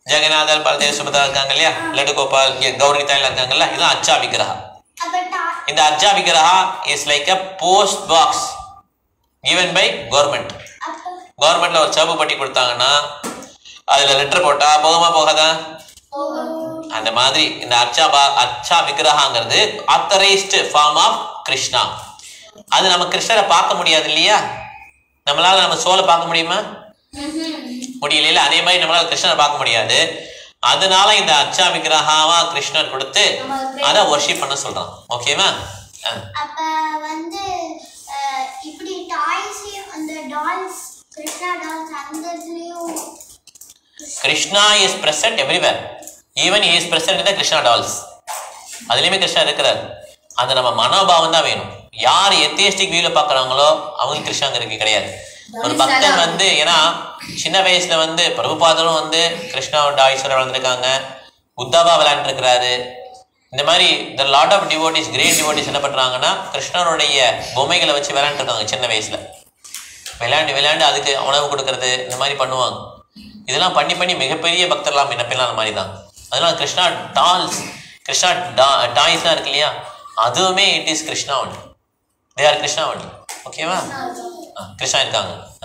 ஜெகநாதர் பலதேவ் சுபதா இருக்காங்க இல்லையா லட்டு கோபால் இங்க கௌரி தாயில இருக்காங்கல்ல இதுதான் அர்ச்சா விக்கிரகா அப்ப டா- இந்த அர்ஜா விக்கிரகா is like a post box given by government கவர்மெண்ட்ல ஒரு சவு பட்டி கொடுத்தாங்கன்னா அதுல லெட்டர் போட்டா போகுமா போகாதா அந்த மாதிரி இந்த அர்ச்சா பா அர்ச்சா விக்கிரகாங்கிறது ஆத்தரைஸ்டு ஃபார்ம் ஆஃப் கிருஷ்ணா அது நம்ம கிருஷ்ணரை பார்க்க முடியாது இல்லையா நம்மளால நம்ம சோலை பார்க்க முடியுமா முடியல அதே மாதிரி நம்மளால கிருஷ்ணரை பார்க்க முடியாது அதனால இந்த அர்ச்சா விக்கிரகாவா கிருஷ்ணர் கொடுத்து அதை ஒர்ஷிப் பண்ண சொல்றான் ஓகேவா ஆ. அப்ப வந்து அஹ், இப்படி டாய்ஸ் அந்த டால்ஸ் கிருஷ்ணா டால்ஸ் அந்த இதுலயும் Krishna is present everywhere even is present இந்த கிருஷ்ணா டால்ஸ் அதுலயுமே கிருஷ்ணா இருக்கிறார் அந்த நம்ம மனோபாவம் தான் வேணும் யார் எத்தியஸ்டிக் வியூல பாக்குறாங்களோ அவங்க கிருஷ்ணாங்கிறது கிடையாது ஒரு பக்தன் வந்து ஏன்னா சின்ன வயசுல வந்து பிரபுபாதரும் வந்து கிருஷ்ணாவோட டாய்ஸோட வளர்ந்துருக்காங்க உத்தவா விளையாண்டுருக்கிறாரு இந்த மாதிரி the lot of devotees great devotees என்ன பண்றாங்கன்னா கிருஷ்ணனுடைய பொம்மைகளை வச்சு விளையாண்டுருக்காங்க சின்ன வயசுல விளையாண்டு விளையாண்டு அதுக்கு உணவு கொடுக்கறது இந்த மாதிரி பண்ணுவாங்க இதெல்லாம் பண்ணி பண்ணி மிகப்பெரிய பக்தர்லாம் முன்ன பின்னால் அந்த மாதிரி தான் அதனால கிருஷ்ணா டால்ஸ் கிருஷ்ணா டா டாய்ஸ்லாம் இருக்கு இல்லையா அதுவுமே it is Krishna one they are Krishna one ஓகேவா ஆ, கிருஷ்ணா இருக்காங்க ஆ.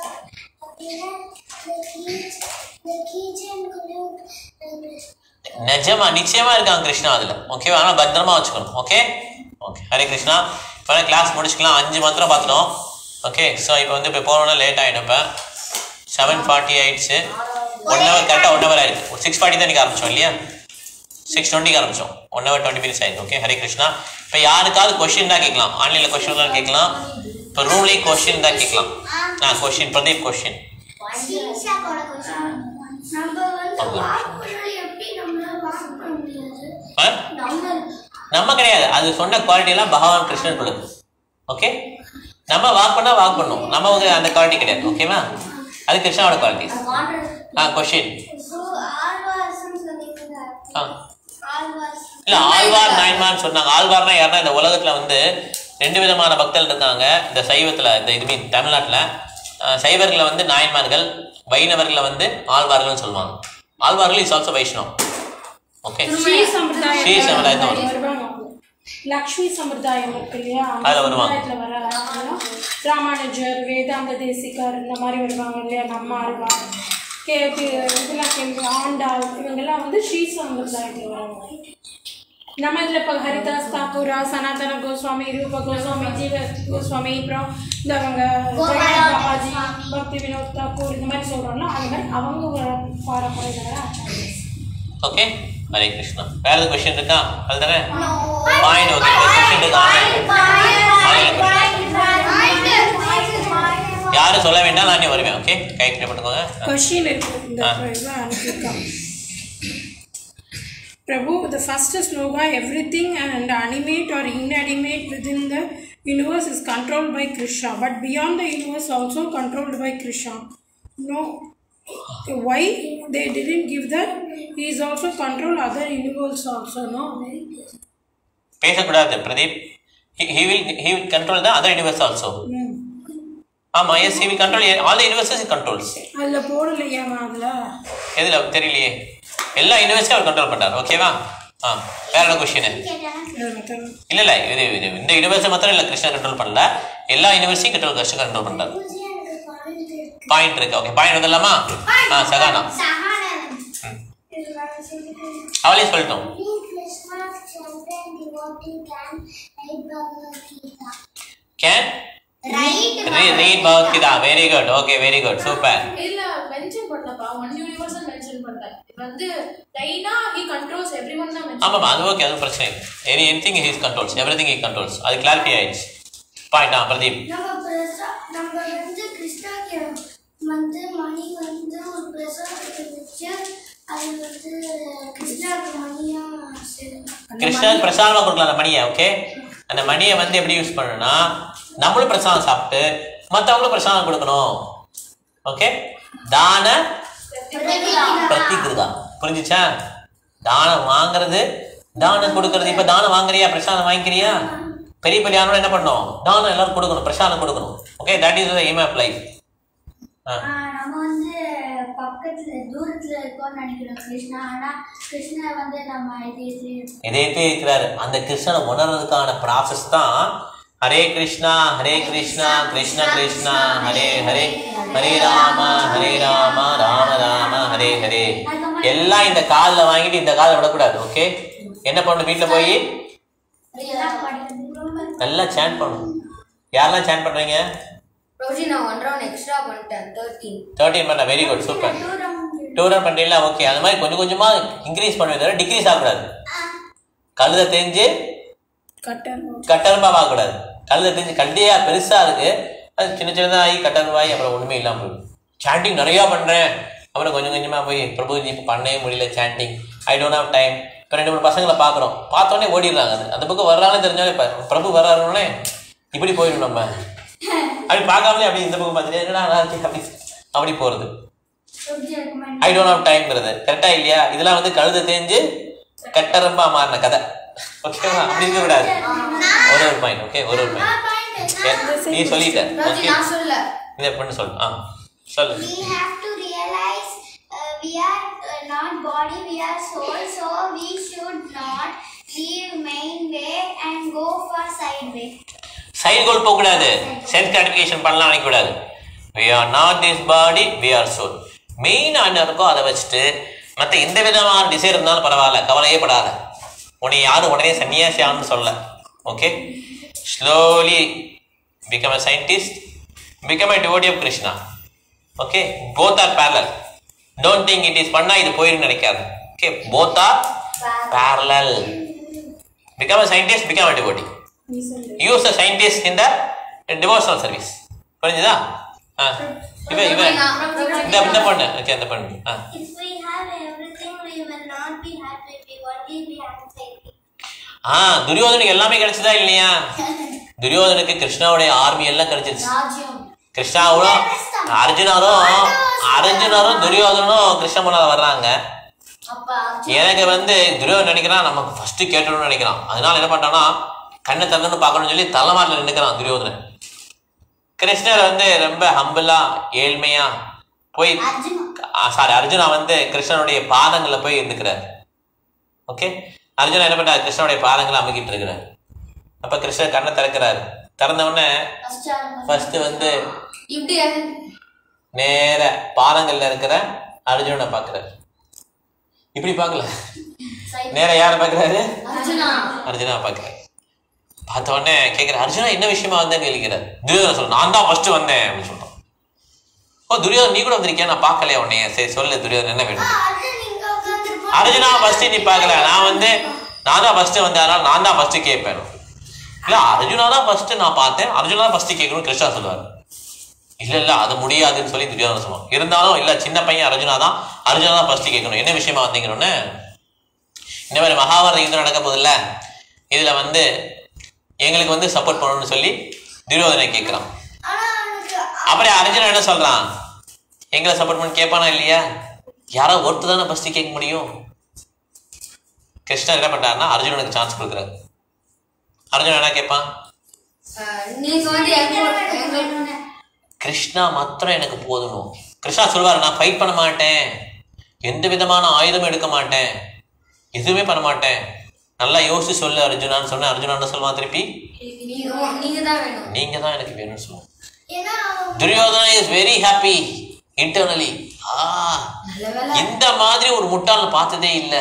நிஜமா நிச்சயமா இருக்காங்க கிருஷ்ணா அதுல ஓகேவா ஆனால் பத்திரமா வச்சுக்கணும் ஓகே ஓகே ஹரே கிருஷ்ணா இப்போ கிளாஸ் முடிச்சுக்கலாம் அஞ்சு மந்திரம் பார்த்துட்டோம் ஓகே ஸோ இப்போ வந்து இப்போ போனோம்னா லேட் ஆகிடும் இப்போ செவன் ஃபார்ட்டி ஆயிடுச்சு ஒன் ஹவர் கரெக்டாக ஒன் ஹவர் ஆயிடுச்சு சிக்ஸ் ஃபார்ட்டி தான் நீங்கள் ஆரம்பிச்சோம் இல்லையா சிக்ஸ் டுவெண்ட்டிக்கு ஆரம்பிச்சோம் ஒன் ஹவர் டுவெண்ட்டி மினிட்ஸ் ஆயிடுச்சு ஓகே ஹரே கிருஷ்ணா இப்போ யாருக்காவது கொஸ்டின் தான் கேட்கலாம் ஆன்லைனில் கொஸ்டின் கேட்கலாம் இப்போ ரூம்லேயும் கொஸ்டின் தான் கேட்கலாம் ஆ கொஸ்டின் பிரதீப் கொஸ்டின் ஷீஷாக்கோட கொஸ்டின் நம்ம வந்து வாக் பண்ணது எப்படி நம்மளால வாக் பண்ண முடியாது ஆ நம்ம நம்ம கிடையாது அது சொன்ன குவாலிட்டி எல்லாம் பகவான் கிருஷ்ணன் கொடுக்கு ஓகே நம்ம வாக் பண்ணா வாக் பண்ணும் நம்ம வந்து அந்த குவாலிட்டி கிடையாது ஓகேவா அது கிருஷ்ணாவோட குவாலிட்டி ஆ கொஷின் ஸோ ஆழ்வாசம் சொன்னீங்க ஆ ஆழ்வாசம் இல்ல ஆழ்வார் நாயன்மார்னு சொன்னாங்க ஆழ்வார்னா யாருன்னா இந்த உலகத்துல வந்து ரெண்டு விதமான பக்தர்கள் இருக்காங்க இந்த சைவத்துல இந்த இது மீன் தமிழ்நாட்டுல அஹ், சைவர்களை வந்து நாயன்மார்கள் வைணவர்களை வந்து ஆழ்வார்கள்னு சொல்லுவாங்க ஆழ்வார்கள் is also Vaishnav okay Shri சம்பிரதாயம் ஸ்ரீ சம்பிரதாயம் தான் வரும். வருவாங்க அவங்க. லக்ஷ்மி சம்பிரதாயம் இருக்கு இல்லையா அந்த அதுல வருவாங்க. சம்பிரதாயத்துல வர ஆளுங்கெல்லாம் ராமானுஜர் வேதாந்த தேசிகர் இந்த மாதிரி வருவாங்க இல்லையா நம்ம ஆழ்வார் கே கே- இதெல்லாம் கேள்வி ஆண்டாள் இவங்கெல்லாம் வந்து ஸ்ரீ சம்பிரதாயத்தில் வருவாங்க நம்ம இதில் இப்போ ஹரிதாஸ் தாக்கூரா சனாதன கோஸ்வாமி ரூப கோஸ்வாமி ஜீவ கோஸ்வாமி அப்புறம் இந்த அவங்க ஜெகநாத் பாபாஜி பக்தி வினோத் தாக்கூர் இந்த மாதிரி சொல்கிறோம்ல அது மாதிரி அவங்க ஒரு பாரம்பரிய ஆச்சாரியர் ஓகே ஹரே கிருஷ்ணா வேற எதுவும் கொஸ்டின் இருக்கா அதுதானே பாயிண்ட் ஓகே கொஸ்டின் இருக்கா யாரும் சொல்ல வேண்டாம் நானே வருவேன் ஓகே கை கிட்ட போட்டுக்கோங்க क्वेश्चन இருக்கு இந்த ஆ. இதுல அனுப்பியிருக்கான் Prabhu, the first sloga, everything and animate or inanimate within the universe is controlled by Krishna, but beyond the universe also controlled by Krishna. No, why they didn't give that? He is also control other universe also, no? பேசக்கூடாது Pradeep he will he will control the other universe also Hmm. ஆமா yes he will control all the universes he controls அதில் போடலையாமா அதில் எதுல தெரியலையே எல்லா யூனிவர்ஸையும் அவர் control பண்றாரு ஓகேவா ஆ வேற என்ன கொஸ்டின் இல்ல இல்ல இது இது இந்த யூனிவர்ஸை மாத்திரம் இல்ல கிருஷ்ணன் கண்ட்ரோல் பண்ணல எல்லா யூனிவர்ஸையும் கண்ட்ரோல் கிருஷ்ணன் கண்ட்ரோல் பண்றாரு பாயிண்ட் இருக்கு ஓகே பாயிண்ட் வந்துடலாமா ஆ சகானா ம். அவளே சொல்லட்டும் can read Bhagavad Gita very good okay very good super இல்ல மென்ஷன் பண்ணலப்பா ஒன் யூனிவர்ஸ் மென்ஷன் பண்ணல இப்ப வந்து லைனா ஹி கண்ட்ரோல்ஸ் எவ்ரிவன் தான் mention ஆமாம் அது ஓகே அது பிரச்சனை இல்லை any anything he's controls everything he controls அது கிளாரிட்டி ஆயிடுச்சு பாயிண்ட் ஆ பிரதீப் நம்ம பிரசா நம்ம வந்து கிருஷ்ணாக்கு வந்து மணி வந்து ஒரு பிரசாதத்தை வச்சு அது வந்து கிருஷ்ணாக்கு மணியா சரி கிருஷ்ணன் பிரசாதமாக கொடுக்கலாம் அந்த மணியை ஓகே அந்த மணியை வந்து எப்படி யூஸ் பண்ணணும்னா நம்மளும் பிரசாதம் சாப்பிட்டு மற்றவங்களும் பிரசாதம் கொடுக்கணும் ஓகே தான பிரதிகிருதா புரிஞ்சுச்சா தானம் வாங்குறது தானம் கொடுக்கறது இப்போ தானம் வாங்குறியா பிரசாதம் வாங்கிக்கிறியா பெரிய பெரிய ஆளுநர் என்ன பண்ணணும் தானம் எல்லாரும் கொடுக்கணும் பிரசாதம் கொடுக்கணும் okay that is aim of life ஆஹ் நம்ம வந்து பக்கத்துல தூரத்துல இருக்கோம்னு நினைக்கிறோம் கிருஷ்ணா ஆனா கிருஷ்ணா வந்து நம்ம இதயத்திலே இருக்கோம். இதயத்தே இருக்கிறாரு அந்த கிருஷ்ணனை உணர்றதுக்கான ப்ராசஸ் தான் ஹரே கிருஷ்ணா ஹரே கிருஷ்ணா கிருஷ்ண கிருஷ்ணா ஹரே ஹரே ஹரே ராம ஹரே ராம ராம ராம ஹரே ஹரே எல்லாம் இந்த காலில் வாங்கிட்டு இந்த காலில் விடக்கூடாது ஓகே என்ன பண்ணணும் வீட்டில் போய் எல்லாம் படிக்கணும் ரொம்ப நல்லா சேன் பண்ணணும் யாரெல்லாம் சேன் பண்ணுறீங்க ரோஜி நான் ஒன் ரவுண்ட் எக்ஸ்ட்ரா பண்ணிட்டேன் தேர்ட்டீன் தேர்ட்டின் பண்ண வெரி குட் சூப்பர் தூரம் டூ ரன் பண்ணுறீங்களா ஓகே அந்த மாதிரி கொஞ்சம் கொஞ்சமாக இன்க்ரீஸ் பண்ணுவே தவிர டிக்ரீஸ் ஆகக்கூடாது கழுதை தெரிஞ்சு கட்டர் கட்டரும்பா பார்க்கக்கூடாது கழுதை தெரிஞ்சு கல்டியா பெருசாக இருக்கு அது சின்ன சின்னதாக ஆகி கட்டரும்பாகி அப்புறம் ஒன்றுமே இல்லாமல் போயிடும் சாண்டிங் நிறையா பண்ணுறேன் அப்புறம் கொஞ்சம் கொஞ்சமாக போய் பிரபுஜி இப்போ பண்ணவே முடியல chanting I don't have time இப்போ ரெண்டு மூணு பசங்களை பார்க்குறோம் பார்த்தோன்னே ஓடிடுறாங்க அது அந்த பக்கம் வர்றாங்கன்னு தெரிஞ்சாலே இப்போ பிரபு வர்றாருன்னே இப்படி போயிடும் நம்ம அப்படி பார்க்காமலே அப்படி இந்த பக்கம் பார்த்துட்டு என்னடா நல்லா இருக்கே அப்படி அப்படி போகிறது எப்படி இருக்குமா ஐ டோன்ட் ஹவ் டைம்ங்கிறது கரெக்டாக இல்லையா இதெல்லாம் வந்து கழுதை தேஞ்சு கட்டரம்பா மாறின கதை ஓகேவா அப்படி இருக்க கூடாது ஒரு ஒரு பாயிண்ட் ஓகே ஒரு ஒரு பாயிண்ட் நீ சொல்லிட்ட ரோஜி ஓகே நான் சொல்ல இதை பண்ணு சொல்லு ஆ சொல்லு we have to realize uh, we are uh, not body we are soul so we should not leave main way and go for side way side goal போகக்கூடாது சென்ஸ் கிராட்டிஃபிகேஷன் பண்ணலாம் நினைக்கக்கூடாது we are not this body we are soul main என்ன இருக்கோ அதை வச்சுட்டு மற்ற எந்த விதமான டிசைர் இருந்தாலும் பரவாயில்ல கவலையே படாத உன்னை யாரும் உடனே சன்னியாசி ஆன்னு சொல்ல okay slowly become a scientist become a devotee of Krishna okay both are parallel don't think it is பண்ணா இது போயிடும் நினைக்காது okay both are parallel become a scientist become a devotee நீ சொல்லு use the scientist in the devotional service புரிஞ்சுதா ஆ இவ இவ இந்த இந்த பொண்ணு ஓகே இந்த பொண்ணு ஆ if we have everything we will not be happy we only be anxiety ஆ துரியோதனுக்கு எல்லாமே கிடைச்சதா இல்லையா துரியோதனுக்கு கிருஷ்ணாவுடைய ஆர்மி எல்லாம் கிடைச்சிருச்சு ராஜ்யம் கிருஷ்ணாவும் அர்ஜுனரும் அர்ஜுனரும் துரியோதனும் கிருஷ்ண முன்னால் வர்றாங்க அப்ப அர்ஜுன் எனக்கு வந்து துரியோதன் நினைக்கிறான் நமக்கு ஃபர்ஸ்ட் கேட்டணும்னு நினைக்கிறான் அதனால என்ன பண்ணிட்டான்னா கண்ணை திறந்து பார்க்கணும்னு சொல்லி தலைமாட்டில் நின்றுக்கிறான் துரியோதனன் கிருஷ்ணர் வந்து ரொம்ப ஹம்பிளா ஏழ்மையா போய் அர்ஜுனா சாரி அர்ஜுனா வந்து கிருஷ்ணனுடைய பாதங்கள்ல போய் இருந்துக்கிறார் ஓகே அர்ஜுனா என்ன பண்றாரு கிருஷ்ணனுடைய பாதங்களை அமுக்கிட்டு இருக்கிறார் அப்ப கிருஷ்ணர் கண்ணை திறக்கிறாரு திறந்த உடனே ஃபர்ஸ்ட் ஆரம்பம் ஃபர்ஸ்ட் வந்து இப்படி நேர பாதங்கள்ல இருக்கிற அர்ஜுனனை பார்க்கிறார் இப்படி பார்க்கல சைட் நேர யாரை பார்க்கறாரு அர்ஜுனா அர்ஜுனா பார்க்கறாரு பார்த்த உடனே கேட்கிறார் அர்ஜுனா என்ன விஷயமா வந்தேன்னு கேட்கிறார் துரியோதன சொல்ல நான் தான் ஃபர்ஸ்ட் வந்தேன் அப்படின்னு சொல்றான் ஓ துரியோதன் நீ கூட வந்திருக்கியா நான் பார்க்கலையா உன்னைய சரி சொல்லு துரியோதன் என்ன வேணும் அது நீங்க உட்காந்துருப்போம் அர்ஜுனா ஃபர்ஸ்ட் நீ பார்க்கல நான் வந்து நான் தான் ஃபர்ஸ்ட் வந்தேன் அதனால நான் தான் ஃபர்ஸ்ட் கேட்பேன் இல்ல அர்ஜுனா தான் ஃபர்ஸ்ட் நான் பார்த்தேன் அர்ஜுனா தான் ஃபர்ஸ்ட் கேட்கணும் கிருஷ்ணா சொல்லுவார் இல்ல இல்ல அது முடியாதுன்னு சொல்லி துரியோதன சொல்லுவான் இருந்தாலும் இல்ல சின்ன பையன் அர்ஜுனா தான் அர்ஜுனா தான் ஃபர்ஸ்ட் கேட்கணும் என்ன விஷயமா வந்தீங்கன்னு இந்த மாதிரி மகாபாரத யுத்தம் நடக்க போதில்ல இதுல வந்து எங்களுக்கு வந்து சப்போர்ட் பண்ணணும்னு சொல்லி துரியோதனை கேட்கிறான் ஆனா அவனுக்கு அப்புறம் அர்ஜுனன் என்ன சொல்றான் எங்களை சப்போர்ட் பண்ணி கேட்பானா இல்லையா யாரோ ஒருத்தர் தானே ஃபர்ஸ்ட் கேட்க முடியும் கிருஷ்ணர் என்ன பண்றாருன்னா அர்ஜுனனுக்கு சான்ஸ் கொடுக்குறாரு அர்ஜுனன் என்ன கேட்பான் நீங்க வந்து எங்க எங்க கிருஷ்ணா மாத்திரம் எனக்கு போதும் கிருஷ்ணா சொல்வார் நான் ஃபைட் பண்ண மாட்டேன் எந்த விதமான ஆயுதமும் எடுக்க மாட்டேன் எதுவுமே பண்ண மாட்டேன் நல்லா யோசிச்சு சொல்லு அர்ஜுனான்னு சொன்னேன் அர்ஜுனா என்ன சொல்லுவான் திருப்பி நீங்க நீங்க தான் வேணும் நீங்க தான் எனக்கு வேணும்னு சொல்லுவான் ஏன்னா அவன் Duryodhana is very happy internally ஆ நல்ல வேலை இந்த மாதிரி ஒரு முட்டாள் பார்த்ததே இல்ல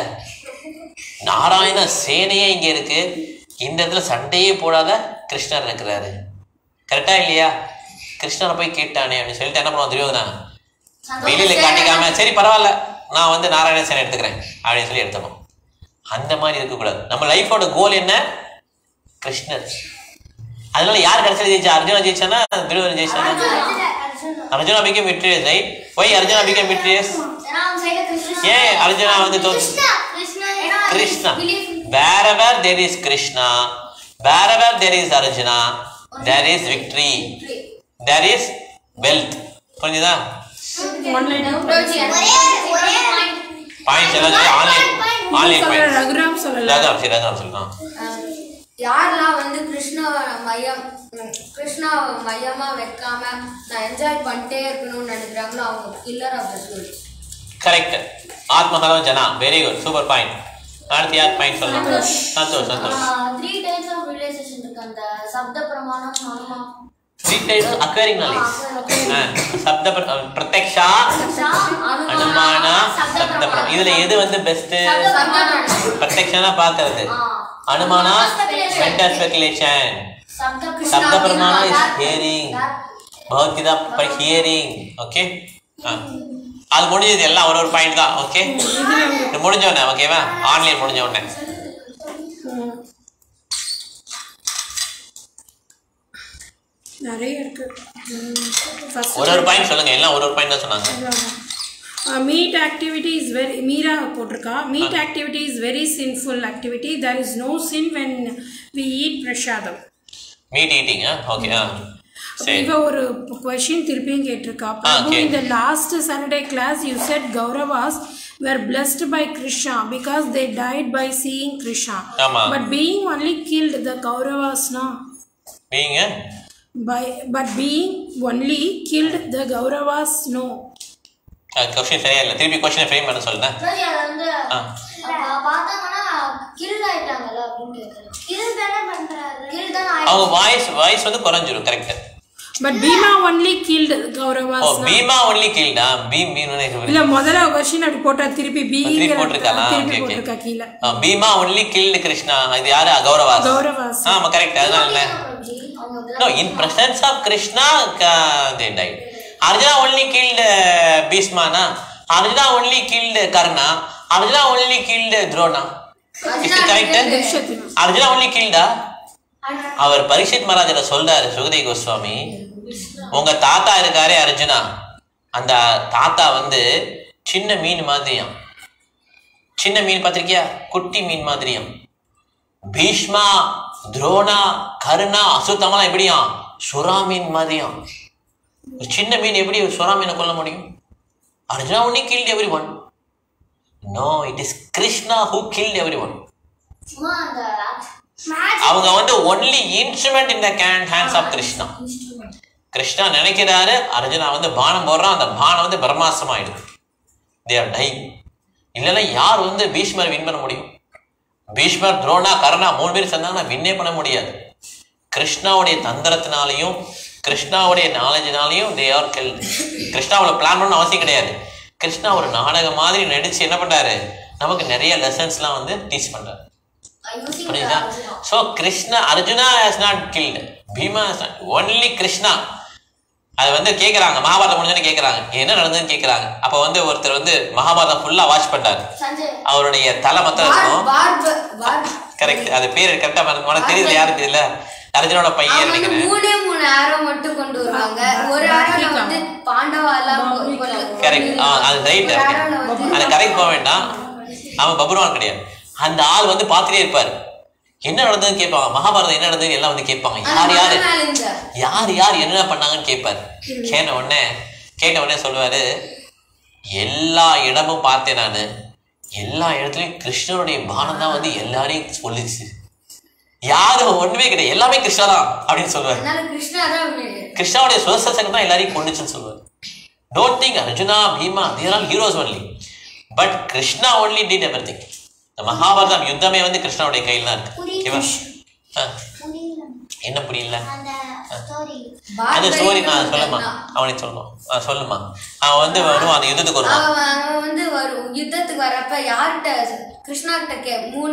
நாராயண சேனையே இங்க இருக்கு இந்த இடத்துல சண்டையே போடாத கிருஷ்ணர் இருக்கிறாரு கரெக்டா இல்லையா கிருஷ்ணரை போய் கேட்டானே அப்படின்னு சொல்லிட்டு என்ன பண்ணுவான் துரியோதனா வெளியில காட்டிக்காம சரி பரவாயில்ல நான் வந்து நாராயண சேனை எடுத்துக்கிறேன் அப்படின்னு சொல்லி எடுத்துக்கணும் அந்த மாதிரி இருக்கக்கூடாது நம்ம லைஃபோட கோல் என்ன கிருஷ்ணர் அதனால யார் கடைசியில் ஜெயிச்சா அர்ஜுனா ஜெயிச்சானா துரியோதன ஜெயிச்சானா Arjuna become victorious right why Arjuna become victorious ஏன்னா அவன் சைடுல கிருஷ்ணன் ஏன் அர்ஜுனா வந்து தோத்து Krishna Krishna wherever there is krishna wherever there is arjuna there is victory there is wealth புரிஞ்சுதா ஆன்லைன் ரோஜி ஒரே ஒரே பாயிண்ட்ஸ் எல்லாம் சொல்லி ஆன்லைன் ஆன்லைன் சொல்ற பாயிண்ட் ரகுராம் சொல்லல ரகம் சரி ரகம் சொல்லலாம் யாரெல்லாம் வந்து கிருஷ்ணா மையம் ம், கிருஷ்ணா மையமா வைக்காம நான் என்ஜாய் பண்ணிட்டே இருக்கணும்னு நினைக்கிறாங்களோ அவங்க killer of the souls correct ஆத்மஹரோ ஜனா வெரி குட் சூப்பர் பாயிண்ட் அடுத்து யார் பாயிண்ட் சொல்லுங்க Santosh Santosh three types of relation இருக்கு அந்த சப்த பிரமாணம் மர்மா த்ரீ டைப்ஸ் அக்வயரிங் நாலேஜ் சப்த பிர- பிரத்யக்ஷா அனுமான சப்த பிர- இதுல எது வந்து பெஸ்ட் பிரத்யக்ஷனா பாக்குறது அனுமானா மென்டல் ஸ்பெகுலேஷன் சப்த பிரமாணம் is hearing Bhagavad Gita by hearing okay அது முடிஞ்சது எல்லாம் ஒரு ஒரு பாயிண்ட் தான் ஓகே இது முடிஞ்ச உடனே ஓகேவா ஆன்லைன் முடிஞ்ச உடனே நிறைய இருக்கு ஃபர்ஸ்ட் ஒரு ஒரு பாயிண்ட் சொல்லுங்க எல்லாம் ஒரு ஒரு பாயிண்ட் தான் சொன்னாங்க meat activity is very Meera போட்டிருக்கா meat activity is very sinful activity there is no sin when we eat prasadam meat eating okay ஆ சரி இவ ஒரு கொஷின் திருப்பியும் கேட்டிருக்கா பிரபு okay. இந்த last Saturday class you said Kauravas were blessed by krishna because they died by seeing krishna ஆமா. but being only killed the kauravas na நீங்க by but being only killed the kauravas no question சரியா இல்லை திருப்பி கொஸ்டினை frame பண்ண சொல்லுங்க சரி அதை வந்து ஆ அப்ப பார்த்தாங்கன்னா கில் ஆயிட்டாங்கல்ல அப்படின்னு கேட்குறேன் இது தானே பண்றாரு கில் தானே அவங்க வாய்ஸ் வாய்ஸ் வந்து குறைஞ்சிரும் correct but bhima only killed kauravas ஓ na பீமா ஒன்லி கில்டா பீம் மீன் இல்ல முதல்ல கொஸ்டின் அப்படி போட்டா திருப்பி திருப்பி பீங்கிற போட்டிருக்காளா? திருப்பி Okay, okay. போட்டிருக்கா கீழே பீமா ஒன்லி கில்டு கிருஷ்ணா இது யாரு கௌரவாஸ் கௌரவாஸ் ஆமா கரெக்ட் அதனால என்ன அவங்க No, in presence of Krishna, uh, they died. Arjuna only killed uh, Bhishmana. Arjuna only killed Karna. Arjuna only killed Drona. Is it correct? Arjuna only killed uh, அவர் பரீட்சித் மகாராஜரை சொல்றாரு சுகதேவ கோஸ்வாமி உங்க தாத்தா இருக்காரே அர்ஜுனா அந்த தாத்தா வந்து சின்ன மீன் மாதிரியாம் சின்ன மீன் பார்த்திருக்கியா குட்டி மீன் மாதிரியாம் பீஷ்மா துரோணா கருணா அசுத்தமெல்லாம் எப்படியாம் சுறா மீன் மாதிரியாம் ஒரு சின்ன மீன் எப்படி ஒரு சுறா மீனை கொல்ல முடியும் Arjuna only killed everyone no it is Krishna who killed everyone சும்மா அந்த அவங்க வந்து only instrument in the can hands of Krishna Krishna நினைக்கிறாரு அர்ஜுனா வந்து பானம் போடுறான் அந்த பானம் வந்து பிரம்மாஸ்திரம் ஆயிடுது தே ஆர் டை இல்லைன்னா யார் வந்து பீஷ்மர் வின் பண்ண முடியும் பீஷ்மர் துரோணா கர்ணா மூணு பேர் சேர்ந்தாங்கன்னா வின்னே பண்ண முடியாது கிருஷ்ணாவுடைய தந்திரத்தினாலையும் கிருஷ்ணாவுடைய நாலேஜினாலையும் தே ஆர் கெல்டு கிருஷ்ணாவோட பிளான் பண்ண அவசியம் கிடையாது கிருஷ்ணா ஒரு நாடகம் மாதிரி நடிச்சு என்ன பண்றாரு நமக்கு நிறைய லெசன்ஸ்லாம் வந்து டீச் பண்றாரு புரியுதா so Krishna Arjuna has not killed Bhima has not only Krishna அது வந்து கேட்குறாங்க மகாபாரதம் முடிஞ்சோன்னு கேட்குறாங்க என்ன நடந்ததுன்னு கேட்குறாங்க அப்போ வந்து ஒருத்தர் வந்து மகாபாரதம் ஃபுல்லாக வாட்ச் பண்ணாரு சஞ்சய் அவருடைய தலை மொத்தம் இருக்கும் பார்ப பார்ப கரெக்ட் அது பேர் கரெக்டா மறந்து உனக்கு தெரியல யாரும் தெரியல அர்ஜுனோட பையன் அவங்க வந்து நினைக்கிறேன் மூணே மூணு ஆரோ மட்டும் கொண்டு வருவாங்க ஒரு ஆரோல வந்து பாண்டவா எல்லாம் கொ- கொல்ல- கரெக்ட் அது ரைட் ஒரு ஆரோல வந்து அந்த கரெக்ட் போக வேண்டாம் அவன் பபுரான் கிடையாது அந்த ஆள் வந்து பார்த்துட்டே இருப்பாரு என்ன நடந்ததுன்னு கேட்பாங்க மகாபாரதம் என்ன நடந்ததுன்னு எல்லாம் வந்து கேட்பாங்க அந்த யார் யாரு மலை மேல இந்த யார் யார் என்ன பண்ணாங்கன்னு கேட்பாரு கேட்ட உடனே கேட்ட உடனே சொல்லுவாரு எல்லா இடமும் பார்த்தேன் நான் எல்லா இடத்துலயும் கிருஷ்ணனுடைய பானம் தான் வந்து எல்லாரையும் சொல்லிச்சு யாரும் ஒண்ணுமே கிடையாது எல்லாமே கிருஷ்ணா தான் அப்படின்னு சொல்லுவாரு அதனால கிருஷ்ணா தான் உண்மையிலே. கிருஷ்ணாவுடைய சுதர்சன சங்கம் தான் எல்லாரையும் கொண்டுச்சுன்னு சொல்லுவார் don't think Arjuna Bhima there all heroes only but Krishna only did everything இந்த மகாபாரதம் யுத்தமே வந்து கிருஷ்ணாவுடைய கையில் தான் இருக்கு ஓகேவா ஆ, புரியல என்ன புரியல அந்த ஸ்டோரி அந்த பார்பரி ஸ்டோரி நான் வந்து சொல்லுமா தான். அவனுக்கு சொல்லணும் ஆ சொல்லுமா அவன் வந்து வருவான் அந்த யுத்தத்துக்கு வருவான் அவன் அவன் வந்து வரும் யுத்தத்துக்கு வரப்ப யார்கிட்ட கிருஷ்ணா கிட்ட கே மூணு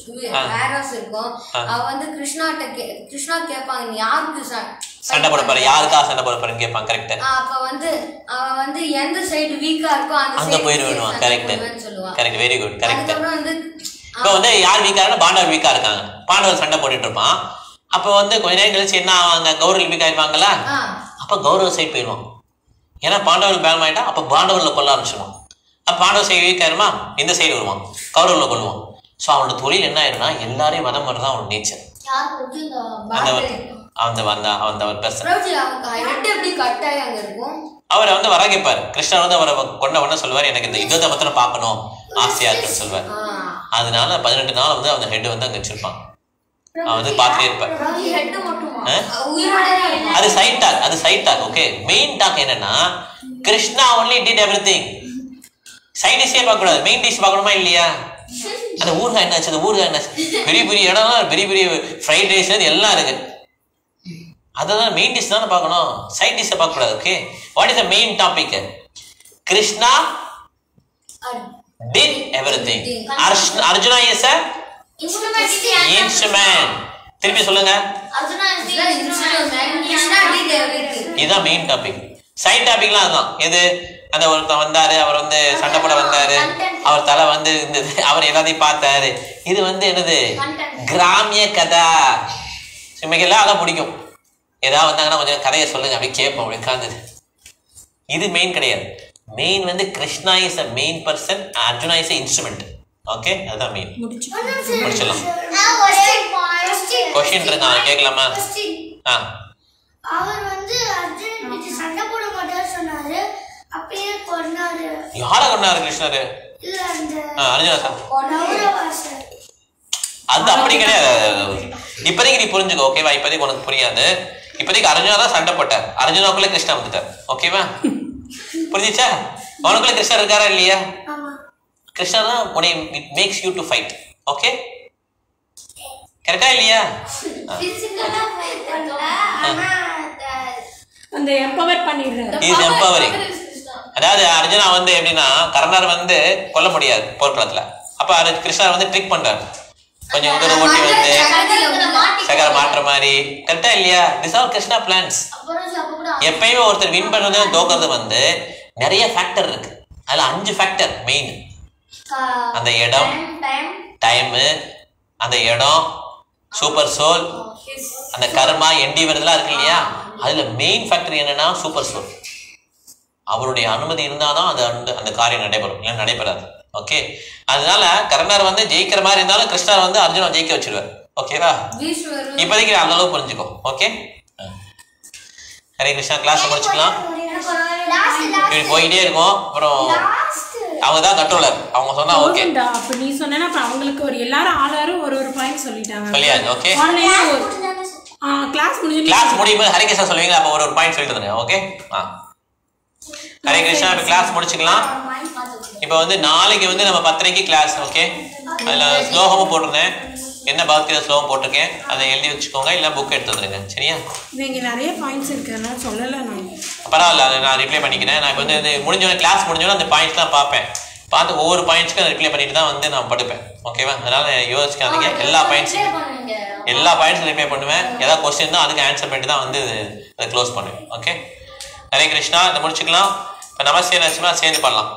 ஆரோஸ் இருக்கும் அவ வந்து கிருஷ்ணா கிட்ட கே கிருஷ்ணா கேட்பாங்க நீ யாருக்கு ச- சண்டை போட போற யாருக்கா சண்டை போட போறேன்னு கேட்பான் கரெக்ட் ஆ, அப்ப வந்து அவன் வந்து எந்த சைடு வீக்கா இருக்கோ அந்த அங்க side போயிடுவான் சண்டை கரெக்ட் போடுவேன்னு சொல்லுவான் கரெக்ட் வெரி குட் கரெக்ட் அதுக்கப்புறம் வந்து இப்போ வந்து யார் வீக்கா இருக்கா பாண்டவர் வீக்கா இருக்காங்க பாண்டவர் சண்டை போட்டுட்டு இருப்பான் அப்போ வந்து கொஞ்ச நேரம் கழிச்சு என்ன ஆவாங்க கௌரவ வீக் ஆயிடுவாங்கல்ல ஆ, அப்போ கௌரவ சைடு போயிடுவான் ஏன்னா பாண்டவர் பேலம் ஆயிட்டா அப்போ பாண்டவர்ல கொல்ல ஆரம்பிச்சிடுவான் அப்போ பாண்டவர் சைடு வீக் ஆயிருமா இந்த சைடு வருவான் கௌரவர்ல கொல்லுவான் ஸோ அவனோட தொழில் என்ன ஆயிரும்னா எல்லாரையும் வதம் பண்ணுறது அவனோட நேச்சர் யார் கொடுத்து இந்த அந்த பார்பரி. அந்த அந்த அந்த ஒரு பெர்சன் பிரபுஜி அவங்க ஹெட் எப்படி கட் ஆகி அங்க இருக்கும் அவரை வந்து வர கேட்பாரு கிருஷ்ணர் வந்து அவரை கொண்ட உடனே சொல்லுவார் எனக்கு இந்த யுத்தத்தை மாத்திரம் பார்க்கணும் ஆசையா இருக்குன்னு சொல்லுவார் ஆ. அதனால பதினெட்டு நாள் வந்து அந்த ஹெட் வந்து அங்க வச்சிருப்பான் அவன் வந்து பார்த்துட்டே இருப்பார் ஹெட் மட்டுமா ஆ? உயிரோட தான் இருக்கும். அது சைட் டாக் அது side talk okay main talk என்னன்னா Krishna only did everything side டிஷ்ஷே பார்க்கக்கூடாது மெயின் டிஷ் பார்க்கணுமா இல்லையா அந்த ஊறுகாய் என்னாச்சு அந்த ஊறுகாய் என்னாச்சு பெரிய பெரிய இடம்லாம் பெரிய பெரிய ஃப்ரைட் ரைஸ் எல்லாம் இருக்கு அதெல்லாம் மெயின் டிஷ் தானே பார்க்கணும் சைட் டிஷ்ஷை பார்க்கக்கூடாது okay what is the main topic Krishna did everything Arsh- Arjuna is a instrument திருப்பி சொல்லுங்க Arjuna is the Krishna did everything. இதுதான் மெயின் டாபிக் சைட் டாபிக்லாம் அதுதான் எது அந்த ஒருத்தன் வந்தாரு அவர் வந்து சண்டை போட வந்தாரு அவர் தலை வந்து இருந்தது அவர் எல்லாத்தையும் பார்த்தாரு இது வந்து என்னது கிராமிய கதா சிம்மைக்கெல்லாம் அதான் பிடிக்கும் ஏதாவது வந்தாங்கன்னா கொஞ்சம் கதையை சொல்லுங்க அப்படியே கேட்போம் அப்படி உட்காந்துது இது மெயின் கிடையாது மெயின் வந்து Krishna is a main person Arjuna is instrument okay அதுதான் மெயின் முடிச்சிடலாம் கொஷின் இருக்கான் கேட்கலாமா ஆ அவர் வந்து அர்ஜுன் கிட்ட சண்டை போட மாட்டாரு சொன்னாரு அப்பயே கொண்டாரு யாரை கொண்டாரு கிருஷ்ணர் இல்ல அந்த ஆ அர்ஜுனா சார் நவரவாசர் அது அப்படி கிடையாது இப்போதைக்கு நீ புரிஞ்சுக்கோ ஓகேவா இப்போதைக்கு உனக்கு புரியாது இப்போதைக்கு அர்ஜுனா தான் சண்டை போட்டார் அர்ஜுனாக்குள்ள கிருஷ்ணா வந்துட்டார் ஓகேவா புரிஞ்சுச்சா உனக்குள்ள கிருஷ்ணர் இருக்காரா இல்லையா ஆமா கிருஷ்ணா தான் உன்னை it makes you to fight okay கரெக்டா இல்லையா பிசிக்கலா ஃபைட் பண்ணல ஆனா அந்த- அந்த எம்பவர் பண்ணிடுறாரு இது எம்பவரிங் அதாவது அர்ஜுனா வந்து எப்படின்னா கர்ணர் வந்து கொல்ல முடியாது போர்க்களத்துல அப்ப அர்ஜு- கிருஷ்ணர் வந்து ட்ரிக் பண்றாரு கொஞ்சம் தூரம் ஓட்டி வந்து சகர மாற்ற மாதிரி கரெக்டா இல்லையா திஸ் ஆர் கிருஷ்ணா பிளான்ஸ் அப்புறம் அப்ப கூட எப்பயுமே ஒருத்தர் வின் பண்றது தோக்குறது வந்து நிறைய ஃபேக்டர் இருக்கு அதுல அஞ்சு ஃபேக்டர் மெயின் அந்த இடம் டைம் டைமு அந்த இடம் சூப்பர் சோல் அந்த கர்மா எண்டி வருதுலாம் இருக்கு இல்லையா அதுல மெயின் ஃபேக்டர் என்னன்னா சூப்பர் சோல் அவருடைய அனுமதி இருந்தாதான் அது அந்த அந்த காரியம் நடைபெறும் இல்லை நடைபெறாது ஓகே அதனால கர்ணர் வந்து ஜெயிக்கிற மாதிரி இருந்தாலும் கிருஷ்ணர் வந்து அர்ஜுனா ஜெயிக்க வச்சிருவார் ஓகேவா பீஷ்மரும் இப்போதைக்கு அந்த அளவு புரிஞ்சுக்கோ ஓகே ஹரே கிருஷ்ணா கிளாஸ் முடிச்சுக்கலாம் லாஸ்ட் இப்படி போயிட்டே இருக்கும் அப்புறம் லாஸ்ட் அவங்க தான் கண்ட்ரோலர் அவங்க சொன்னா ஓகே போதும்டா அப்ப நீ சொன்னா அப்ப அவங்களுக்கு ஒரு எல்லாரும் ஆளாரும் ஒரு ஒரு பாயிண்ட் சொல்லிட்டாங்க சொல்லியாச்சு ஓகே ஆன்லைன்ல ஒரு கிளாஸ் முடிஞ்சு கிளாஸ் முடியும் போது ஹரே கிருஷ்ணா சொல்லுவீங்க அப்போ ஒரு ஒரு பாயிண்ட் சொல்லிட்டு இருந்தேன் ஓகே ஆ ஹரே கிருஷ்ணா இப்போ கிளாஸ் முடிச்சுக்கலாம் இப்போ வந்து நாளைக்கு வந்து நம்ம பத்தரைக்கு கிளாஸ் ஓகே அதில் ஸ்லோகமும் போட்டிருந்தேன் என்ன பகவத்கீதை ஸ்லோகம் போட்டிருக்கேன் அதை எழுதி வச்சுக்கோங்க இல்லை புக் எடுத்து வந்துருங்க சரியா இவங்க நிறைய பாயிண்ட்ஸ் இருக்கு அதனால சொல்லல நான் பரவாயில்ல அதை நான் ரிப்ளை பண்ணிக்கிறேன் நான் இப்போ வந்து இது முடிஞ்சோடனே கிளாஸ் முடிஞ்சோடனே அந்த பாயிண்ட்ஸ்லாம் பார்ப்பேன் பார்த்து ஒவ்வொரு பாயிண்ட்ஸ்க்கும் ரிப்ளை பண்ணிட்டு தான் வந்து நான் படுப்பேன் ஓகேவா அதனால யோசிக்காதீங்க எல்லா பாயிண்ட்ஸும் பண்ணுவீங்க எல்லா பாயிண்ட்ஸும் ரிப்ளை பண்ணுவேன் ஏதாவது கொஸ்டின் தான் அதுக்கு ஆன்சர் பண்ணிட்டு தான் வந்து அதை க்ளோஸ் பண்ணுவேன் ஓகே ஹரே கிருஷ்ணா இதை முடிச்சுக்கலாம் இப்போ நமஸ்தே நரசிம்மா சேர்ந்து பண்ணலாம்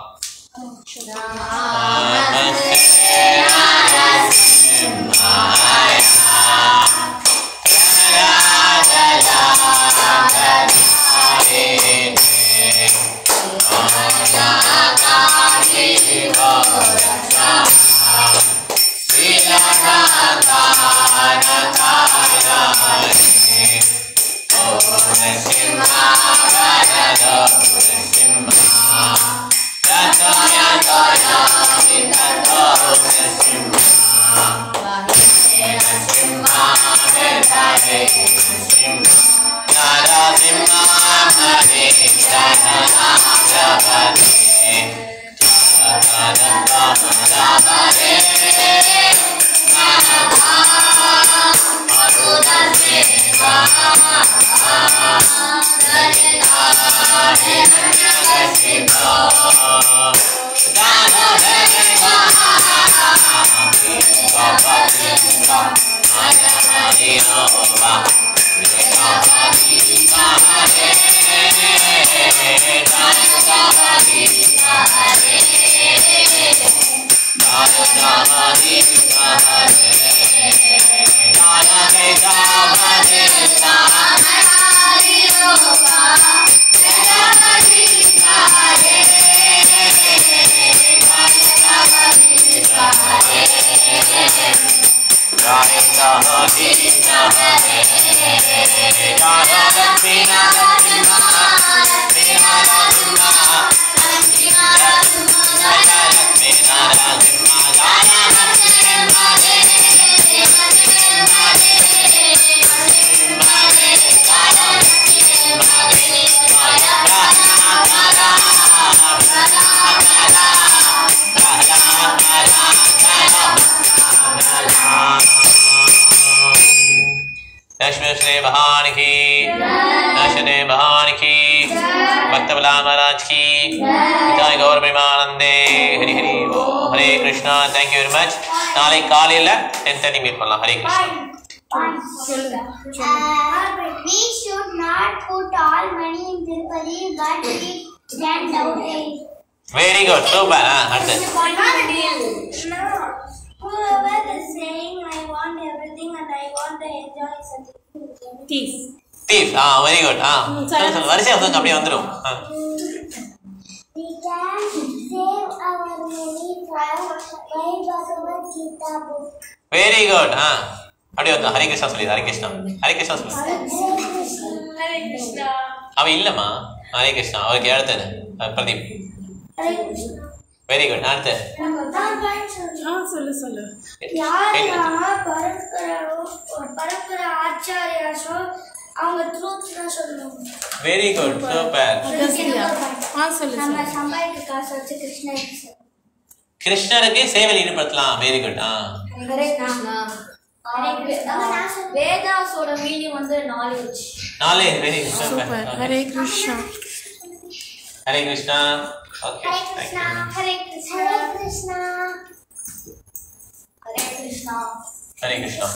लक्ष्मी भगवान की लक्ष्मी भगवान की भक्त महाराज की पिताय गौर प्रेमानंदे हरि हरि वो Hare Krishna thank you very much நாளை காலையில டென் தேர்ட்டி மீட் பண்ணலாம் Hare Krishna we should not put all money in Tirupati, but we can donate. Very good super ஆ அடுத்து Whoever is saying I want everything and I want to enjoy something. தீஸ் தீப் ஆ very good ஆ சொல்லு சொல்லு வரிசையா வந்து அப்படியே வந்துடும் ஆ We can save our money for my Bhagavad Gita book. Very good ஆ அப்படியே வந்து ஹரே கிருஷ்ணா சொல்லி ஹரே கிருஷ்ணா ஹரே கிருஷ்ணா சொல்லு Hare Krishna. அவன் இல்லம்மா ஹரே கிருஷ்ணா அவருக்கு அடுத்தது அஹ் Pradeep Hare Krishna. Very good அடுத்து நான் பாட்டு சொல்றேன். ஆ சொல்லு சொல்லு யாரெல்லாம் பரம்பராவோ பரம்பரை ஆச்சாரியாஸோ அவங்க ட்ரூத் தான் சொல்லுவாங்க வெரி குட் சூப்பர் அகஸ்தியா ஆ சொல்லு நம்ம சொல்லு சம்பாதிக்க காசு வச்சு கிருஷ்ணருக்கு சொல்லுவோம். கிருஷ்ணருக்கு சேவையில் ஈடுபடுத்தலாம் வெரி குட் ஆ ஹரே கிருஷ்ணா வேதாஸோட மீனிங் வந்து நாலேஜ் நாலே very good super super Hare Krishna Hare Krishna okay Hare thank Krishna Hare Krishna Hare Krishna Hare Krishna Hare Krishna